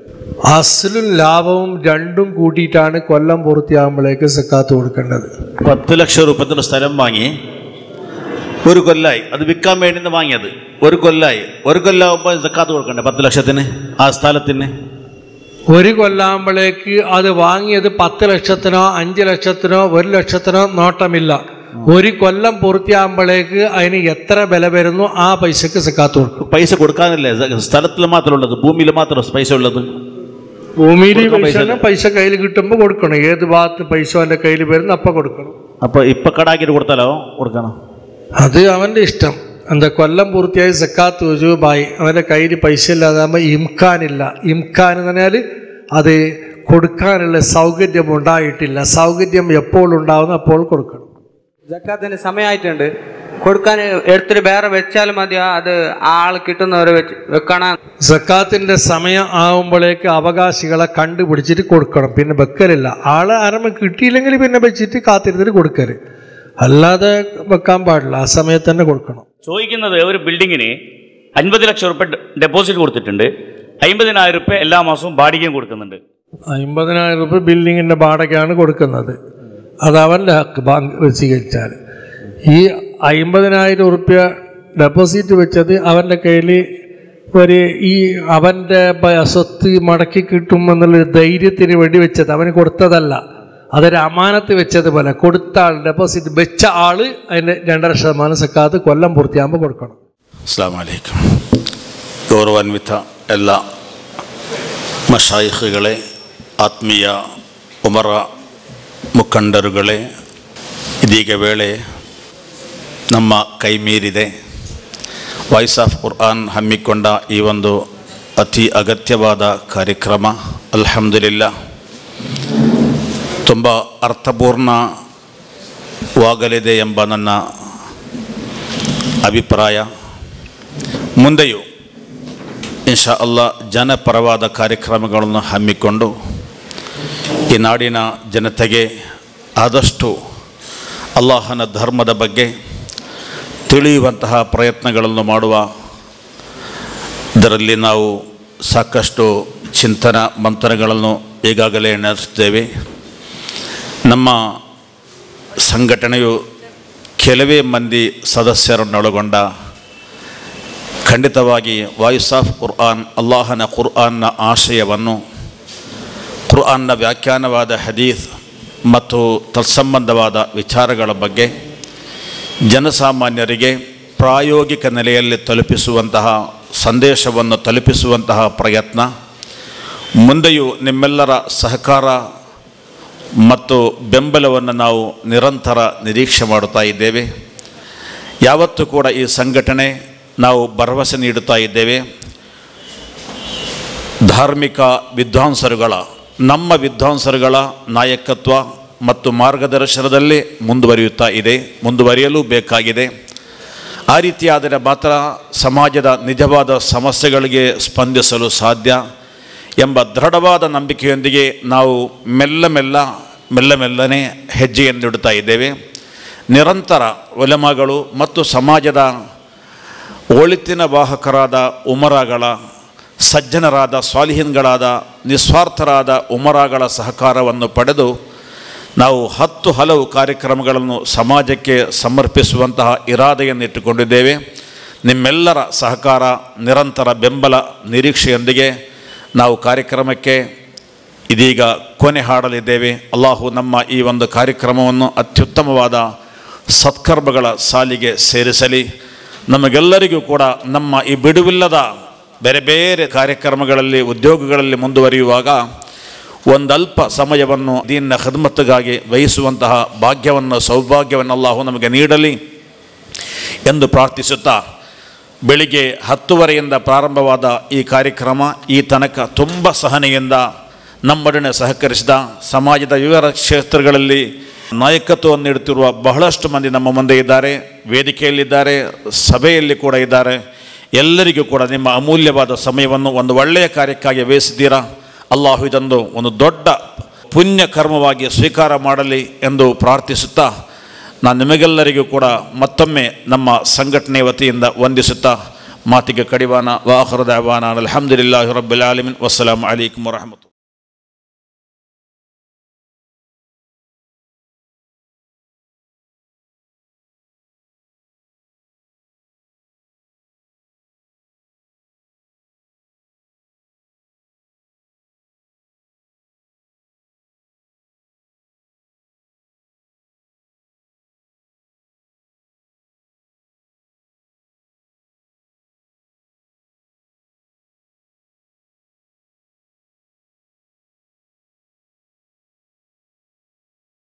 അസലും ലാഭവും രണ്ടും കൂട്ടിയിട്ടാണ് കൊല്ലം പൂർത്തിയാകുമ്പോഴേക്ക് സക്കാത്ത് കൊടുക്കേണ്ടത് പത്ത് ലക്ഷം രൂപത്തിന് സ്ഥലം വാങ്ങി ഒരു കൊല്ലായി അത് വിൽക്കാൻ വേണ്ടി വാങ്ങിയത് ഒരു കൊല്ലായി ഒരു കൊല്ലാകുമ്പോൾ സക്കാത്ത് കൊടുക്കണ്ടേ പത്ത് ലക്ഷത്തിന് ആ സ്ഥലത്തിന് ഒരു കൊല്ലാകുമ്പോഴേക്ക് അത് വാങ്ങിയത് പത്ത് ലക്ഷത്തിനോ അഞ്ച് ലക്ഷത്തിനോ ഒരു ലക്ഷത്തിനോ നോട്ടമില്ല ഒരു കൊല്ലം പൂർത്തിയാകുമ്പോഴേക്ക് അതിന് എത്ര വില വരുന്നു ആ പൈസക്ക് സക്കാത്ത് കൊടുക്കും പൈസ കൊടുക്കാനല്ലേ സ- സ്ഥലത്തിൽ മാത്രമുള്ളത് ഭൂമിയിൽ മാത്രം പൈസ ഉള്ളത് ഭൂമിയിൽ കൊടുക്കാൻ പൈസ പൈസ പൈസ കയ്യിൽ കിട്ടുമ്പോൾ കൊടുക്കണം ഏത് ഭാഗത്ത് പൈസ അവൻ്റെ കയ്യിൽ വരുന്നു അപ്പം കൊടുക്കണം അപ്പോൾ ഇപ്പം കടാക്കിയിട്ട് കൊടുത്താലോ കൊടുക്കണം അത് അവൻ്റെ ഇഷ്ടം എന്താ കൊല്ലം പൂർത്തിയായി സക്കാത്ത് ഉജൂബായി അവൻ്റെ കയ്യിൽ പൈസ ഇല്ലാതാകുമ്പോൾ ഇംഖാനില്ല ഇംഖാൻ എന്ന് പറഞ്ഞാൽ അത് കൊടുക്കാനുള്ള സൗകര്യം ഉണ്ടായിട്ടില്ല സൗകര്യം എപ്പോൾ ഉണ്ടാവുന്നു അപ്പോൾ കൊടുക്കണം ജക്കാത്തിന്റെ സമയമായിട്ടുണ്ട് കൊടുക്കാൻ എടുത്തിട്ട് വേറെ വെച്ചാൽ മതിയോ അത് ആൾ കിട്ടുന്നവരെ വെച്ച് വെക്കണം സക്കാത്തിന്റെ സമയം ആവുമ്പോഴേക്ക് അവകാശികളെ കണ്ടുപിടിച്ചിട്ട് കൊടുക്കണം പിന്നെ വെക്കലില്ല ആള് ആരംഭം കിട്ടിയില്ലെങ്കിൽ പിന്നെ വെച്ചിട്ട് കാത്തിരുന്നിട്ട് കൊടുക്കല് അല്ലാതെ വെക്കാൻ പാടില്ല ആ സമയത്ത് തന്നെ കൊടുക്കണം ചോദിക്കുന്നത് ഒരു ബിൽഡിങ്ങിന് അൻപത് ലക്ഷം റുപ്യ ഡെപ്പോസിറ്റ് കൊടുത്തിട്ടുണ്ട് അമ്പതിനായിരം റുപ്യ എല്ലാ മാസവും ബാഡികയും കൊടുക്കുന്നുണ്ട് അമ്പതിനായിരം രൂപ ബിൽഡിങ്ങിൻ്റെ വാടകയാണ് കൊടുക്കുന്നത് അത് അവൻ്റെ ഹക്ക് ബാങ്ക് സ്വീകരിച്ചാൽ ഈ അമ്പതിനായിരം ഉറുപ്യ ഡെപ്പോസിറ്റ് വെച്ചത് അവൻ്റെ കയ്യിൽ ഒരു ഈ അവൻ്റെ പ- സ്വത്ത് മടക്കി കിട്ടുമെന്നുള്ളൊരു ധൈര്യത്തിന് വേണ്ടി വെച്ചത് അവന് കൊടുത്തതല്ല അതൊരു അമാനത്ത് വെച്ചതുപോലെ കൊടുത്ത ആൾ ഡെപ്പോസിറ്റ് വെച്ച ആൾ അതിൻ്റെ രണ്ടര ശതമാനം സക്കാത്ത് കൊല്ലം പൂർത്തിയാകുമ്പോൾ കൊടുക്കണം അസ്സാം വലൈക്കും ഗൗരവാൻവിത എല്ലാ മഷായിഖുകളെ ಆತ್ಮೀಯ ಉಮರ ಮುಖಂಡರುಗಳೇ ಇದೀಗ ವೇಳೆ ನಮ್ಮ ಕೈ ಮೀರಿದೆ ವಾಯ್ಸ್ ಆಫ್ ಕುರ್ಆನ್ ಹಮ್ಮಿಕೊಂಡ ಈ ಒಂದು ಅತಿ ಅಗತ್ಯವಾದ ಕಾರ್ಯಕ್ರಮ ಅಲ್ಹಮ್ದುಲಿಲ್ಲ ತುಂಬ ಅರ್ಥಪೂರ್ಣವಾಗಲಿದೆ ಎಂಬ ನನ್ನ ಅಭಿಪ್ರಾಯ ಮುಂದೆಯೂ ಇನ್ಶಾ ಅಲ್ಲ ಜನಪರವಾದ ಕಾರ್ಯಕ್ರಮಗಳನ್ನು ಹಮ್ಮಿಕೊಂಡು ಈ ನಾಡಿನ ಜನತೆಗೆ ಆದಷ್ಟು ಅಲ್ಲಾಹನ ಧರ್ಮದ ಬಗ್ಗೆ ತಿಳಿಯುವಂತಹ ಪ್ರಯತ್ನಗಳನ್ನು ಮಾಡುವ ಇದರಲ್ಲಿ ನಾವು ಸಾಕಷ್ಟು ಚಿಂತನ ಮಂಥನಗಳನ್ನು ಈಗಾಗಲೇ ನಡೆಸಿದ್ದೇವೆ ನಮ್ಮ ಸಂಘಟನೆಯು ಕೆಲವೇ ಮಂದಿ ಸದಸ್ಯರನ್ನೊಳಗೊಂಡ ಖಂಡಿತವಾಗಿ ವಾಯ್ಸ್ ಆಫ್ ಕುರ್ಆನ್ ಅಲ್ಲಾಹನ ಕುರ್ಆನ್ನ ಆಶಯವನ್ನು ಕುರ್ಆನ್ನ ವ್ಯಾಖ್ಯಾನವಾದ ಹದೀಸ್ ಮತ್ತು ತತ್ಸಂಬಂಧವಾದ ವಿಚಾರಗಳ ಬಗ್ಗೆ ಜನಸಾಮಾನ್ಯರಿಗೆ ಪ್ರಾಯೋಗಿಕ ನೆಲೆಯಲ್ಲಿ ತಲುಪಿಸುವಂತಹ ಸಂದೇಶವನ್ನು ತಲುಪಿಸುವಂತಹ ಪ್ರಯತ್ನ ಮುಂದೆಯೂ ನಿಮ್ಮೆಲ್ಲರ ಸಹಕಾರ ಮತ್ತು ಬೆಂಬಲವನ್ನು ನಾವು ನಿರಂತರ ನಿರೀಕ್ಷೆ ಮಾಡುತ್ತಾ ಇದ್ದೇವೆ ಯಾವತ್ತೂ ಕೂಡ ಈ ಸಂಘಟನೆ ನಾವು ಭರವಸೆ ನೀಡುತ್ತಾ ಇದ್ದೇವೆ ಧಾರ್ಮಿಕ ವಿದ್ವಾಂಸರುಗಳ ನಮ್ಮ ವಿದ್ವಾಂಸರುಗಳ ನಾಯಕತ್ವ ಮತ್ತು ಮಾರ್ಗದರ್ಶನದಲ್ಲಿ ಮುಂದುವರಿಯುತ್ತಾ ಇದೆ ಮುಂದುವರಿಯಲು ಬೇಕಾಗಿದೆ ಆ ರೀತಿಯಾದರೆ ಮಾತ್ರ ಸಮಾಜದ ನಿಜವಾದ ಸಮಸ್ಯೆಗಳಿಗೆ ಸ್ಪಂದಿಸಲು ಸಾಧ್ಯ ಎಂಬ ದೃಢವಾದ ನಂಬಿಕೆಯೊಂದಿಗೆ ನಾವು ಮೆಲ್ಲ ಮೆಲ್ಲ ಮೆಲ್ಲ ಮೆಲ್ಲನೆ ಹೆಜ್ಜೆಯನ್ನಿಡುತ್ತಾ ಇದ್ದೇವೆ ನಿರಂತರ ಒಲೆಮಗಳು ಮತ್ತು ಸಮಾಜದ ಒಳಿತಿನ ವಾಹಕರಾದ ಉಮರಾಗಳ ಸಜ್ಜನರಾದ ಸ್ವಾಲಿಹಿನ್ಗಳಾದ ನಿಸ್ವಾರ್ಥರಾದ ಉಮರಾಗಳ ಸಹಕಾರವನ್ನು ಪಡೆದು ನಾವು ಹತ್ತು ಹಲವು ಕಾರ್ಯಕ್ರಮಗಳನ್ನು ಸಮಾಜಕ್ಕೆ ಸಮರ್ಪಿಸುವಂತಹ ಇರಾದೆಯನ್ನಿಟ್ಟುಕೊಂಡಿದ್ದೇವೆ ನಿಮ್ಮೆಲ್ಲರ ಸಹಕಾರ ನಿರಂತರ ಬೆಂಬಲ ನಿರೀಕ್ಷೆಯೊಂದಿಗೆ ನಾವು ಕಾರ್ಯಕ್ರಮಕ್ಕೆ ಇದೀಗ ಕೊನೆ ಹಾಡಲಿದ್ದೇವೆ ಅಲ್ಲಾಹು ನಮ್ಮ ಈ ಒಂದು ಕಾರ್ಯಕ್ರಮವನ್ನು ಅತ್ಯುತ್ತಮವಾದ ಸತ್ಕರ್ಮಗಳ ಸಾಲಿಗೆ ಸೇರಿಸಲಿ ನಮಗೆಲ್ಲರಿಗೂ ಕೂಡ ನಮ್ಮ ಈ ಬಿಡುವಿಲ್ಲದ ಬೇರೆ ಬೇರೆ ಕಾರ್ಯಕ್ರಮಗಳಲ್ಲಿ ಉದ್ಯೋಗಗಳಲ್ಲಿ ಮುಂದುವರಿಯುವಾಗ ಒಂದಲ್ಪ ಸಮಯವನ್ನು ದೀನ ಖದ್ಮತ್ತಿಗಾಗಿ ವಹಿಸುವಂತಹ ಭಾಗ್ಯವನ್ನು ಸೌಭಾಗ್ಯವನ್ನು ಅಲ್ಲಾಹು ನಮಗೆ ನೀಡಲಿ ಎಂದು ಪ್ರಾರ್ಥಿಸುತ್ತಾ ಬೆಳಿಗ್ಗೆ ಹತ್ತುವರೆಯಿಂದ ಪ್ರಾರಂಭವಾದ ಈ ಕಾರ್ಯಕ್ರಮ ಈ ತನಕ ತುಂಬ ಸಹನೆಯಿಂದ ನಮ್ಮೊಡನೆ ಸಹಕರಿಸಿದ ಸಮಾಜದ ವಿವಿಧ ಕ್ಷೇತ್ರಗಳಲ್ಲಿ ನಾಯಕತ್ವವನ್ನು ನೀಡುತ್ತಿರುವ ಬಹಳಷ್ಟು ಮಂದಿ ನಮ್ಮ ಮುಂದೆ ಇದ್ದಾರೆ ವೇದಿಕೆಯಲ್ಲಿದ್ದಾರೆ ಸಭೆಯಲ್ಲಿ ಕೂಡ ಇದ್ದಾರೆ ಎಲ್ಲರಿಗೂ ಕೂಡ ನಿಮ್ಮ ಅಮೂಲ್ಯವಾದ ಸಮಯವನ್ನು ಒಂದು ಒಳ್ಳೆಯ ಕಾರ್ಯಕ್ಕಾಗಿ ವ್ಯಯಿಸಿದ್ದೀರಾ ಅಲ್ಲಾಹು ಇದೊಂದು ಒಂದು ದೊಡ್ಡ ಪುಣ್ಯ ಕರ್ಮವಾಗಿ ಸ್ವೀಕಾರ ಮಾಡಲಿ ಎಂದು ಪ್ರಾರ್ಥಿಸುತ್ತಾ ನಾನು ನಿಮಗೆಲ್ಲರಿಗೂ ಕೂಡ ಮತ್ತೊಮ್ಮೆ ನಮ್ಮ ಸಂಘಟನೆ ವತಿಯಿಂದ ವಂದಿಸುತ್ತಾ ಮಾತಿಗೆ ಕಡಿವಾನ ವಾಹರದ ಅವಾನ ಅಲ್ಹಮ್ದುಲಿಲ್ಲಾಹಿ ರಬ್ಬಿಲ್ ಆಲಮಿನ್ ವಸ್ಸಲಾಮ್ ಅಲೈಕುಮ್ ವರಹಮತ್ತು